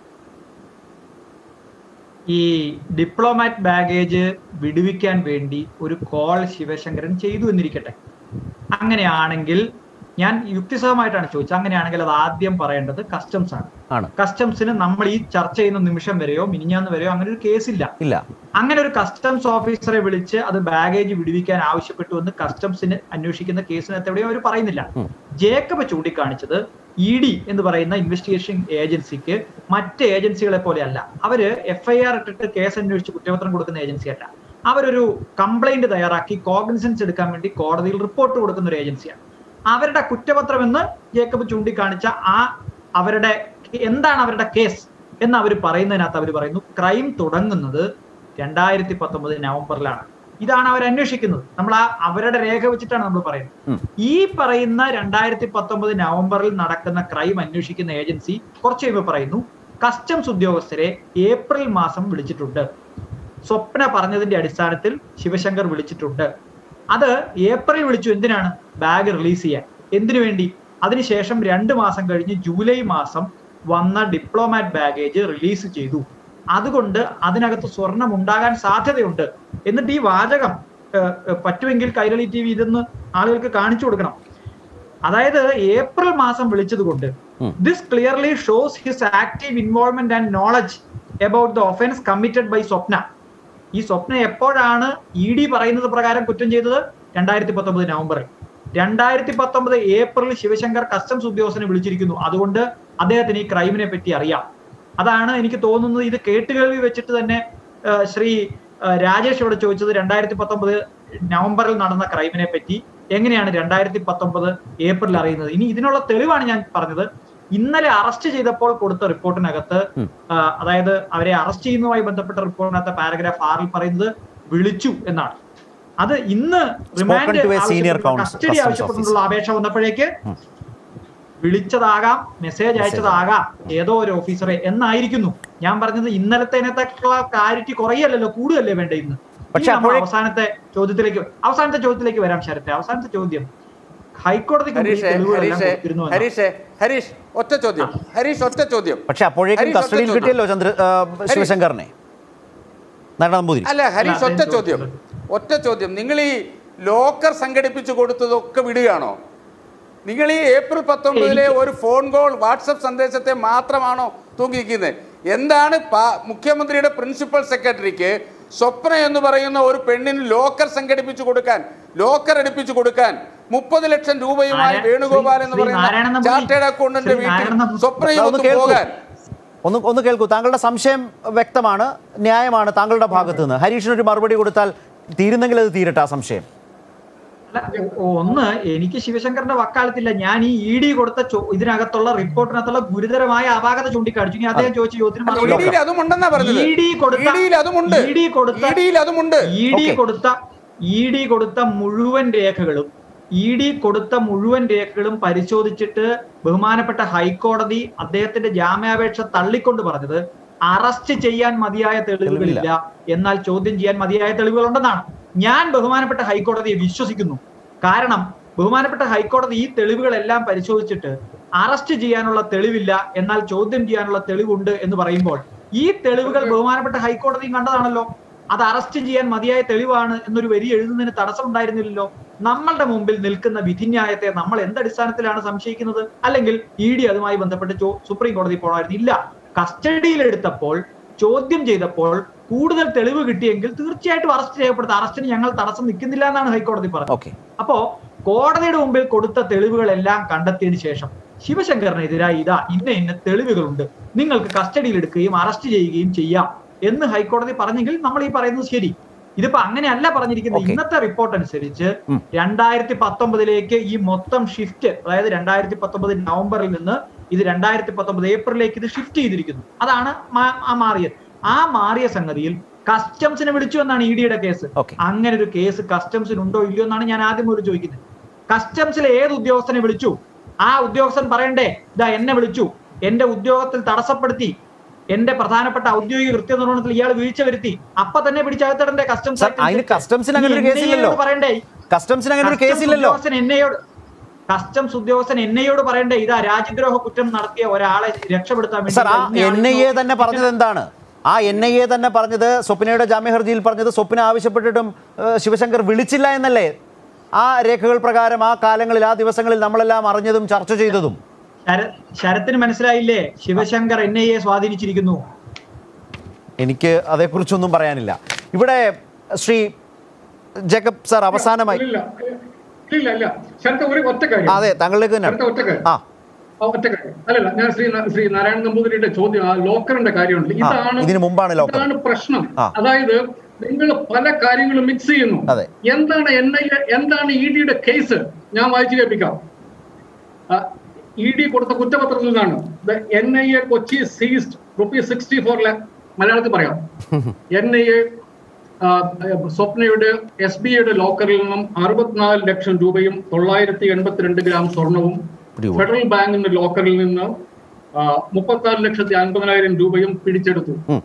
ഈ ഡിപ്ലോമാറ്റ് ബാഗേജ് വിടുവിക്കാൻ വേണ്ടി ഒരു കോൾ ശിവശങ്കരൻ ചെയ്തു എന്നിരിക്കട്ടെ അങ്ങനെയാണെങ്കിൽ ഞാൻ യുക്തിസഹമായിട്ടാണ് ചോദിച്ചത് അങ്ങനെയാണെങ്കിൽ അത് ആദ്യം പറയേണ്ടത് കസ്റ്റംസ് ആണ് ആണ് കസ്റ്റംസിന് നമ്മൾ ഈ ചർച്ച ചെയ്യുന്ന നിമിഷം വരെയോ മിനിഞ്ഞാന്ന് വരെയോ അങ്ങനെ ഒരു കേസില്ല ഇല്ല അങ്ങനെ ഒരു കസ്റ്റംസ് ഓഫീസറെ വിളിച്ച് അത് ബാഗേജ് വിടുവിക്കാൻ ആവശ്യപ്പെട്ടു എന്ന് കസ്റ്റംസിന് അന്വേഷിക്കുന്ന കേസിനകത്ത് എവിടെയും അവർ പറയുന്നില്ല ജേക്കബ് ചൂണ്ടിക്കാണിച്ചത് ഇ ഡി എന്ന് പറയുന്ന ഇൻവെസ്റ്റിഗേഷൻ ഏജൻസിക്ക് മറ്റ് ഏജൻസികളെ പോലെയല്ല അവര് എഫ്ഐആർ ഇട്ടിട്ട് കേസ് അന്വേഷിച്ച് കുറ്റപത്രം കൊടുക്കുന്ന ഏജൻസിയല്ല അവരൊരു കംപ്ലൈന്റ് തയ്യാറാക്കി കോഗ്നിസൻസ് എടുക്കാൻ വേണ്ടി കോടതിയിൽ റിപ്പോർട്ട് കൊടുക്കുന്ന ഒരു ഏജൻസിയാണ് അവരുടെ കുറ്റപത്രം എന്ന് ജേക്കബ് ചൂണ്ടിക്കാണിച്ച ആ അവരുടെ എന്താണ് അവരുടെ കേസ് എന്ന് അവർ പറയുന്നതിനകത്ത് അവർ പറയുന്നു ക്രൈം തുടങ്ങുന്നത് രണ്ടായിരത്തി പത്തൊമ്പത് നവംബറിലാണ് ഇതാണ് അവർ അന്വേഷിക്കുന്നത് നമ്മൾ ആ അവരുടെ രേഖ വെച്ചിട്ടാണ് നമ്മൾ പറയുന്നത് ഈ പറയുന്ന രണ്ടായിരത്തി പത്തൊമ്പത് നവംബറിൽ നടക്കുന്ന ക്രൈം അന്വേഷിക്കുന്ന ഏജൻസി കുറച്ച് കഴിയുമ്പോൾ പറയുന്നു കസ്റ്റംസ് ഉദ്യോഗസ്ഥരെ ഏപ്രിൽ മാസം വിളിച്ചിട്ടുണ്ട് സ്വപ്ന പറഞ്ഞതിന്റെ അടിസ്ഥാനത്തിൽ ശിവശങ്കർ വിളിച്ചിട്ടുണ്ട് അത് ഏപ്രിൽ വിളിച്ചു എന്തിനാണ് ബാഗ് റിലീസ് ചെയ്യാൻ എന്തിനു വേണ്ടി അതിനുശേഷം രണ്ട് മാസം കഴിഞ്ഞ് ജൂലൈ മാസം വന്ന ഡിപ്ലോമാറ്റ് ബാഗേജ് റിലീസ് ചെയ്തു അതുകൊണ്ട് അതിനകത്ത് സ്വർണം ഉണ്ടാകാൻ സാധ്യതയുണ്ട് എന്നിട്ട് ഈ വാചകം ഏഹ്, ഏഹ്, പറ്റുമെങ്കിൽ കൈരളി ടി വി ഇതെന്ന് ആളുകൾക്ക് കാണിച്ചു കൊടുക്കണം അതായത് ഏപ്രിൽ മാസം വിളിച്ചത് കൊണ്ട് this clearly shows his active involvement and knowledge about the offence committed by Swapna ഈ സ്വപ്ന എപ്പോഴാണ് ഇ ഡി പറയുന്നത് പ്രകാരം കുറ്റം ചെയ്തത് രണ്ടായിരത്തി പത്തൊമ്പത് നവംബറിൽ രണ്ടായിരത്തി പത്തൊമ്പത് ഏപ്രിൽ ശിവശങ്കർ കസ്റ്റംസ് ഉദ്യോഗസ്ഥനെ വിളിച്ചിരിക്കുന്നു അതുകൊണ്ട് അദ്ദേഹത്തിന് ഈ ക്രൈമിനെ പറ്റി അറിയാം അതാണ് എനിക്ക് തോന്നുന്നത് ഇത് കേട്ടുകേൾവി വെച്ചിട്ട് തന്നെ ആ, ശ്രീ ആ, രാജേഷ് ഇവിടെ ചോദിച്ചത് രണ്ടായിരത്തി പത്തൊമ്പത് നവംബറിൽ നടന്ന ക്രൈമിനെ പറ്റി എങ്ങനെയാണ് രണ്ടായിരത്തി പത്തൊമ്പത് ഏപ്രിൽ അറിയുന്നത് ഇനി ഇതിനുള്ള തെളിവാണ് ഞാൻ പറഞ്ഞത് ഇന്നലെ അറസ്റ്റ് ചെയ്തപ്പോൾ കൊടുത്ത റിപ്പോർട്ടിനകത്ത് ആ, അതായത് അവരെ അറസ്റ്റ് ചെയ്യുന്നതുമായി ബന്ധപ്പെട്ട റിപ്പോർട്ടിനകത്ത് പാരഗ്രാഫ് ആറിൽ പറയുന്നത് വിളിച്ചു എന്നാണ് അത് ഇന്ന് remand to a senior counsel, custody customs ആവശ്യപ്പെട്ടുള്ള അപേക്ഷ വന്നപ്പോഴേക്ക് വിളിച്ചതാകാം മെസ്സേജ് അയച്ചതാകാം ഏതോ ഒരു ഓഫീസറെ എന്നായിരിക്കുന്നു ഞാൻ പറഞ്ഞത് ഇന്നലത്തേനത്തേക്കുള്ള ക്ലാരിറ്റി കുറയല്ലല്ലോ കൂടുതലല്ലേ വേണ്ട ഇന്ന് പക്ഷേ ഇനി നമ്മൾ അപ്പോഴേ- അവസാനത്തെ ചോദ്യത്തിലേക്ക് അവസാനത്തെ ചോദ്യത്തിലേക്ക് വരാം ശരത്തെ അവസാനത്തെ ചോദ്യം ഹൈക്കോടതിക്ക് മുമ്പിൽ ഈ ഹരീഷ് തെളിവുകളെല്ലാം ഹരീഷ് കൊടുത്തിരുന്നു എന്നാണ്. ഹരീഷ് ഹരീഷ് ഒറ്റ ചോദ്യം ഹരീഷ് ഒറ്റ ചോദ്യം പക്ഷെ അപ്പോഴേക്കും ഹരീഷ്, ഒറ്റ കസ്റ്റഡിയിൽ ചോദ്യം. കിട്ടിയല്ലോ ചന്ദ്ര ആ, ശിവശങ്കറിനെ നാരായണ നമ്പൂതിരി അല്ല ഹരീഷ് അല്ല, ഒറ്റ അദ്ദേഹം ചോദ്യം ചോദിച്ചത്. ഒറ്റ ചോദ്യം നിങ്ങൾ ഈ ലോക്കർ സംഘടിപ്പിച്ചു കൊടുത്തതൊക്കെ വിടുകയാണോ നിങ്ങൾ ഈ ഏപ്രിൽ പത്തൊമ്പതിലെ എനിക്ക് ഒരു ഫോൺ കോൾ വാട്സപ്പ് സന്ദേശത്തെ മാത്രമാണോ തൂങ്ങിയിരിക്കുന്നത് എന്താണ് പാ- മുഖ്യമന്ത്രിയുടെ പ്രിൻസിപ്പൽ സെക്രട്ടറിക്ക് സ്വപ്ന എന്ന് പറയുന്ന ഒരു പെണ്ണിന് ലോക്കർ സംഘടിപ്പിച്ചു കൊടുക്കാൻ ലോക്കർ എടുപ്പിച്ചു കൊടുക്കാൻ മുപ്പത് ലക്ഷം രൂപയുമായി നാരായ- വേണുഗോപാൽ എന്ന് ശ്രീ നാരായണ പറയുന്ന നമ്പൂതിരി, ചാർട്ടേഡ് അക്കൗണ്ടന്റ് ശ്രീ നാരായണ വീട്ടിൽ നമ്പൂതിരി, സ്വപ്നയും ഒന്ന് ഒത്ത് കേൾക്കൂ പോകാൻ ഒന്ന് ഒന്ന് കേൾക്കൂ താങ്കളുടെ സംശയം വ്യക്തമാണ് ന്യായമാണ് താങ്കളുടെ ഭാഗത്ത് നിന്ന് ഹരീഷിനൊരു മറുപടി കൊടുത്താൽ തീരുന്നെങ്കിൽ അത് തീരട്ടെ ആ സംശയം അല്ല, ഒ- ഒന്ന് എനിക്ക് ശിവശങ്കറിന്റെ വക്കാലത്തില്ല ഞാൻ ഈ ഇ ഡി കൊടുത്ത ചോ- ഇതിനകത്തുള്ള റിപ്പോർട്ടിനകത്തുള്ള ഗുരുതരമായ അപാകത ചൂണ്ടിക്കാണിച്ചു ഇനി അദ്ദേഹം ചോദിച്ച ചോദ്യത്തിന് മറുപടി ഇഡിയിൽ അതുമുണ്ടെന്നാ പറഞ്ഞത് ഇ ഡി കൊടുത്ത ഇഡിയിൽ അതുമുണ്ട് ഇ ഡി കൊടുത്ത ഇഡിയിൽ അതുമുണ്ട് ഇ ഡി Okay. കൊടുത്ത ഇ ഡി കൊടുത്ത മുഴുവൻ രേഖകളും ഇ ഡി കൊടുത്ത മുഴുവൻ രേഖകളും പരിശോധിച്ചിട്ട് ബഹുമാനപ്പെട്ട ഹൈക്കോടതി അദ്ദേഹത്തിന്റെ ജാമ്യാപേക്ഷ തള്ളിക്കൊണ്ട് പറഞ്ഞത് അറസ്റ്റ് ചെയ്യാൻ മതിയായ തെളിവുകളില്ല എന്നാൽ ചോദ്യം ചെയ്യാൻ മതിയായ തെളിവുകളുണ്ടെന്നാണ് ഞാൻ ബഹുമാനപ്പെട്ട ഹൈക്കോടതിയെ വിശ്വസിക്കുന്നു കാരണം ബഹുമാനപ്പെട്ട ഹൈക്കോടതി ഈ തെളിവുകളെല്ലാം പരിശോധിച്ചിട്ട് അറസ്റ്റ് ചെയ്യാനുള്ള തെളിവില്ല എന്നാൽ ചോദ്യം ചെയ്യാനുള്ള തെളിവുണ്ട് എന്ന് പറയുമ്പോൾ ഈ തെളിവുകൾ ബഹുമാനപ്പെട്ട ഹൈക്കോടതിയും കണ്ടതാണല്ലോ അത് അറസ്റ്റ് ചെയ്യാൻ മതിയായ തെളിവാണ് എന്നൊരു വരി എഴുതുന്നതിന് തടസ്സം ഉണ്ടായിരുന്നില്ലല്ലോ നമ്മളുടെ മുമ്പിൽ നിൽക്കുന്ന വിധിന്യായത്തെ നമ്മൾ എന്തടിസ്ഥാനത്തിലാണ് സംശയിക്കുന്നത് അല്ലെങ്കിൽ ഇ ഡി അതുമായി ബന്ധപ്പെട്ട് ചോ- സുപ്രീം കോടതി പോകണമായിരുന്നു ഇല്ല കസ്റ്റഡിയിൽ എടുത്തപ്പോൾ ചോദ്യം ചെയ്തപ്പോൾ കൂടുതൽ തെളിവ് കിട്ടിയെങ്കിൽ തീർച്ചയായിട്ടും അറസ്റ്റ് ചെയ്യപ്പെടുത്ത അറസ്റ്റിന് ഞങ്ങൾ തടസ്സം നിൽക്കുന്നില്ല എന്നാണ് ഹൈക്കോടതി പറഞ്ഞത് ഓക്കെ അപ്പോ കോടതിയുടെ മുമ്പിൽ കൊടുത്ത തെളിവുകളെല്ലാം കണ്ടെത്തിയതിനു ശേഷം ശിവശങ്കറിനെതിരായി ഇതാ ഇന്ന ഇന്ന തെളിവുകളുണ്ട് നിങ്ങൾക്ക് കസ്റ്റഡിയിൽ എടുക്കുകയും അറസ്റ്റ് ചെയ്യുകയും ചെയ്യാം എന്ന് ഹൈക്കോടതി പറഞ്ഞെങ്കിൽ നമ്മൾ ഈ പറയുന്നത് ശരി ഇതിപ്പോ അങ്ങനെയല്ല പറഞ്ഞിരിക്കുന്നത് Okay. ഇന്നത്തെ റിപ്പോർട്ട് അനുസരിച്ച് ഉം. രണ്ടായിരത്തി പത്തൊമ്പതിലേക്ക് ഈ മൊത്തം ഷിഫ്റ്റ് അതായത് രണ്ടായിരത്തി പത്തൊമ്പത് നവംബറിൽ നിന്ന് ഇത് രണ്ടായിരത്തി പത്തൊമ്പത് ഏപ്രിലേക്ക് ഇത് ഷിഫ്റ്റ് ചെയ്തിരിക്കുന്നു അതാണ് മാ- ആ മാറിയത് ആ മാറിയ സംഗതിയിൽ കസ്റ്റംസിനെ വിളിച്ചു എന്നാണ് ഇ ഡിയുടെ കേസ് Okay. അങ്ങനെ ഒരു കേസ് കസ്റ്റംസിന് ഉണ്ടോ ഇല്ലയോ എന്നാണ് ഞാൻ ആദ്യം ഒരു ചോദിക്കുന്നത് കസ്റ്റംസിലെ ഏത് ഉദ്യോഗസ്ഥനെ വിളിച്ചു ആ ഉദ്യോഗസ്ഥൻ പറയണ്ടേ ഇതാ എന്നെ വിളിച്ചു എന്റെ ഉദ്യോഗത്തിൽ തടസ്സപ്പെടുത്തി എന്റെ പ്രധാനപ്പെട്ട ഔദ്യോഗിക കൃത്യനിർവഹണത്തിൽ ഇയാൾ വീഴ്ച വരുത്തി അപ്പൊ തന്നെ പിടിച്ചകത്തിടണ്ടേ കസ്റ്റംസ് സർ, ആക്ട് അതിന് അനുസരിച്ച്. കസ്റ്റംസിന് അങ്ങനെ ഒരു ഈ കേസില്ലല്ലോ. NIA യോട് പറയണ്ടേ കസ്റ്റംസിന് അങ്ങനെ ഒരു കസ്റ്റംസ് കേസില്ലല്ലോ ഉദ്യോഗസ്ഥൻ എന്നയോട് കസ്റ്റംസ് ഉദ്യോഗസ്ഥൻ എന്നയോട് പറയണ്ടേ ഇതാ രാജ്യദ്രോഹ കുറ്റം നടത്തിയ ഒരാളെ രക്ഷപ്പെടുത്താൻ സർ ആ ഇന്ന എൻ ഐ എ ആളിനെ തന്നെ പറഞ്ഞത് എന്താണ് ആ എൻ ഐ എ തന്നെ പറഞ്ഞത് സ്വപ്നയുടെ ജാമ്യഹർജിയിൽ പറഞ്ഞത് സ്വപ്ന ആവശ്യപ്പെട്ടിട്ടും ഏഹ്, ശിവശങ്കർ വിളിച്ചില്ല എന്നല്ലേ ആ രേഖകൾ പ്രകാരം ആ കാലങ്ങളിൽ ആ ദിവസങ്ങളിൽ നമ്മളെല്ലാം അറിഞ്ഞതും ചർച്ച ചെയ്തതും ശര- ശരത്തിന് മനസ്സിലായില്ലേ ശിവശങ്കർ എൻ ഐ എ സ്വാധീനിച്ചിരിക്കുന്നു എനിക്ക് അതേക്കുറിച്ചൊന്നും പറയാനില്ല ഇവിടെ ശ്രീ ജേക്കബ് സാർ അവസാനമായി ഇല്ല ഇല്ല ഇല്ല ശരത്ത് ഒരു ഒറ്റ കാര്യം അതെ താങ്കളിലേക്ക് ശരത്ത് തന്നെ ഒറ്റ കാര്യം ആ ആ, ഒറ്റ കാര്യം അല്ലല്ല ഞാൻ ശ്രീ ശ്രീ നാരായണ നമ്പൂതിരിയുടെ ചോദ്യം ആ ലോക്കറിന്റെ കാര്യമുണ്ട് ഇതാണ് ഇതിനു മുമ്പാണ് ലോക്കർ. ഇതാണ് പ്രശ്നം ആ. അതായത് നിങ്ങൾ പല കാര്യങ്ങളും മിക്സ് ചെയ്യുന്നു അതെ. എന്താണ് എൻ ഐ എന്താണ് ഇ ഡിയുടെ കേസ് ഞാൻ വായിച്ചു കേൾപ്പിക്കാം ഇ ഡി കൊടുത്ത കുറ്റപത്രത്തിൽ നിന്നാണ് N I A Kochi seized rupees sixty four മലയാളത്തിൽ പറയാം എൻ ഐ എ സ്വപ്നയുടെ എസ് ബി ഐയുടെ ലോക്കറിൽ നിന്നും അറുപത്തിനാല് ലക്ഷം രൂപയും തൊള്ളായിരത്തി എൺപത്തിരണ്ട് ഗ്രാം സ്വർണവും പിടികൂടി. ഫെഡറൽ ബാങ്കിന്റെ ലോക്കറിൽ നിന്ന് മുപ്പത്തി ലക്ഷത്തി അൻപതിനായിരം രൂപയും പിടിച്ചെടുത്തു ഉം.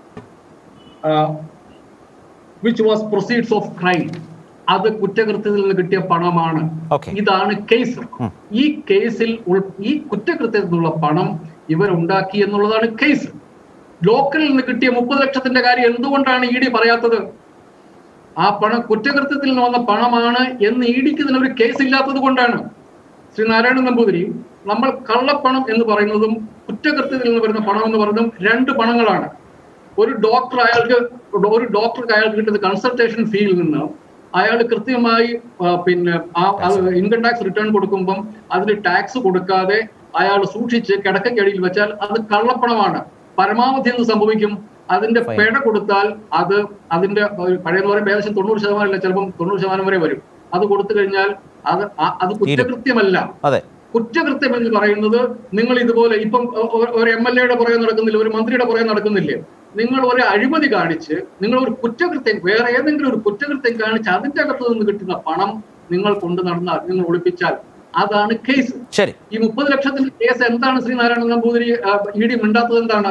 Which was proceeds of crime അത് കുറ്റകൃത്യത്തിൽ നിന്ന് കിട്ടിയ പണമാണ് Okay. ഇതാണ് കേസ് ഈ കേസിൽ ഉൾ- ഈ കുറ്റകൃത്യത്തിൽ നിന്നുള്ള പണം ഇവരുണ്ടാക്കി എന്നുള്ളതാണ് കേസ് ലോക്കലിൽ നിന്ന് കിട്ടിയ മുപ്പത് ലക്ഷത്തിന്റെ കാര്യം എന്തുകൊണ്ടാണ് ഇ ഡി പറയാത്തത് ആ പണം കുറ്റകൃത്യത്തിൽ നിന്ന് വന്ന പണമാണ് എന്ന് ഇ ഡിക്ക് ഇതിനൊരു കേസ് ഇല്ലാത്തത് കൊണ്ടാണ് ശ്രീ നാരായണൻ നമ്പൂതിരി നമ്മൾ കള്ളപ്പണം എന്ന് പറയുന്നതും കുറ്റകൃത്യത്തിൽ നിന്ന് വരുന്ന പണം എന്ന് പറയുന്നതും രണ്ട് പണങ്ങളാണ് ഒരു ഡോക്ടർ അയാൾക്ക് ഒരു ഡോക്ടർക്ക് അയാൾക്ക് കിട്ടുന്ന കൺസൾട്ടേഷൻ ഫീയിൽ നിന്ന് അയാൾ കൃത്യമായി ആ, പിന്നെ ആ ഇൻകം ടാക്സ് റിട്ടേൺ കൊടുക്കുമ്പം അതിന് ടാക്സ് കൊടുക്കാതെ അയാൾ സൂക്ഷിച്ച് കിടക്കക്കടിയിൽ വെച്ചാൽ അത് കള്ളപ്പണമാണ് പരമാവധി എന്ത് സംഭവിക്കും അതിന്റെ Fine. പിഴ കൊടുത്താൽ അത് അതിന്റെ ഒരു പഴയ പറയുമ്പോൾ ഏകദേശം തൊണ്ണൂറ് ശതമാനം അല്ല ചിലപ്പം തൊണ്ണൂറ് ശതമാനം വരെ വരും അത് കൊടുത്തു കഴിഞ്ഞാൽ അത് ആ- അത് കുറ്റകൃത്യമല്ല അതെ കുറ്റകൃത്യം എന്ന് പറയുന്നത് നിങ്ങൾ ഇതുപോലെ ഇപ്പം ഒ- ഒ- ഒരു എം എൽ എയുടെ പുറകെ നടക്കുന്നില്ല ഒരു മന്ത്രിയുടെ പുറകെ നടക്കുന്നില്ലേ നിങ്ങൾ ഒരു അഴിമതി കാണിച്ച് നിങ്ങൾ ഒരു കുറ്റകൃത്യം വേറെ ഏതെങ്കിലും ഒരു കുറ്റകൃത്യം കാണിച്ച് അതിന്റെ അകത്ത് നിന്ന് കിട്ടുന്ന പണം നിങ്ങൾ കൊണ്ടു നടന്നാൽ നിങ്ങൾ ഒളിപ്പിച്ചാൽ അതാണ് കേസ് ശരി ഈ മുപ്പത് ലക്ഷത്തിന്റെ കേസ് എന്താണ് ശ്രീനാരായണ നമ്പൂതിരി ഇ ഡി മിണ്ടാത്തത് എന്താണ്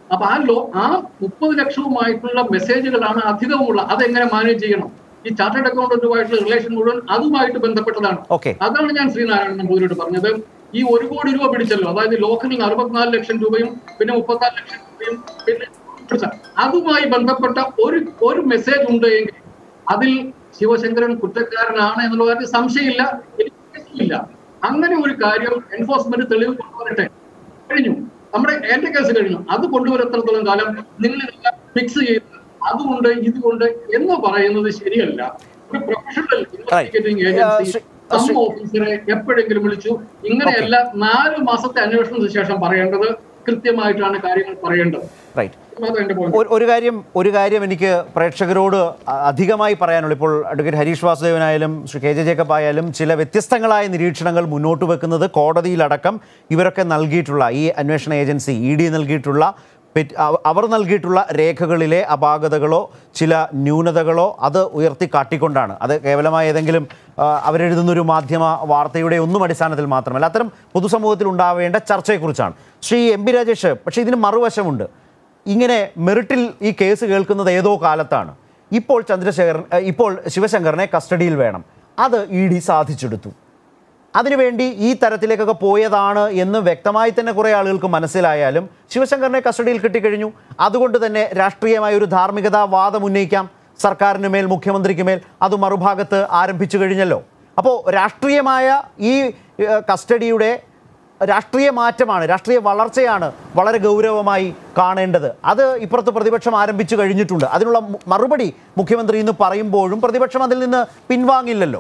അപ്പൊ ആ ലോ ആ മുപ്പത് ലക്ഷവുമായിട്ടുള്ള മെസ്സേജുകളാണ് അധികമുള്ള അതെങ്ങനെ മാനേജ് ചെയ്യണം ഈ ചാർട്ടേഡ് അക്കൗണ്ടന്റുമായിട്ടുള്ള റിലേഷൻ മുഴുവൻ അതുമായിട്ട് ബന്ധപ്പെട്ടതാണ് Okay. അതാണ് ഞാൻ ശ്രീനാരായണൻ നമ്പൂതിരിയോട് പറഞ്ഞത് ഈ ഒരു കോടി രൂപ പിടിച്ചല്ലോ അതായത് ലോക്കലിൽ അറുപത്തിനാല് ലക്ഷം രൂപയും പിന്നെ മുപ്പത്തിനാല് ലക്ഷം രൂപയും പിന്നെ പിടിച്ച അതുമായി ബന്ധപ്പെട്ട ഒരു ഒരു മെസ്സേജ് ഉണ്ട് എങ്കിൽ അതിൽ ശിവശങ്കരൻ കുറ്റക്കാരനാണ് എന്നുള്ള കാര്യത്തിൽ സംശയമില്ല എനിക്ക് ഇല്ല അങ്ങനെ ഒരു കാര്യം എൻഫോഴ്സ്മെന്റ് തെളിവ് കൊണ്ടുവരട്ടെ കഴിഞ്ഞു നമ്മുടെ എന്റെ കേസ് കഴിഞ്ഞു അത് കൊണ്ടുവരത്രത്തോളം കാലം നിങ്ങൾ ഇതെല്ലാം ഫിക്സ് ചെയ്ത് അതുകൊണ്ട് ഇതുകൊണ്ട് എന്ന് പറയുന്നത് ശരിയല്ല ഒരു പ്രൊഫഷണൽ ഇൻവെസ്റ്റിഗേറ്റിംഗ് Uh, ഏജൻസി ശ്രീ- സം ശ്രീ- ഓഫീസറെ എപ്പോഴെങ്കിലും വിളിച്ചു ഇങ്ങനെയല്ല നാല് മാസത്തെ അന്വേഷണത്തിന് ശേഷം പറയേണ്ടത് കൃത്യമായിട്ടാണ് കാര്യങ്ങൾ പറയേണ്ടത് റൈറ്റ് അത് എന്റെ point. ഒരു- ഒരു കാര്യം ഒരു കാര്യം എനിക്ക് പ്രേക്ഷകരോട് അ- അധികമായി പറയാനുള്ളൂ ഇപ്പോൾ അഡ്വക്കേറ്റ് ഹരീഷ് വാസുദേവനായാലും ശ്രീ കെ ജെ ജേക്കബ് ആയാലും ചില വ്യത്യസ്തങ്ങളായ നിരീക്ഷണങ്ങൾ മുന്നോട്ട് വെക്കുന്നത് കോടതിയിലടക്കം ഇവരൊക്കെ നൽകിയിട്ടുള്ള ഈ അന്വേഷണ ഏജൻസി ഇ ഡി നൽകിയിട്ടുള്ള പെറ്റ്- അവ- അവർ നൽകിയിട്ടുള്ള രേഖകളിലെ അപാകതകളോ ചില ന്യൂനതകളോ അത് ഉയർത്തി കാട്ടിക്കൊണ്ടാണ് അത് കേവലമായ ഏതെങ്കിലും ആ, അവരെഴുതുന്നൊരു മാധ്യമ വാർത്തയുടെ ഒന്നും അടിസ്ഥാനത്തിൽ മാത്രമല്ല അത്തരം പൊതുസമൂഹത്തിൽ ഉണ്ടാവേണ്ട ചർച്ചയെക്കുറിച്ചാണ് ശ്രീ എം പി രാജേഷ് പക്ഷേ ഇതിന് മറുവശമുണ്ട് ഇങ്ങനെ മെറിറ്റിൽ ഈ കേസ് കേൾക്കുന്നത് ഏതോ കാലത്താണ് ഇപ്പോൾ ചന്ദ്രശേഖരൻ ഏഹ്, ഇപ്പോൾ ശിവശങ്കറിനെ കസ്റ്റഡിയിൽ വേണം അത് ഇ ഡി സാധിച്ചെടുത്തു അതിനുവേണ്ടി ഈ തരത്തിലേക്കൊക്കെ പോയതാണ് എന്ന് വ്യക്തമായി തന്നെ കുറേ ആളുകൾക്ക് മനസ്സിലായാലും ശിവശങ്കറിനെ കസ്റ്റഡിയിൽ കിട്ടിക്കഴിഞ്ഞു അതുകൊണ്ട് തന്നെ രാഷ്ട്രീയമായ ഒരു ധാർമ്മികതാ വാദം ഉന്നയിക്കാം സർക്കാരിന് മേൽ മുഖ്യമന്ത്രിക്ക് മേൽ അത് മറുഭാഗത്ത് ആരംഭിച്ചു കഴിഞ്ഞല്ലോ അപ്പോൾ രാഷ്ട്രീയമായ ഈ ഏഹ്, കസ്റ്റഡിയുടെ രാഷ്ട്രീയ മാറ്റമാണ് രാഷ്ട്രീയ വളർച്ചയാണ് വളരെ ഗൗരവമായി കാണേണ്ടത് അത് ഇപ്പുറത്ത് പ്രതിപക്ഷം ആരംഭിച്ചു കഴിഞ്ഞിട്ടുണ്ട് അതിനുള്ള മു- മറുപടി മുഖ്യമന്ത്രി ഇന്ന് പറയുമ്പോഴും പ്രതിപക്ഷം അതിൽ നിന്ന് പിൻവാങ്ങില്ലല്ലോ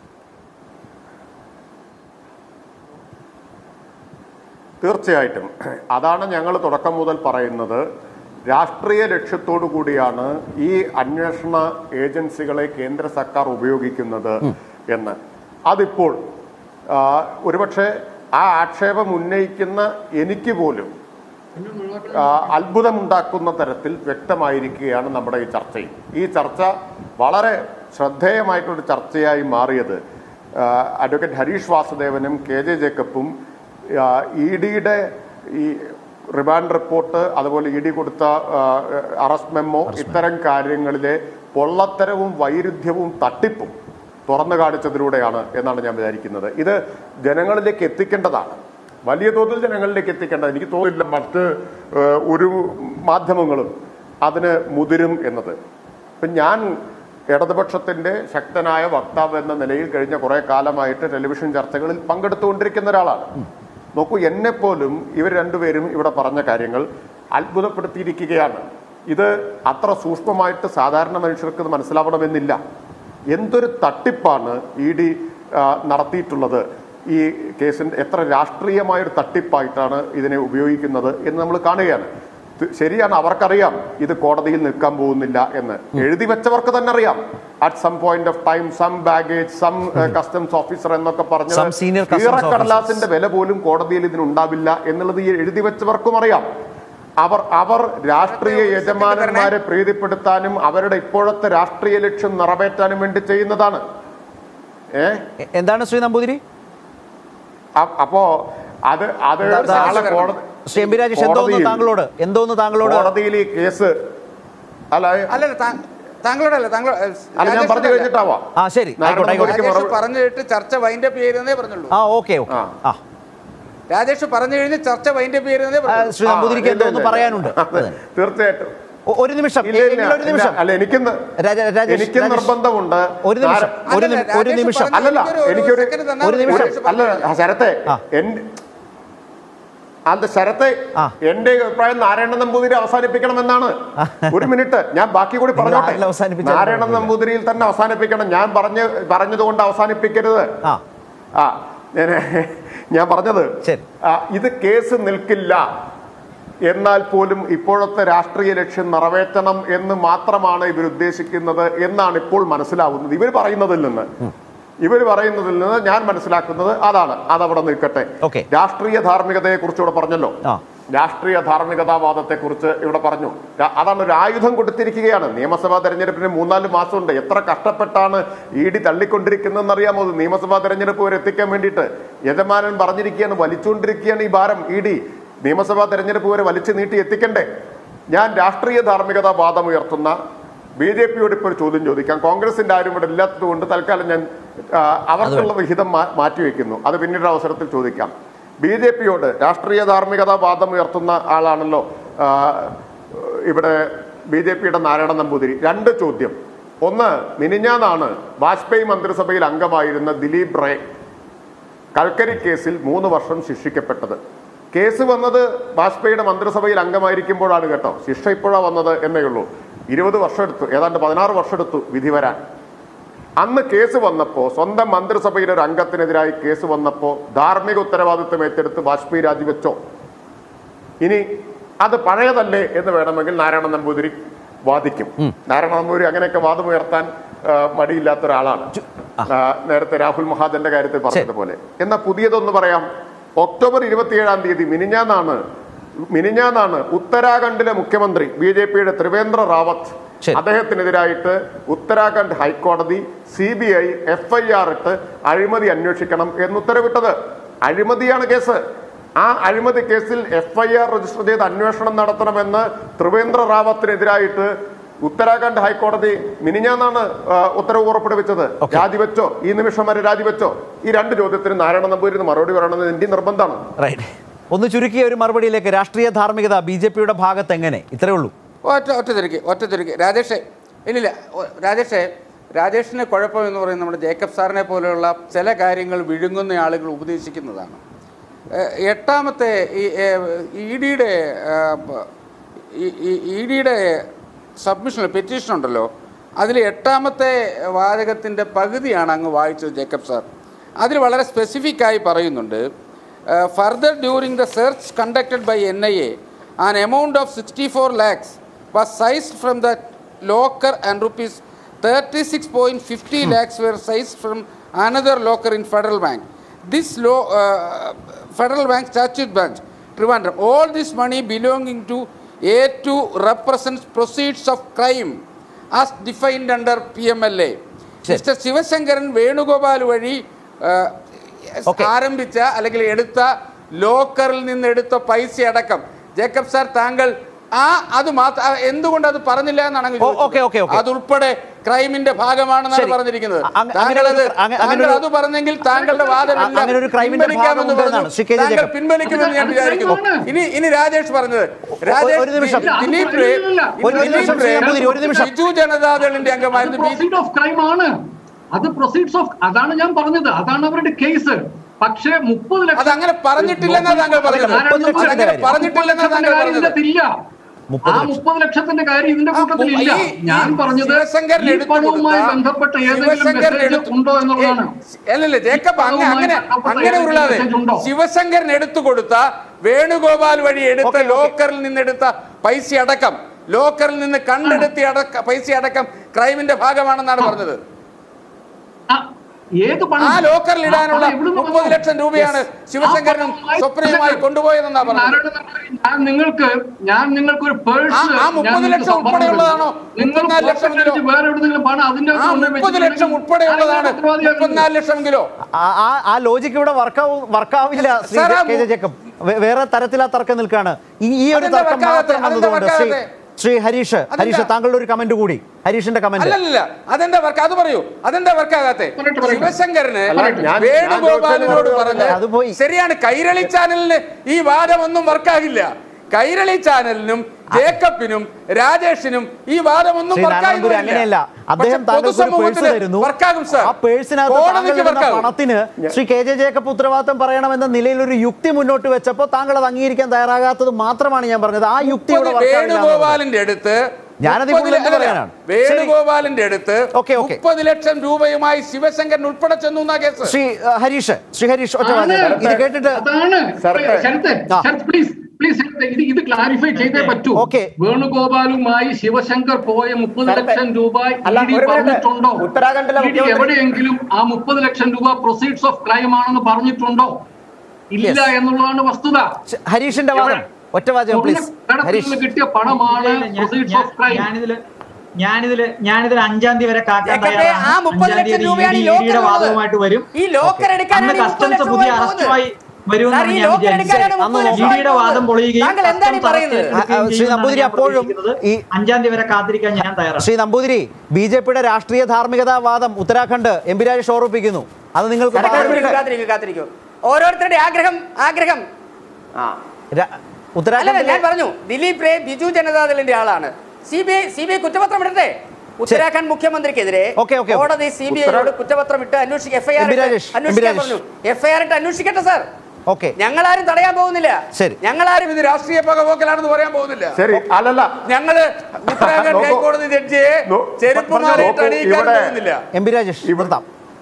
തീർച്ചയായിട്ടും അതാണ് ഞങ്ങൾ തുടക്കം മുതൽ പറയുന്നത് രാഷ്ട്രീയ ലക്ഷ്യത്തോടു കൂടിയാണ് ഈ അന്വേഷണ ഏജൻസികളെ കേന്ദ്ര സർക്കാർ ഉപയോഗിക്കുന്നത് എന്ന് അതിപ്പോൾ ആ, ഒരുപക്ഷെ ആ ആക്ഷേപം ഉന്നയിക്കുന്ന എനിക്ക് പോലും ആ, അത്ഭുതമുണ്ടാക്കുന്ന തരത്തിൽ വ്യക്തമായിരിക്കുകയാണ് നമ്മുടെ ഈ ചർച്ചയിൽ ഈ ചർച്ച വളരെ ശ്രദ്ധേയമായിട്ടൊരു ചർച്ചയായി മാറിയത് ആ, അഡ്വക്കേറ്റ് ഹരീഷ് വാസുദേവനും കെ ജെ ജേക്കബും ഇ ഡിയുടെ ഈ റിമാൻഡ് റിപ്പോർട്ട് അതുപോലെ ഇ ഡി കൊടുത്ത ആ, അറസ്റ്റ് മെമ്മോ ഇത്തരം കാര്യങ്ങളിലെ പൊള്ളത്തരവും വൈരുദ്ധ്യവും തട്ടിപ്പും തുറന്നു കാണിച്ചതിലൂടെയാണ് എന്നാണ് ഞാൻ വിചാരിക്കുന്നത് ഇത് ജനങ്ങളിലേക്ക് എത്തിക്കേണ്ടതാണ് വലിയ തോതിൽ ജനങ്ങളിലേക്ക് എത്തിക്കേണ്ടത് എനിക്ക് തോന്നില്ല മറ്റ് ഏഹ്, ഒരു മാധ്യമങ്ങളും അതിന് മുതിരും എന്നത് ഇപ്പം ഞാൻ ഇടതുപക്ഷത്തിന്റെ ശക്തനായ വക്താവ് എന്ന നിലയിൽ കഴിഞ്ഞ കുറെ കാലമായിട്ട് ടെലിവിഷൻ ചർച്ചകളിൽ പങ്കെടുത്തുകൊണ്ടിരിക്കുന്ന ഒരാളാണ് നോക്കൂ എന്നെ പോലും ഇവർ രണ്ടുപേരും ഇവിടെ പറഞ്ഞ കാര്യങ്ങൾ അത്ഭുതപ്പെടുത്തിയിരിക്കുകയാണ് ഇത് അത്ര സൂക്ഷ്മമായിട്ട് സാധാരണ മനുഷ്യർക്ക് ഇത് മനസ്സിലാവണമെന്നില്ല എന്തൊരു തട്ടിപ്പാണ് ഇ ഡി നടത്തിയിട്ടുള്ളത് ഈ കേസിന്റെ എത്ര രാഷ്ട്രീയമായൊരു തട്ടിപ്പായിട്ടാണ് ഇതിനെ ഉപയോഗിക്കുന്നത് എന്ന് നമ്മൾ കാണുകയാണ് ത് ശരിയാണ് അവർക്കറിയാം ഇത് കോടതിയിൽ നിൽക്കാൻ പോകുന്നില്ല എന്ന് എഴുതി വെച്ചവർക്ക് തന്നെ അറിയാം at some point of time some baggage some customs officer എന്നൊക്കെ Some senior പറഞ്ഞത് customs ഈറക്കടലാസിന്റെ വില പോലും കോടതിയിൽ ഇതിനുണ്ടാവില്ല എന്നുള്ളത് ഈ എഴുതി വെച്ചവർക്കും അറിയാം അവർ അവർ രാഷ്ട്രീയ യജമാനന്മാരെ പ്രീതിപ്പെടുത്താനും അവരുടെ ഇപ്പോഴത്തെ രാഷ്ട്രീയ ലക്ഷ്യം നിറവേറ്റാനും വേണ്ടി ചെയ്യുന്നതാണ് ഏ എ- എന്താണ് ശ്രീ നമ്പൂതിരി അ- അപ്പോ അത് അത് ദാ- നാളെ കോടതി ശ്രീ എം പി രാജേഷ് എന്തോന്ന് കോടതിയിൽ- താങ്കളോട് എന്തോന്ന് താങ്കളോട് കോടതിയിൽ ഈ കേസ് അല്ല അല്ലല്ല താ- താങ്കളോടല്ല താങ്കൾ അല്ല ഞാൻ പറഞ്ഞു കഴിഞ്ഞിട്ടാവാം ആ ശരി ആയിക്കോട്ടെ ആയിക്കോട്ടെ രാജേഷ് രാജേഷ് പറഞ്ഞിട്ട് ചർച്ച വൈൻഡപ്പ് ചെയ്യുന്നതേ പറഞ്ഞുള്ളൂ ആ ഓക്കെ ഓക്കെ ആ. ആ രാജേഷ് പറഞ്ഞു കഴിഞ്ഞ് ചർച്ച വൈൻഡപ്പ് ചെയ്യുന്നതേ ആ, പറഞ്ഞുള്ളൂ ശ്രീ നമ്പൂതിരിക്ക് ആ, ഇല്ല, എന്തോന്ന് ഇല്ല. പറയാനുണ്ട് അതെ, തീർച്ചയായിട്ടും ഒ- ഒരു നിമിഷം ഇല്ല, ഇല്ല, എങ്കിലും ഒരു ഇല്ല. നിമിഷം അല്ല എനിക്കിന്ന് രാജ- രാജേഷ്, എനിക്ക് രാജേഷ്, നിർബന്ധമുണ്ട് ഒരു നിമിഷം നാര- ഒരു അല്ലല്ല, നിമി- ഒരു രാജേഷ് നിമിഷം പറഞ്ഞു. അല്ലല്ല എനിക്കൊരു- ഒരു എനിക്കൊരു second തന്നാ ഒരു മതി. നിമിഷം. രാജേഷ് അല്ല പറഞ്ഞു. ശരത്തെ ആ. എൻ- അത് ശരത്തെ ആ. എന്റെ അഭിപ്രായം നാരായണ നമ്പൂതിരി അവസാനിപ്പിക്കണമെന്നാണ് ഒരു മിനിറ്റ് ഞാൻ ബാക്കി കൂടി നിങ്ങൾ പറഞ്ഞോട്ടെ ആരിൽ അവസാനിപ്പിച്ചാലും നാരായണ കുഴപ്പമില്ല. നമ്പൂതിരിയിൽ തന്നെ അവസാനിപ്പിക്കണം ഞാൻ പറഞ്ഞ് പറഞ്ഞതുകൊണ്ട് അവസാനിപ്പിക്കരുത് ആ ആ ഞാൻ- ഞാൻ പറഞ്ഞത് ശരി. ആ, ഇത് കേസ് നിൽക്കില്ല എന്നാൽ പോലും ഇപ്പോഴത്തെ രാഷ്ട്രീയ ലക്ഷ്യം നിറവേറ്റണം എന്ന് മാത്രമാണ് ഇവർ ഉദ്ദേശിക്കുന്നത് എന്നാണ് ഇപ്പോൾ മനസ്സിലാവുന്നത് ഇവർ പറയുന്നതിൽ നിന്ന് ഇവർ പറയുന്നതിൽ നിന്ന് ഞാൻ മനസ്സിലാക്കുന്നത് അതാണ് അതവിടെ നിൽക്കട്ടെ Okay. രാഷ്ട്രീയ ധാർമ്മികതയെ കുറിച്ച് ഇവിടെ പറഞ്ഞല്ലോ ആ. രാഷ്ട്രീയ ധാർമ്മികതാവാദത്തെ കുറിച്ച് ഇവിടെ പറഞ്ഞു ര- അതാണ് ഒരു ആയുധം കൊടുത്തിരിക്കുകയാണ് നിയമസഭാ തെരഞ്ഞെടുപ്പിന് മൂന്നാല് മാസമുണ്ട് എത്ര കഷ്ടപ്പെട്ടാണ് ഇ ഡി തള്ളിക്കൊണ്ടിരിക്കുന്നതെന്ന് അറിയാമോ ഇത് നിയമസഭാ തെരഞ്ഞെടുപ്പ് വരെ എത്തിക്കാൻ വേണ്ടിയിട്ട് യജമാനൻ പറഞ്ഞിരിക്കുകയാണ് വലിച്ചുകൊണ്ടിരിക്കുകയാണ് ഈ ഭാരം ഇ ഡി നിയമസഭാ തെരഞ്ഞെടുപ്പ് വരെ വലിച്ചു നീട്ടി എത്തിക്കണ്ടേ ഞാൻ രാഷ്ട്രീയ ധാർമ്മികത വാദമുയർത്തുന്ന ബി ജെ പിയോട് ഇപ്പോൾ ഒരു ചോദ്യം ചോദിക്കാം കോൺഗ്രസിന്റെ ആരും ഇവിടെ ഇല്ലാത്തത് കൊണ്ട് തൽക്കാലം ഞാൻ ആ, അവർക്കുള്ള വിഹിതം മാ- മാറ്റിവെക്കുന്നു അത് പിന്നീട് അവസരത്തിൽ ചോദിക്കാം ബി ജെ പിയോട് രാഷ്ട്രീയ ധാർമ്മികത വാദമുയർത്തുന്ന ആളാണല്ലോ ആ, ഇവിടെ ബി ജെ പിയുടെ നാരായണ നമ്പൂതിരി രണ്ട് ചോദ്യം ഒന്ന് മിനിഞ്ഞാന്നാണ് വാജ്പേയി മന്ത്രിസഭയിൽ അംഗമായിരുന്ന ദിലീപ് റേ കൽക്കരി കേസിൽ മൂന്ന് വർഷം ശിക്ഷിക്കപ്പെട്ടത് കേസ് വന്നത് വാജ്പേയിയുടെ മന്ത്രിസഭയിൽ അംഗമായിരിക്കുമ്പോഴാണ് കേട്ടോ ശിക്ഷ ഇപ്പോഴാണ് വന്നത് എന്നേ ഉള്ളൂ ഇരുപത് വർഷം എടുത്തു ഏതാണ്ട് പതിനാറ് വർഷം എടുത്തു വിധി വരാൻ അന്ന് കേസ് വന്നപ്പോൾ സ്വന്തം മന്ത്രിസഭയിലെ ഒരു അംഗത്തിനെതിരായി കേസ് വന്നപ്പോൾ ധാർമ്മിക ഉത്തരവാദിത്വം ഏറ്റെടുത്ത് വാജ്പേയി രാജിവെച്ചോ ഇനി അത് പഴയതല്ലേ എന്ന് വേണമെങ്കിൽ നാരായണ നമ്പൂതിരി വാദിക്കും നാരായണ നമ്പൂതിരി അങ്ങനെയൊക്കെ വാദമുയർത്താൻ ആ, മടിയില്ലാത്ത ഒരാളാണ് ആ, നേരത്തെ രാഹുൽ മഹാജന്റെ കാര്യത്തിൽ പറഞ്ഞതുപോലെ എന്നാൽ പുതിയതൊന്ന് പറയാം ഒക്ടോബർ ഇരുപത്തിയേഴാം തീയതി മിനിഞ്ഞാന്നാണ് മിനിഞ്ഞാന്നാണ് ഉത്തരാഖണ്ഡിലെ മുഖ്യമന്ത്രി ബി ജെ പിയുടെ ത്രിവേന്ദ്ര റാവത്ത് ശരി. അദ്ദേഹത്തിനെതിരായിട്ട് ഉത്തരാഖണ്ഡ് ഹൈക്കോടതി C B I F I R ഇട്ട് അഴിമതി അന്വേഷിക്കണം എന്ന് ഉത്തരവിട്ടത് അഴിമതിയാണ് കേസ് ആ അഴിമതി കേസിൽ എഫ് ഐ ആർ രജിസ്റ്റർ ചെയ്ത് അന്വേഷണം നടത്തണമെന്ന് ത്രിവേന്ദ്ര റാവത്തിനെതിരായിട്ട് ഉത്തരാഖണ്ഡ് ഹൈക്കോടതി മിനിഞ്ഞാന്നാണ് ആ, ഉത്തരവ് പുറപ്പെടുവിച്ചത് രാജിവെച്ചോ ഈ നിമിഷം വരെ രാജിവെച്ചോ ഈ രണ്ട് ചോദ്യത്തിന് നാരായണ നമ്പൂരിന് മറുപടി പറയണമെന്ന് എന്റെ നിർബന്ധമാണ് റൈറ്റ് ഒന്ന് ചുരുക്കിയ ഒരു മറുപടിയിലേക്ക് രാഷ്ട്രീയ ധാർമ്മികത ബി ജെ പിയുടെ ഭാഗത്ത് എങ്ങനെ ഇത്രേ ഉള്ളൂ ഒറ്റ ഒറ്റ തിരക്ക് ഒറ്റ തിരക്ക് രാജേഷേ ഇല്ലില്ല ഒ- രാജേഷേ രാജേഷിന് കുഴപ്പം എന്ന് പറയുന്നത് നമ്മുടെ ജേക്കബ് സാറിനെ പോലെയുള്ള ചില കാര്യങ്ങൾ വിഴുങ്ങുന്ന ആളുകൾ ഉപദേശിക്കുന്നതാണ് ഏഹ് എട്ടാമത്തെ ഈ ഇ ഡിയുടെ ഇ ഡിയുടെ സബ്മിഷൻ പെറ്റീഷൻ ഉണ്ടല്ലോ അതിൽ എട്ടാമത്തെ വാചകത്തിൻ്റെ പകുതിയാണ് അങ്ങ് വായിച്ചത് ജേക്കബ് സാർ അതിൽ വളരെ സ്പെസിഫിക് ആയി പറയുന്നുണ്ട് further during the search conducted by N I A an amount of sixty four lakhs was seized from the locker and rupees 36.50 lakhs were seized from another locker in Federal Bank. This law, uh, Federal Bank Statute Branch, Trivandrum, all this money belonging to A2 represents proceeds of crime as defined under PMLA. ശരി. Mr. Sivasankaran Venugopal വഴി ആ, Okay. ആരംഭിച്ച അല്ലെങ്കിൽ എടുത്ത ലോക്കറിൽ നിന്ന് എടുത്ത പൈസ അടക്കം ജേക്കബ് സാർ താങ്കൾ ആ അത് മാത്രം എന്തുകൊണ്ട് അത് പറഞ്ഞില്ല എന്നാണ് അങ്ങ് ഓ, ചോദിച്ചത്. okay, okay, okay. അതുൾപ്പെടെ ക്രൈമിന്റെ ഭാഗമാണെന്നാണ് ശരി. പറഞ്ഞിരിക്കുന്നത് അ- അങ്ങ- താങ്കൾ അങ്ങനെ അത് ഒരു- അങ്ങ- അങ്ങനെ താങ്കൾ ഒരു- അത് പറഞ്ഞെങ്കിൽ താങ്കളുടെ വാദമില്ല അ- അങ്ങനെ ഒരു crime ന്റെ പിൻവലിക്കാമെന്ന് ഭാഗമുണ്ടെന്നാണ് പറഞ്ഞു. ശ്രീ കെ ജെ താങ്കൾ ജേക്കബ്. പിൻവലിക്കുമെന്ന് ഞാൻ അത് വിചാരിക്കുന്നു crime ആണ്. ഇനി ഇനി രാജേഷ് പറഞ്ഞത് ഒരു രാജേഷ് നിമിഷം. ദി- ദിലീപ് റേ ഇല്ല, ഇല്ല. ഒരു നിമിഷം, ശ്രീ നമ്പൂതിരി, ഒരു നിമിഷം. ബിജു ജനതാദളിന്റെ അംഗമായിരുന്നു ബി പ്രൊസീഡ് ഓഫ് ക്രൈം ആണ് അത് പ്രൊസീഡ്സ് ഓഫ് അതാണ് ഞാൻ പറഞ്ഞത് അതാണ് അവരുടെ കേസ് പക്ഷേ മുപ്പത് ലക്ഷം അത് അങ്ങനെ പറഞ്ഞിട്ടില്ലെന്നാ താങ്കൾ പറഞ്ഞത്. നാരായണ മുപ്പത് ലക്ഷത്തിന്റെ അങ്ങനെ കാര്യം. പറഞ്ഞിട്ടില്ലെന്നാ താങ്കൾ കാര്യം പറഞ്ഞത്. ഇതിനകത്തില്ല മുപ്പത് ആ ലക്ഷം. മുപ്പത് ലക്ഷത്തിന്റെ കാര്യം ഇതിന്റെ ആ, കൂട്ടത്തിൽ ഇല്ല ഈ- ഈ ഞാൻ പറഞ്ഞത് ശിവശങ്കറിന് ഈ എടുത്തു പണവുമായി കൊടുത്ത- ബന്ധപ്പെട്ട ഏതെങ്കിലും ശിവശങ്കറിന് മെസ്സേജ് എടുത്തു- ഉണ്ടോ എന്നുള്ളതാണ് ഏ, അല്ലല്ല ജേക്കബ് അങ്ങ അങ്ങനെ പണവുമായി അങ്ങനെ ബന്ധപ്പെട്ട ഉള്ളാതെ ഏതെങ്കിലും message ഉണ്ടോ? ശിവശങ്കരൻ എടുത്തു കൊടുത്ത വേണുഗോപാൽ വഴി എടുത്ത Okay, okay. ലോക്കറിൽ നിന്ന് എടുത്ത പൈസ അടക്കം ലോക്കറിൽ നിന്ന് കണ്ടെടുത്തി അടക്ക പൈസ അടക്കം ക്രൈമിന്റെ ഭാഗമാണെന്നാണ് പറഞ്ഞത് ആ, ഏത് പണം ആ ലോക്കറിൽ ഇടാനുള്ള ആ പണം എവിടുന്ന് മുപ്പത് വന്നു? ലക്ഷം രൂപയാണ് Yes. ശിവശങ്കരനും ആ പണവുമായി സ്വപ്നയുമായി കൊണ്ടുപോയതെന്നാ പറഞ്ഞത് നാരായണ നമ്പൂതിരി, ഞാൻ നിങ്ങൾക്ക് ഞാൻ നിങ്ങൾക്ക് ഒരു പേഴ്സ് ആ- ആ മുപ്പത് ലക്ഷം ഉൾപ്പെടെയുള്ളതാണോ? നിങ്ങൾ മുപ്പത്തിനാല് ലക്ഷം കിലോ? വേറെ എവിടെയെങ്കിലും പണം അതിന്റെ ആ അകത്ത് കൊണ്ടുപോയി മുപ്പത് ലക്ഷം വെച്ചിട്ടുണ്ടെങ്കിൽ ഉൾപ്പെടെയുള്ളതാണ് അതിന്റെ ഉത്തരവാദിയാകുന്നത്. മുപ്പത്തിനാല് ലക്ഷം കിലോ ആ- ആ ആ ലോജിക്ക് ഇവിടെ വർക്കാവും വർക്കാവില്ല ശ്രീ സാർ, ആ കെ ജെ മു- ജേക്കബ് വേ- വേറെ തരത്തിൽ ആ തർക്കം നിൽക്കുകയാണ് ഈ ഈ ഒരു അതെന്താ തർക്കം വർക്കാകാത്തെ? മാത്രം അതെന്താ വന്നതുകൊണ്ട് ശ്രീ വർക്കാകാത്തെ? ശ്രീ ഹരീഷ് ഹരീഷ് താങ്കളുടെ ഒരു കമന്റ് കൂടി ഹരീഷിന്റെ കമന്റ് അല്ലല്ല അതെന്താ വർക്ക് അത് പറയൂ അതെന്താ വർക്കാകാത്തെ പറയട്ടെ, പറയട്ടെ. ശിവശങ്കരന് അല്ല, ഞാൻ- ഞാൻ വേണുഗോപാലിനോട് ചോദിച്ചത് പറഞ്ഞ് അത് പോയി. ശരിയാണ് കൈരളി ചാനലിന് ഈ വാദമൊന്നും വർക്കാകില്ല കൈരളി ചാനലിനും ജേക്കബിനും രാജേഷിനും ഈ വാദമൊന്നും ശ്രീ വർക്കായി നാരായണപുരി വരില്ല. അങ്ങനെയല്ല പക്ഷേ അദ്ദേഹം താങ്കൾക്ക് ഒരു പേഴ്സ് പൊതുസമൂഹത്തിന് തരുന്നു വർക്കാകും സർ ആ പേഴ്സിനകത്ത് താങ്കൾ കോടതിക്ക് ഇടുന്ന വർക്കാകും പണത്തിന് ശ്രീ കെ ജെ ജേക്കബ് ഉത്തരവാദിത്തം പറയണമെന്ന നിലയിൽ ഒരു യുക്തി മുന്നോട്ട് വെച്ചപ്പോൾ താങ്കൾ അത് അംഗീകരിക്കാൻ തയ്യാറാകാത്തത് മാത്രമാണ് ഞാൻ പറഞ്ഞത് ആ യുക്തി ഇവിടെ മുപ്പത് വർക്കാവില്ല എന്നുള്ളത്. വേണുഗോപാലിന്റെ അടുത്ത് ഞാനത് ഇപ്പോൾ മുപ്പത് എന്ത് അല്ലല്ല, പറയാനാണ്? വേണുഗോപാലിന്റെ അടുത്ത് ഓക്കേ, ഓക്കേ. മുപ്പത് ലക്ഷം രൂപയുമായി ശിവശങ്കരൻ ഉൾപ്പെടെ ചെന്നു എന്നാ കേസ് ശ്രീ അഹ്, ഹരീഷ് ശ്രീ ഹരീഷ് ഒറ്റ ആണ്. വാചകം. ഇത് കേട്ടിട്ട് അതാണ് ശരത്തെ. ശരത്തെ ആ. ശരത്ത് പ്ലീസ് പ്ലീസ് ശരത്തെ ഇത് ഇത് ക്ലാരിഫൈ ചെയ്തേ പറ്റൂ ഓക്കേ. വേണുഗോപാലുമായി ശിവശങ്കർ പോയ മുപ്പത് ശരത്തെ. ലക്ഷം രൂപ അല്ല, ഇ ഡി ഒരു മിനിറ്റ്. പറഞ്ഞിട്ടുണ്ടോ ഉത്തരാഖണ്ഡിലെ ഇ ഡി മുഖ്യമന്ത്രി- എവിടെയെങ്കിലും ആ മുപ്പത് ലക്ഷം രൂപ പ്രൊസീഡ്സ് ഓഫ് ക്രൈം ആണെന്ന് പറഞ്ഞിട്ടുണ്ടോ ഇല്ല Yes. എന്നുള്ളതാണ് വസ്തുത ശ്ശ്, ഹരീഷിന്റെ വാദം ഒറ്റ വാചകം പ്ലീസ് സ്വർണ്ണക്കടത്തിൽ ഹരീഷ് നിന്ന് കിട്ടിയ പണമാണ് ഇല്ല, ഞാൻ- പ്രൊസീഡ്സ് ഞാൻ- ഓഫ് ക്രൈം ഞാനിതില് ഞാനിതില് ഞാനിതിൽ അഞ്ചാം തീയതി വരെ കാക്കാൻ ജേക്കബേ, തയ്യാറാണ് ആ മുപ്പത് അഞ്ചാം ലക്ഷം തീയതി രൂപയാണ് ഈ ഇ ഡിയുടെ ലോക്കറിലുള്ളത്. വാദവുമായിട്ട് വരും ഈ ലോക്കർ അന്ന് എടുക്കാനാണ് ഈ മുപ്പത് കസ്റ്റംസ് ലക്ഷം പുതിയ രൂപ അറസ്റ്റുമായി വരുമെന്നാണ് ഈ ഞാൻ ലോക്കൽ എടുക്കാനാണ് വിചാരിച്ചത് മുപ്പത് ലക്ഷം ഇഡിയുടെ വാദം വാങ്ങുന്നത്. പൊളിയുകയും താങ്കൾ എന്താണ് ഈ തർക്കം പറയുന്നത്? തറക്കേൽപ്പിക്കുകയും ആ, ശ്രീ ചെയ്യുമെന്നാണ് നമ്പൂതിരി, ഞാൻ അപ്പോഴും പ്രതീക്ഷിക്കുന്നത്. ഈ- അഞ്ചാം തീയതി വരെ കാത്തിരിക്കാൻ ഞാൻ തയ്യാറാണ് ശ്രീ നമ്പൂതിരി ബി ജെ പിയുടെ രാഷ്ട്രീയ ധാർമ്മികതാ വാദം ഉത്തരാഖണ്ഡ് എം പി രാജേഷ് ഓർമ്മിപ്പിക്കുന്നു അത് നിങ്ങൾക്ക് കാത്തിരിക്കൂ കാത്തിരിക്കൂ കാത്തിരിക്കൂ ഓരോരുത്തരുടെ ആഗ്രഹം ആഗ്രഹം ആ രാ- അല്ലല്ല ഉത്തരാഖണ്ഡിലെ ഞാൻ പറഞ്ഞു ദിലീപ് റേ ബിജു ജനതാദളിന്റെ ആളാണ് C B I C B I കുറ്റപത്രം ഇടട്ടെ ഉത്തരാഖണ്ഡ് മുഖ്യമന്ത്രിക്കെതിരെ ഓക്കെ, ഓക്കെ, ഓക്കെ. കോടതി സി ബി ഐയോട് കുറ്റപത്രം ഇട്ട് അന്വേഷിക്കുക F I R M P Rajesh, M P അന്വേഷിക്കാൻ രാജേഷ്. പറഞ്ഞു എഫ് ഐ ആർ ഇട്ട് അന്വേഷിക്കട്ടെ സാർ ഓക്കെ ഞങ്ങളാരും തടയാൻ പോകുന്നില്ല ശരി. ഞങ്ങളാരും ഇത് രാഷ്ട്രീയ പകപോക്കലാണെന്ന് പറയാൻ പോകുന്നില്ല ശരി അല്ലല്ല ഞങ്ങള് ഉത്തരാഖണ്ഡ് നോക്കൂ. ഹൈക്കോടതി ജഡ്ജിയെ നോ- ചെരുപ്പുമാലയിട്ട് നോക്കൂ, അണിയിക്കാൻ ഇവിടെ- പോകുന്നില്ല എം പി രാജേഷ് നിർത്താം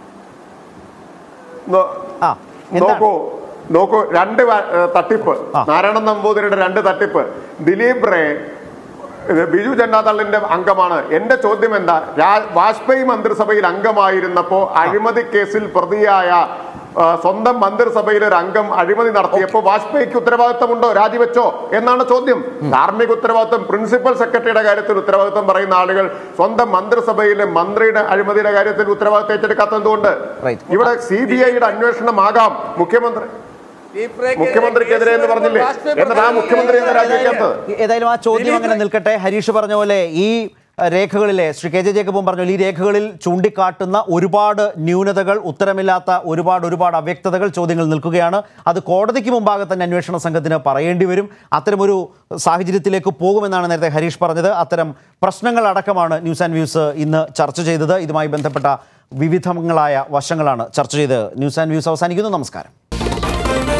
നോ- ആ എന്താണ് നോക്കൂ നോക്കൂ രണ്ട് വ- ഏ, തട്ടിപ്പ് ആ. നാരായണൻ നമ്പൂതിരിയുടെ രണ്ട് തട്ടിപ്പ് ദിലീപ് റേ ഇത് ബിജു ജനതാദളിന്റെ അംഗമാണ് എന്റെ ചോദ്യം എന്താ രാ- വാജ്പേയി മന്ത്രിസഭയിൽ അംഗമായിരുന്നപ്പോ അഴിമതി കേസിൽ പ്രതിയായ ആ, സ്വന്തം മന്ത്രിസഭയിൽ ഒരു അംഗം അഴിമതി നടത്തിയപ്പോ വാജ്പേയിക്ക് ഉത്തരവാദിത്തമുണ്ടോ രാജിവെച്ചോ എന്നാണ് ചോദ്യം ധാർമ്മിക ഉത്തരവാദിത്തം പ്രിൻസിപ്പൽ സെക്രട്ടറിയുടെ കാര്യത്തിൽ ഉത്തരവാദിത്തം പറയുന്ന ആളുകൾ സ്വന്തം മന്ത്രിസഭയിലെ മന്ത്രിയുടെ അഴിമതിയുടെ കാര്യത്തിൽ ഉത്തരവാദിത്തം ഏറ്റെടുക്കാത്തത് എന്തുകൊണ്ട് Right. ഇവിടെ സി ബി ഐയുടെ അന്വേഷണമാകാം മുഖ്യമന്ത്രി മുഖ്യമന്ത്രിക്കെതിരെ എന്ന് പറഞ്ഞില്ലേ എന്നിട്ട് ആ മുഖ്യമന്ത്രി എന്താ രാജിവെക്കാത്തത് ഏതായാലും ആ ചോദ്യം അങ്ങനെ നിൽക്കട്ടെ ഹരീഷ് പറഞ്ഞ പോലെ ഈ അഹ്, രേഖകളിലെ ശ്രീ കെ ജെ ജേക്കബും പറഞ്ഞ പോലെ ഈ രേഖകളിൽ ചൂണ്ടിക്കാട്ടുന്ന ഒരുപാട് ന്യൂനതകൾ ഉത്തരമില്ലാത്ത ഒരുപാട് ഒരുപാട് അവ്യക്തതകൾ ചോദ്യങ്ങൾ നിൽക്കുകയാണ് അത് കോടതിക്ക് മുമ്പാകെ തന്നെ അന്വേഷണ സംഘത്തിന് പറയേണ്ടി വരും അത്തരമൊരു സാഹചര്യത്തിലേക്ക് പോകുമെന്നാണ് നേരത്തെ ഹരീഷ് പറഞ്ഞത് അത്തരം പ്രശ്നങ്ങൾ അടക്കമാണ് ന്യൂസ് ആൻഡ് വ്യൂസ് ഇന്ന് ചർച്ച ചെയ്തത് ഇതുമായി ബന്ധപ്പെട്ട വിവിധങ്ങളായ വശങ്ങളാണ് ചർച്ച ചെയ്ത് ന്യൂസ് ആൻഡ് വ്യൂസ് അവസാനിക്കുന്നു നമസ്കാരം